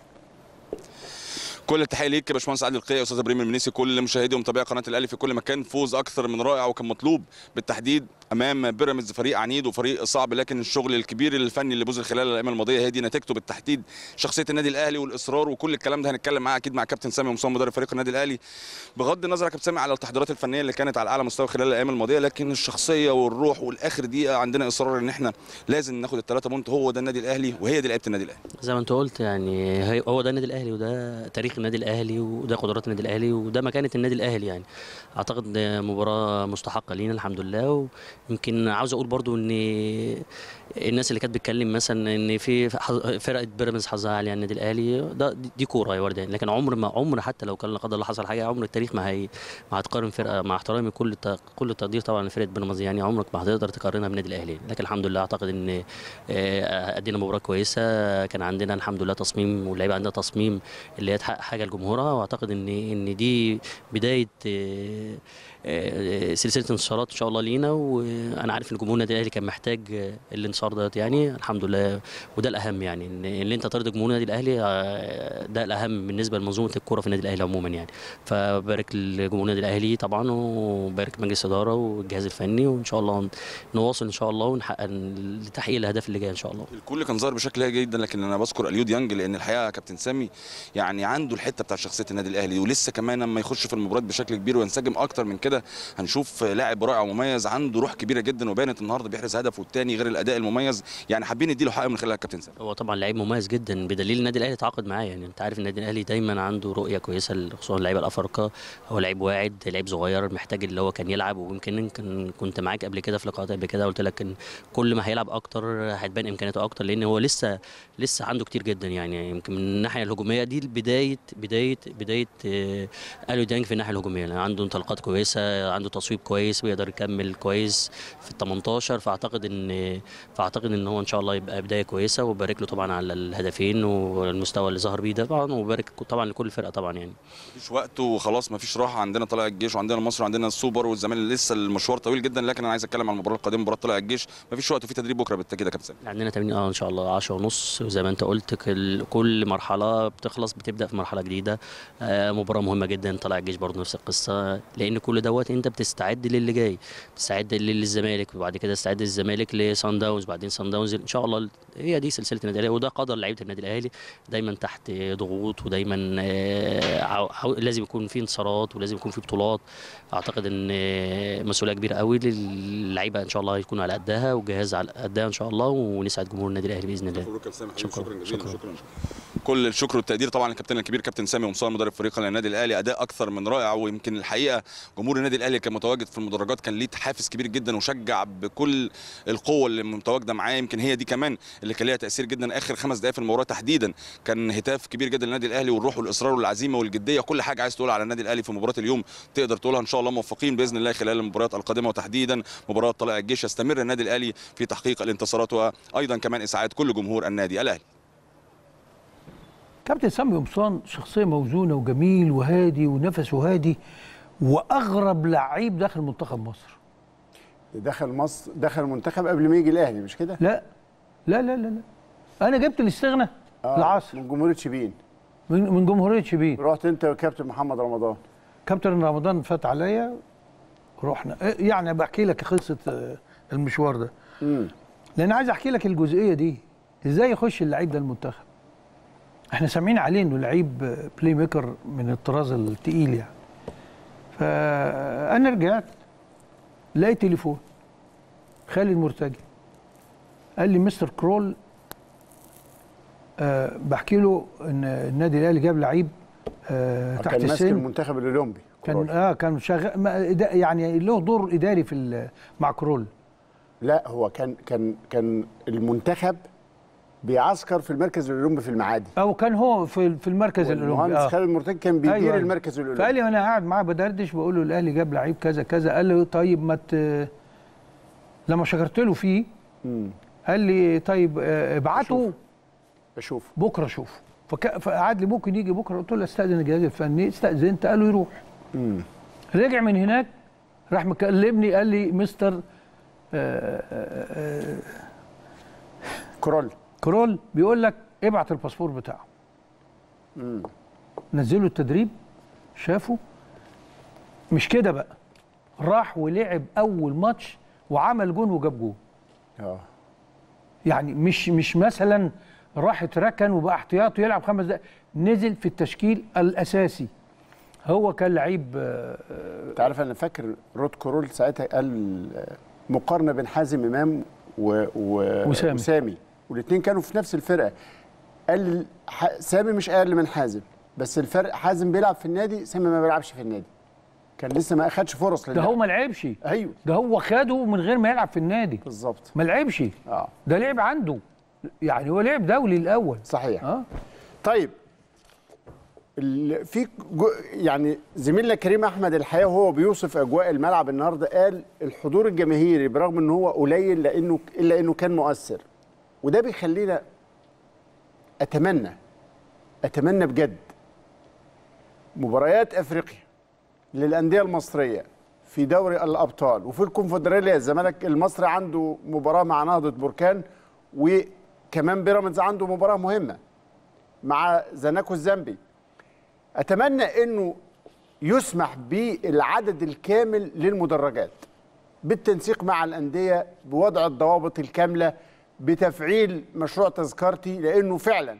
كل التحيه ليك يا باشمهندس عادل القيعي استاذ ابراهيم المنيسي كل مشاهدي ومتابعي قناه الاهلي في كل مكان فوز اكثر من رائع وكان مطلوب بالتحديد امام بيراميدز فريق عنيد وفريق صعب لكن الشغل الكبير الفني اللي بذل خلال الايام الماضيه هي دي نتيجته بالتحديد شخصيه النادي الاهلي والاصرار وكل الكلام ده هنتكلم معاه اكيد مع كابتن سامي مصطفى مدرب فريق النادي الاهلي بغض النظر يا كابتن سامي على التحضيرات الفنيه اللي كانت على اعلى مستوى خلال الايام الماضيه لكن الشخصيه والروح والاخر دقيقه عندنا اصرار ان احنا لازم ناخد الثلاثه بونت هو ده النادي الاهلي وهي دي لعيبه النادي الاهلي زي ما انت قلت يعني هي- هو ده النادي الاهلي وده تاريخ النادي الاهلي وده قدرات النادي الاهلي وده مكانه النادي الاهلي يعني اعتقد مباراه مستحقه لينا الحمد لله ويمكن عاوز اقول برضو ان الناس اللي كانت بتتكلم مثلا ان في حظ- فرقه بيراميدز حظها عالي على النادي الاهلي ده دي- دي كوره يا وردان لكن عمر ما عمر حتى لو كان لا قدر الله حصل حاجه عمر التاريخ ما هي ما هتقارن فرقه مع احترامي كل الت- كل التقدير طبعا لفرقه بيراميدز يعني عمرك ما هتقدر تقارنها بالنادي الاهلي لكن الحمد لله اعتقد ان آه، ادينا مباراه كويسه كان عندنا الحمد لله تصميم واللعيبه عندها تصميم اللي هي تحقق حاجه لجمهورها واعتقد ان ان دي بدايه آه، آه، سلسله انتصارات ان شاء الله لينا وانا عارف ان جمهور النادي الاهلي كان محتاج آه، الانتصار ده يعني الحمد لله وده الاهم يعني ان ان انت ترضي جمهور النادي الاهلي آه، ده الاهم بالنسبه لمنظومه الكوره في النادي الاهلي عموما يعني فبارك لجمهور النادي الاهلي طبعا وبارك مجلس الاداره والجهاز الفني وان شاء الله نواصل ان شاء الله ونحقق لتحقيق الاهداف اللي جايه ان شاء الله الكل كان ظاهر بشكل هايل جدا لكن انا بذكر اليو ديانج لان الحقيقه يا كابتن سامي يعني عنده الحته بتاع شخصيه النادي الاهلي ولسه كمان لما يخش في المباريات بشكل كبير وينسجم اكتر من كده هنشوف لاعب رائع ومميز عنده روح كبيره جدا وبانت النهارده بيحرز هدف والتاني غير الاداء المميز يعني حابين نديله حقه من خلال الكابتن سامي هو طبعا لعيب مميز جدا بدليل النادي الاهلي تعاقد معاه يعني انت عارف النادي الاهلي دايما عنده رؤيه كويسه خصوصا اللعيبه الافارقه هو لعيب واعد لعيب صغير محتاج اللي هو كان يلعب ويمكن كان كنت معاك قبل كده في لقاءات قبل كده قلت لك ان كل ما هيلعب اكتر هتبان امكانياته اكتر لان هو لسه لسه عنده كتير جدا يعني يمكن من الناحيه الهجوميه دي بدايه بدايه بدايه آه، اليو ديانج في الناحيه الهجوميه يعني عنده انطلاقات كويسه عنده تصويب كويس بيقدر يكمل كويس في ال 18 فاعتقد ان فاعتقد ان هو ان شاء الله يبقى بدايه كويسه وبارك له طبعا على الهدفين والمستوى اللي ظهر بيه ده طبعا وبارك طبعا لكل الفرقه طبعا يعني مفيش وقت وخلاص مفيش راحه عندنا طلائع الجيش وعندنا مصر وعندنا السوبر والزمالك لسه المشوار طويل جدا لكن انا عايز اتكلم عن المباراه القادمه مباراه طلائع الجيش مفيش وقت وفي تدريب بكره بالتاكيد يا كابتن سامي عندنا تمرين اه ان شاء الله 10 ونص وزي ما انت قلت كل, كل مرحله بتخلص بتبدا في مرحله جديده آه مباراه مهمه جدا طلع الجيش برضه نفس القصه لان كل دوت انت بتستعد للي جاي بتستعد للزمالك وبعد كده تستعد للزمالك لسان داونز بعدين سان داونز ان شاء الله هي دي سلسله النادي الاهلي وده قدر لعيبه النادي الاهلي دايما تحت ضغوط ودايما آه، عو- عو- لازم يكون في انتصارات ولازم يكون في بطولات اعتقد ان آه، مسؤوليه كبيره قوي للعيبه ان شاء الله يكونوا على قدها والجهاز على قدها ان شاء الله ونسعد جمهور النادي الاهلي باذن الله مبروك يا سامي حبيبي شكرا جزيلا شكرا كل الشكر والتقدير طبعا للكابتن الكبير كابتن سامي قمصان مدرب فريق النادي الاهلي اداء اكثر من رائع ويمكن الحقيقه جمهور النادي الاهلي كان متواجد في المدرجات كان ليه حافز كبير جدا وشجع بكل القوه اللي متواجده معاه يمكن هي دي كمان اللي كان ليها تاثير جدا اخر خمس دقائق في المباراه تحديدا كان هتاف كبير جدا للنادي الاهلي والروح والاصرار والعزيمه والجديه كل حاجه عايز تقولها على النادي الاهلي في مباراه اليوم تقدر تقولها ان شاء الله موفقين باذن الله خلال المباريات القادمه وتحديدا مباراه طلائع الجيش يستمر النادي الاهلي في تحقيق الانتصارات وايضا كمان اسعاد كل جمهور النادي الاهلي كابتن سامي قمصان شخصيه موزونه وجميل وهادي ونفسه هادي واغرب لعيب داخل منتخب مصر دخل مصر دخل المنتخب قبل ما يجي الاهلي مش كده؟ لا لا لا لا, لا. انا جبت الاستغنى آه العصر من جمهوريه شبين من, من جمهوريه شبين رحت انت وكابتن محمد رمضان كابتن رمضان فات عليا رحنا إيه يعني بحكي لك قصه آه، المشوار ده امم لان عايز احكي لك الجزئيه دي ازاي يخش اللعيب ده المنتخب احنا سامعين عليه انه لعيب آه، بلاي ميكر من الطراز التقيل يعني فانا رجعت لقيت تليفون خالد مرتجي قال لي مستر كرول أه بحكي له ان النادي الاهلي جاب لعيب أه تحت كان ماسك السن المنتخب الاولمبي كان اه كان شغال ما- إدا- يعني له دور اداري في ال- مع كرول لا هو كان كان كان المنتخب بيعسكر في المركز الاولمبي في المعادي او كان هو في في المركز الاولمبي المهندس خالد مرتجي كان بيدير المركز الاولمبي فقال لي وانا قاعد معاه بدردش بقول له الاهلي جاب لعيب كذا كذا قال لي طيب ما ت- لما شكرت له فيه قال لي طيب آه، ابعته اشوف بكره اشوفه فك... فقعد لي ممكن يجي بكره قلت له استاذن الجهاز الفني استاذنت قال له يروح رجع من هناك راح مكلمني قال لي مستر آه، آه، آه، كرول كرول بيقول لك ابعت الباسبور بتاعه نزله التدريب شافه مش كده بقى راح ولعب اول ماتش وعمل جون وجاب جون اه يعني مش مش مثلا راح اتركن وبقى احتياطي يلعب خمس دقايق نزل في التشكيل الاساسي هو كان لعيب آه، انت عارف انا فاكر رود كرول ساعتها قال آه، مقارنه بين حازم امام و... و... وسامي. وسامي والاثنين كانوا في نفس الفرقه قال ح... سامي مش اقل من حازم بس الفرق حازم بيلعب في النادي سامي ما بيلعبش في النادي كان لسه ما اخدش فرص ده للعب. هو ما لعبش ايوه ده هو خده من غير ما يلعب في النادي بالظبط ما لعبش اه ده لعب عنده يعني هو لعب دولي الاول صحيح اه طيب ال- في جو يعني زميلنا كريم احمد الحقيقه وهو بيوصف اجواء الملعب النهارده قال الحضور الجماهيري برغم ان هو قليل لانه الا انه كان مؤثر وده بيخلينا اتمنى اتمنى بجد مباريات افريقيا للانديه المصريه في دوري الابطال وفي الكونفدراليه الزمالك المصري عنده مباراه مع نهضه بركان وكمان بيراميدز عنده مباراه مهمه مع زناكو الزامبي اتمنى انه يسمح بالعدد الكامل للمدرجات بالتنسيق مع الانديه بوضع الضوابط الكامله بتفعيل مشروع تذكرتي لانه فعلا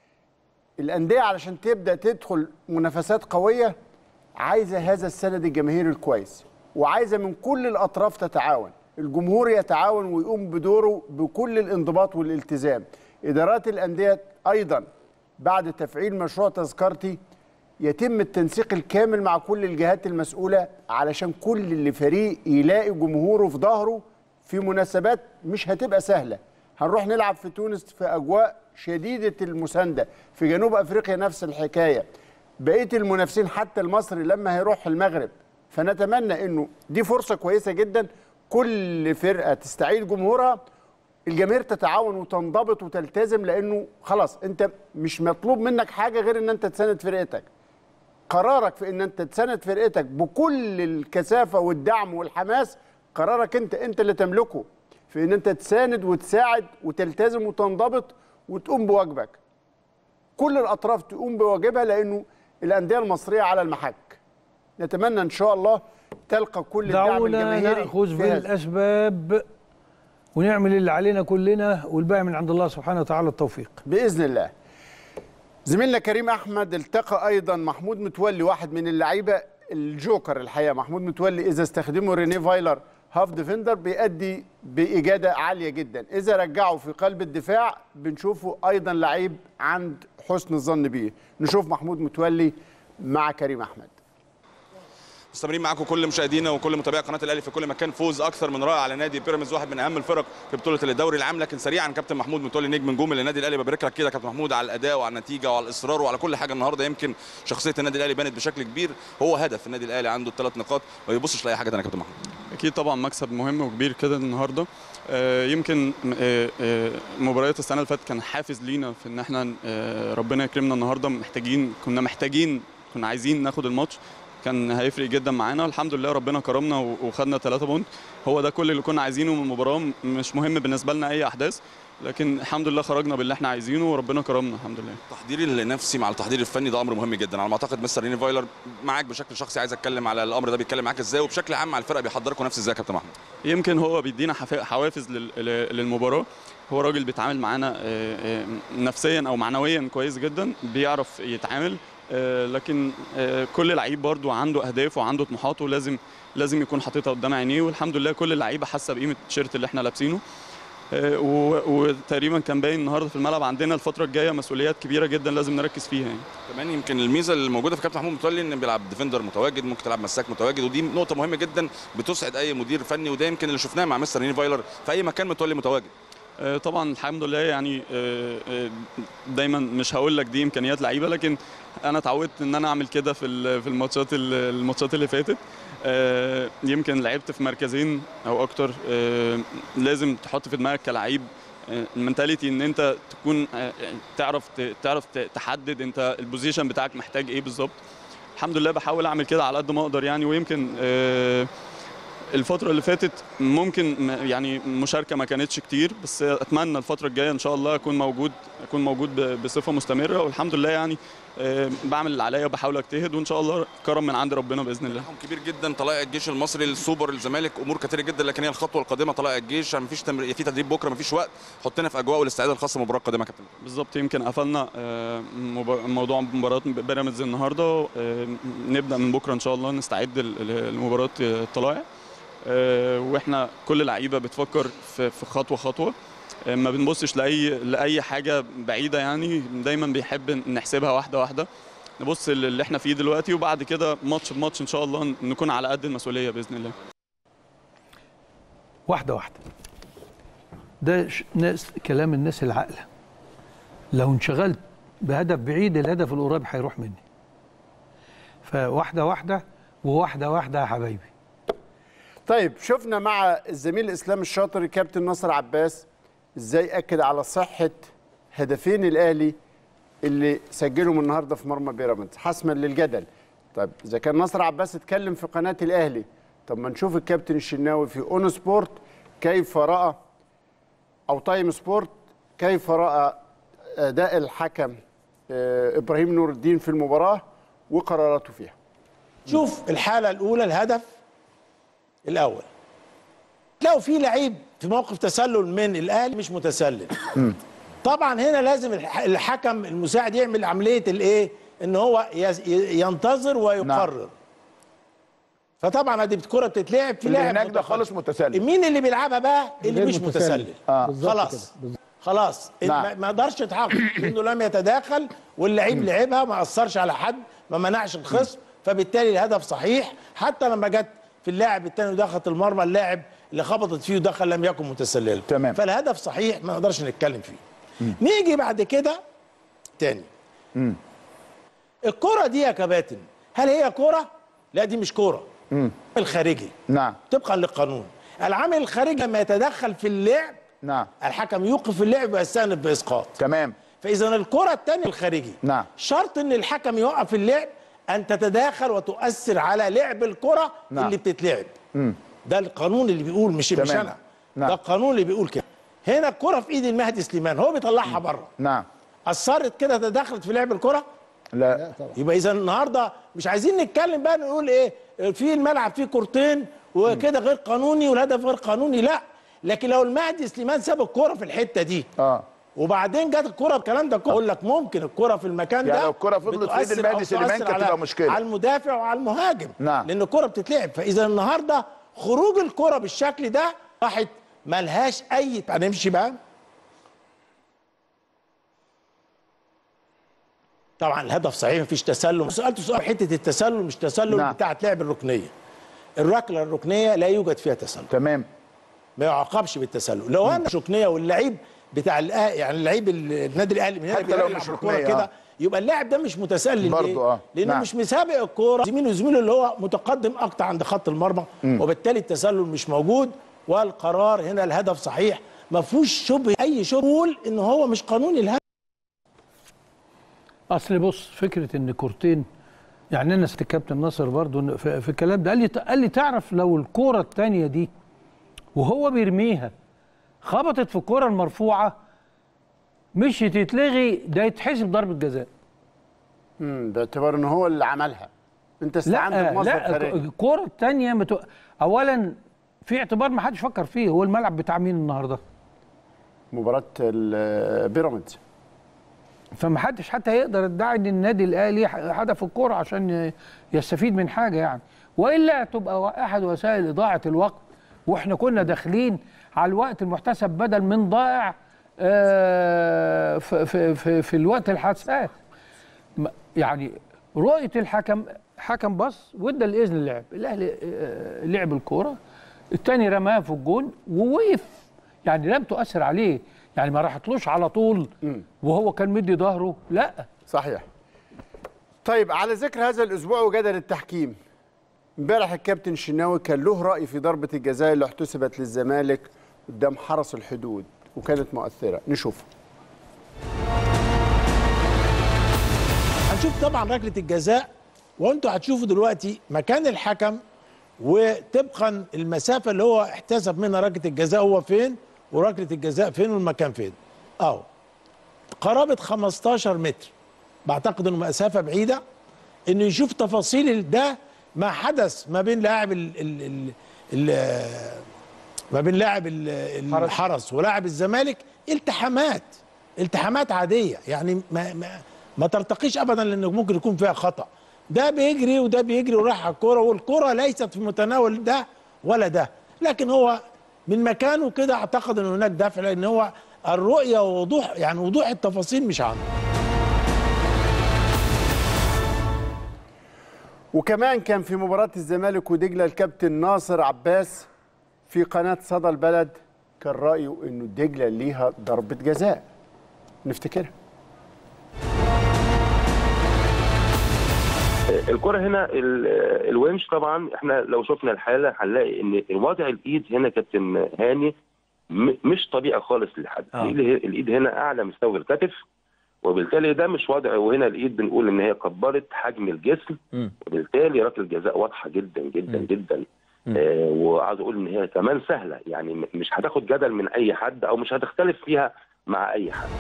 الانديه علشان تبدا تدخل منافسات قويه عايزه هذا السند الجماهيري الكويس وعايزه من كل الاطراف تتعاون الجمهور يتعاون ويقوم بدوره بكل الانضباط والالتزام ادارات الانديه ايضا بعد تفعيل مشروع تذكرتي يتم التنسيق الكامل مع كل الجهات المسؤوله علشان كل اللي فريق يلاقي جمهوره في ظهره في مناسبات مش هتبقى سهله هنروح نلعب في تونس في اجواء شديده المسانده في جنوب افريقيا نفس الحكايه بقيه المنافسين حتى المصري لما هيروح المغرب فنتمنى انه دي فرصه كويسه جدا كل فرقه تستعيد جمهورها الجماهير تتعاون وتنضبط وتلتزم لانه خلاص انت مش مطلوب منك حاجه غير ان انت تساند فرقتك قرارك في ان انت تساند فرقتك بكل الكثافه والدعم والحماس قرارك انت انت اللي تملكه في ان انت تساند وتساعد وتلتزم وتنضبط وتقوم بواجبك كل الاطراف تقوم بواجبها لانه الانديه المصريه على المحك نتمنى ان شاء الله تلقى كل الدعم دعونا الجماهيري ناخذ في هذا. بالاسباب ونعمل اللي علينا كلنا والباقي من عند الله سبحانه وتعالى التوفيق باذن الله زميلنا كريم احمد التقى ايضا محمود متولي واحد من اللعيبه الجوكر الحقيقه محمود متولي اذا استخدمه ريني فايلر هاف ديفندر بيأدي باجاده عاليه جدا اذا رجعه في قلب الدفاع بنشوفه ايضا لعيب عند حسن الظن بيه نشوف محمود متولي مع كريم احمد مستمرين معاكم كل مشاهدينا وكل متابعي قناه الاهلي في كل مكان فوز اكثر من رائع على نادي بيراميدز واحد من اهم الفرق في بطوله الدوري العام لكن سريعا كابتن محمود متولي نجم نجوم للنادي الاهلي ببارك لك كده كابتن محمود على الاداء وعلى النتيجه وعلى الاصرار وعلى كل حاجه النهارده يمكن شخصيه النادي الاهلي بانت بشكل كبير هو هدف النادي الاهلي عنده الثلاث نقاط ما بيبصش لاي حاجه ثانيه يا كابتن محمود اكيد طبعا مكسب مهم وكبير كده النهارده آه، يمكن آه، آه، مباريات السنه اللي فاتت كان حافز لينا في ان احنا آه، ربنا يكرمنا النهارده محتاجين كنا محتاجين كنا عايزين ناخد الماتش كان هيفرق جدا معانا الحمد لله ربنا كرمنا و- وخدنا 3 بونت هو ده كل اللي كنا عايزينه من المباراه م- مش مهم بالنسبه لنا اي احداث لكن الحمد لله خرجنا باللي احنا عايزينه وربنا كرمنا الحمد لله التحضير النفسي مع التحضير الفني ده امر مهم جدا على ما اعتقد مستر ريني فايلر معاك بشكل شخصي عايز اتكلم على الامر ده بيتكلم معاك ازاي وبشكل عام مع الفرقه بيحضركم نفس ازاي يا كابتن محمود يمكن هو بيدينا حفا- حوافز لل- لل- للمباراه هو راجل بيتعامل معانا آه، آه، نفسيا او معنويا كويس جدا بيعرف يتعامل آه، لكن آه، كل لعيب برضو عنده اهداف وعنده طموحاته لازم لازم يكون حاططها قدام عينيه والحمد لله كل اللعيبه حاسه بقيمه التيشيرت اللي احنا لابسينه آه، و- وتقريبا كان باين النهارده في الملعب عندنا الفتره الجايه مسؤوليات كبيره جدا لازم نركز فيها يعني. كمان يمكن الميزه اللي موجوده في كابتن محمود متولي ان بيلعب ديفندر متواجد ممكن تلعب مساك متواجد ودي نقطه مهمه جدا بتسعد اي مدير فني وده يمكن اللي شفناه مع مستر ريني فايلر في اي مكان متولي متواجد آه، طبعا الحمد لله يعني آه، آه، دايما مش هقول لك دي امكانيات لعيبه لكن انا اتعودت ان انا اعمل كده في ال- في الماتشات ال- الماتشات اللي فاتت آه، يمكن لعبت في مركزين او اكتر آه، لازم تحط في دماغك كلعيب آه، المنتاليتي ان انت تكون آه، يعني تعرف ت- تعرف ت- تحدد انت البوزيشن بتاعك محتاج ايه بالظبط الحمد لله بحاول اعمل كده على قد ما اقدر يعني ويمكن آه، الفترة اللي فاتت ممكن م- يعني مشاركة ما كانتش كتير بس اتمنى الفترة الجاية ان شاء الله اكون موجود اكون موجود ب- بصفة مستمرة والحمد لله يعني آه، بعمل اللي عليا وبحاول اجتهد وان شاء الله كرم من عند ربنا باذن الله كبير جدا طلائع الجيش المصري السوبر الزمالك امور كتيره جدا لكن هي الخطوه القادمه طلائع الجيش مفيش تمر... في تدريب بكره مفيش وقت حطنا في اجواء والاستعداد الخاصه بالمباراه القادمه يا كابتن بالظبط يمكن قفلنا آه، مب- موضوع مباراة بيراميدز النهارده آه، نبدا من بكره ان شاء الله نستعد ل- ل- لمباراه الطلائع آه، واحنا كل لعيبه بتفكر في في خطوه خطوه آه، ما بنبصش لاي لاي حاجه بعيده يعني دايما بيحب نحسبها واحده واحده نبص اللي احنا فيه دلوقتي وبعد كده ماتش بماتش ان شاء الله نكون على قد المسؤوليه باذن الله واحدة واحدة ده ش- ناس كلام الناس العاقلة لو انشغلت بهدف بعيد الهدف القريب هيروح مني فواحدة واحدة وواحدة واحدة يا حبايبي طيب شفنا مع الزميل اسلام الشاطر الكابتن ناصر عباس ازاي اكد على صحه هدفين الاهلي اللي سجلهم النهارده في مرمى بيراميدز حسما للجدل طيب اذا كان ناصر عباس اتكلم في قناه الاهلي طب ما نشوف الكابتن الشناوي في اون سبورت كيف راى او تايم سبورت كيف راى اداء الحكم آه، ابراهيم نور الدين في المباراه وقراراته فيها شوف الحاله الاولى الهدف الاول لو في لعيب في موقف تسلل من الاهلي مش متسلل طبعا هنا لازم الح- الحكم المساعد يعمل عمليه الايه ان هو يز- ي- ينتظر ويقرر فطبعا ادي الكره بتتلعب في اللي لاعب هناك ده متقدم. خالص متسلل. مين اللي بيلعبها بقى اللي غير مش متسلل. متسلل آه. بالظبط خلاص كده. خلاص نعم. ما- ما يقدرش يتحقق انه لم يتداخل واللعيب لعبها ما اثرش على حد ما منعش الخصم فبالتالي الهدف صحيح حتى لما جت في اللاعب الثاني ودخلت المرمى اللاعب اللي خبطت فيه ودخل لم يكن متسللا تمام. فالهدف صحيح ما نقدرش نتكلم فيه نيجي بعد كده تاني الكرة دي يا كباتن هل هي كرة؟ لا دي مش كرة الخارجي نعم طبقا للقانون العامل الخارجي لما يتدخل في اللعب نعم الحكم يوقف اللعب ويستأنف بإسقاط تمام فإذا الكرة الثانية الخارجي نعم شرط إن الحكم يوقف اللعب أن تتداخل وتؤثر على لعب الكرة نعم. اللي بتتلعب مم. ده القانون اللي بيقول مش مش تمام. أنا نعم. ده القانون اللي بيقول كده هنا الكرة في إيد المهدي سليمان هو بيطلعها بره نعم أثرت كده تدخلت في لعب الكرة لا يبقى اذا النهارده مش عايزين نتكلم بقى نقول ايه في الملعب فيه كورتين وكده غير قانوني والهدف غير قانوني لا لكن لو المهدي سليمان ساب الكوره في الحته دي اه وبعدين جت الكوره الكلام ده كله اقول لك ممكن الكوره في المكان ده يعني لو الكرة فضلت في إيد بتؤثر المهدي أو سليمان تؤثر كانت على- تبقى مشكلة. على المدافع وعلى المهاجم نعم. لان الكوره بتتلعب فاذا النهارده خروج الكوره بالشكل ده راحت ملهاش اي هنمشي بقى طبعا الهدف صحيح مفيش تسلل سالته سؤال حته التسلل مش تسلل نعم. بتاعت لعب الركنيه الركله الركنيه لا يوجد فيها تسلل تمام ما يعاقبش بالتسلل لو انا مش ركنيه واللعيب بتاع الأه- يعني اللعيب النادي الاهلي من هنا حتى لو بيلعب مش الكورة ركنية، كده آه. يبقى اللاعب ده مش متسلل برضه، ليه؟ آه. لانه نعم. مش مسابق الكوره زميله زميله اللي هو متقدم اكتر عند خط المرمى وبالتالي التسلل مش موجود والقرار هنا الهدف صحيح ما فيهوش شبه اي شبه يقول ان هو مش قانوني الهدف اصل بص فكره ان كورتين يعني انا سألت الكابتن ناصر برضو إن في, في الكلام ده قال لي قال لي تعرف لو الكوره الثانيه دي وهو بيرميها خبطت في الكوره المرفوعه مش تتلغي ده يتحسب ضربه جزاء امم باعتبار ان هو اللي عملها انت استعنت لا بمصدر لا خارجي الكوره الثانيه متو... اولا في اعتبار ما حدش فكر فيه هو الملعب بتاع مين النهارده مباراه ال- بيراميدز فما حدش حتى يقدر يدعي ان النادي الاهلي هدف الكوره عشان ي- يستفيد من حاجه يعني والا تبقى احد وسائل اضاعه الوقت واحنا كنا داخلين على الوقت المحتسب بدل من ضائع آه، في, في, في, في الوقت الحساس م- يعني رؤيه الحكم حكم بص وادى الاذن اللعب الاهلي آه، لعب الكوره الثاني رماها في الجون ووقف يعني لم تؤثر عليه يعني ما راحتلوش على طول وهو كان مدي ظهره لا صحيح طيب على ذكر هذا الاسبوع وجدل التحكيم امبارح الكابتن شناوي كان له راي في ضربه الجزاء اللي احتسبت للزمالك قدام حرس الحدود وكانت مؤثره نشوف هنشوف طبعا ركله الجزاء وانتوا هتشوفوا دلوقتي مكان الحكم وطبقا المسافه اللي هو احتسب منها ركله الجزاء هو فين وركله الجزاء فين والمكان فين اهو قرابه 15 متر بعتقد انه مسافه بعيده انه يشوف تفاصيل ده ما حدث ما بين لاعب ال ال ال ال ما بين لاعب ال- الحرس ولاعب الزمالك التحامات التحامات عاديه يعني ما ما, ما ترتقيش ابدا لانه ممكن يكون فيها خطا ده بيجري وده بيجري وراح على الكوره والكوره ليست في متناول ده ولا ده لكن هو من مكانه كده اعتقد ان هناك دفع لان هو الرؤيه ووضوح يعني وضوح التفاصيل مش عنده وكمان كان في مباراة الزمالك ودجلة الكابتن ناصر عباس في قناة صدى البلد كان رأيه إنه دجلة ليها ضربة جزاء نفتكرها الكرة هنا ال- الونش طبعا احنا لو شفنا الحالة هنلاقي ان وضع الايد هنا كابتن هاني م- مش طبيعي خالص للحدث آه. الايد الايد هنا اعلى مستوى الكتف وبالتالي ده مش وضع وهنا الايد بنقول ان هي كبرت حجم الجسم وبالتالي ركله الجزاء واضحه جدا جدا جدا آه وعاوز اقول ان هي كمان سهله يعني م- مش هتاخد جدل من اي حد او مش هتختلف فيها مع اي حد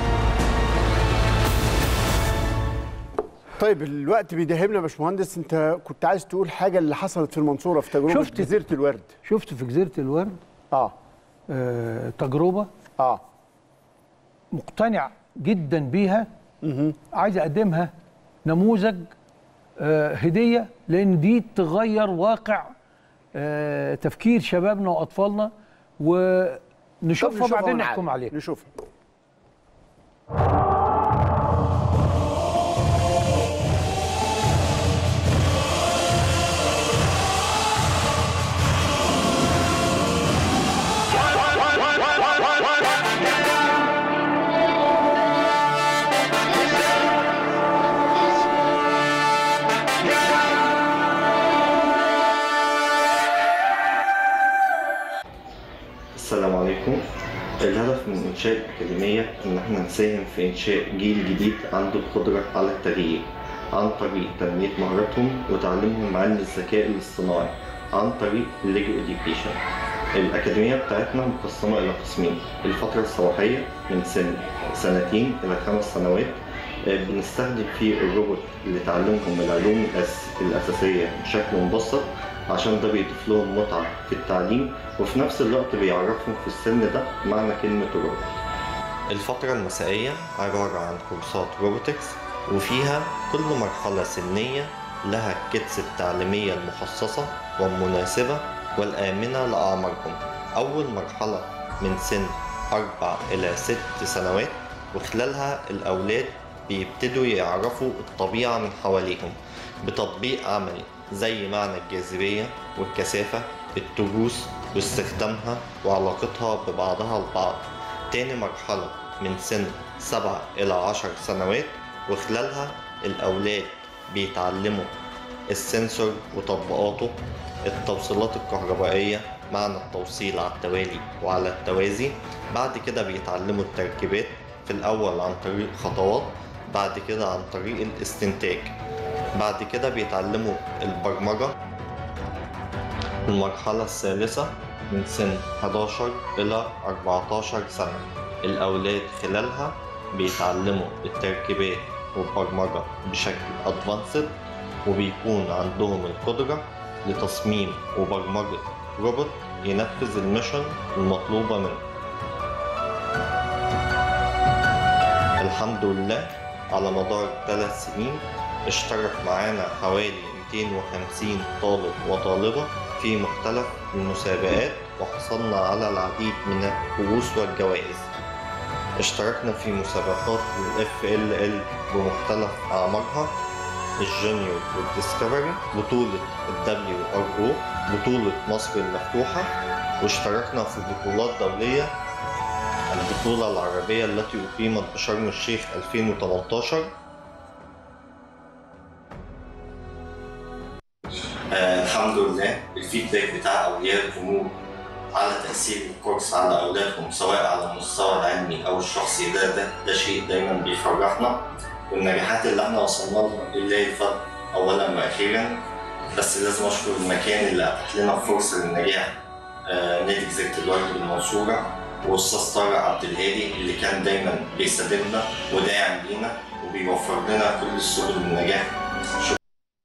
طيب الوقت بيداهمنا يا باشمهندس انت كنت عايز تقول حاجة اللي حصلت في المنصورة في تجربة شفت- جزيرة الورد شفت في جزيره الورد اه, آه تجربه اه مقتنع جدا بيها عايز اقدمها نموذج آه هديه لان دي تغير واقع آه تفكير شبابنا واطفالنا ونشوفها وبعدين نحكم عليها نشوفها السلام عليكم الهدف من إنشاء الأكاديمية إن إحنا نساهم في إنشاء جيل جديد عنده القدرة على التغيير عن طريق تنمية مهاراتهم وتعليمهم علم الذكاء الاصطناعي عن طريق الليجو إديوكيشن الأكاديمية بتاعتنا مقسمة إلى قسمين الفترة الصباحية من سن سنتين إلى خمس سنوات آه، بنستخدم فيه الروبوت لتعلمهم العلوم الأس- الأساسية بشكل مبسط عشان ده بيضيف لهم متعة في التعليم وفي نفس الوقت بيعرفهم في السن ده معنى كلمة روبوت الفترة المسائية عبارة عن كورسات روبوتكس وفيها كل مرحلة سنية لها الكتس التعليمية المخصصة والمناسبة والآمنة لأعمارهم أول مرحلة من سن أربع إلى ست سنوات وخلالها الأولاد بيبتدوا يعرفوا الطبيعة من حواليهم بتطبيق عملي زي معنى الجاذبية والكثافة التروس واستخدامها وعلاقتها ببعضها البعض تاني مرحلة من سن سبع إلى عشر سنوات وخلالها الأولاد بيتعلموا السنسور وتطبيقاته التوصيلات الكهربائية معنى التوصيل على التوالي وعلى التوازي بعد كده بيتعلموا التركيبات في الأول عن طريق خطوات بعد كده عن طريق الاستنتاج بعد كده بيتعلموا البرمجة المرحلة الثالثة من سن 11 إلى 14 سنة الأولاد خلالها بيتعلموا التركيبات والبرمجة بشكل أدفانسد وبيكون عندهم القدرة لتصميم وبرمجة روبوت ينفذ الميشن المطلوبة منه الحمد لله على مدار ثلاث سنين اشترك معانا حوالي 250 طالب وطالبة في مختلف المسابقات وحصلنا على العديد من الكؤوس والجوائز اشتركنا في مسابقات ال FLL بمختلف أعمارها الجونيور والديسكفري بطولة ال WRO بطولة مصر المفتوحة واشتركنا في بطولات دولية البطولة العربية التي أقيمت بشرم الشيخ 2018 آه الحمد لله الفيدباك بتاع أولياء الأمور على تأثير الكورس على أولادهم سواء على المستوى العلمي أو الشخصي ده ده, ده شيء دايما بيفرحنا والنجاحات اللي احنا وصلنا لها لله الفضل أولا وأخيرا بس لازم أشكر المكان اللي أتاح لنا فرصة للنجاح آه نادي جزيرة الورد بالمنصورة وأستاذ طارق عبد الهادي اللي كان دايما بيستدبنا وداعم لينا وبيوفر لنا كل السبل للنجاح شكرا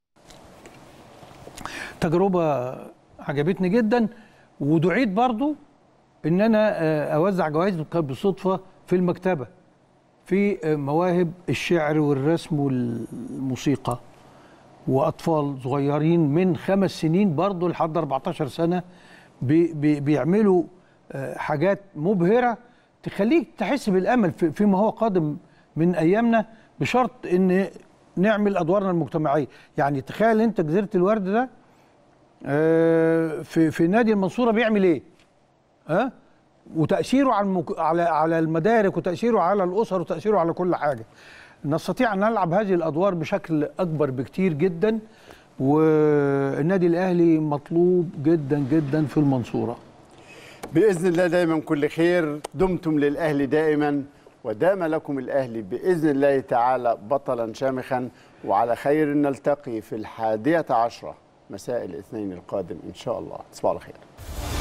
تجربة عجبتني جدا ودعيت برضو ان انا آه، اوزع جوائز كانت بالصدفة في المكتبة في آه، مواهب الشعر والرسم والموسيقى واطفال صغيرين من خمس سنين برضو لحد 14 سنة بي بي بيعملوا آه، حاجات مبهرة تخليك تحس بالامل في- فيما هو قادم من ايامنا بشرط ان نعمل ادوارنا المجتمعيه يعني تخيل انت جزيره الورد ده آه، في في نادي المنصوره بيعمل ايه ها وتاثيره على المك... على على المدارك وتاثيره على الاسر وتاثيره على كل حاجه نستطيع ان نلعب هذه الادوار بشكل اكبر بكتير جدا والنادي الاهلي مطلوب جدا جدا في المنصوره باذن الله دايما كل خير دمتم للاهلي دائما ودام لكم الاهلي باذن الله تعالى بطلا شامخا وعلى خير نلتقي في الحادية عشرة مساء الاثنين القادم ان شاء الله تصبحوا على خير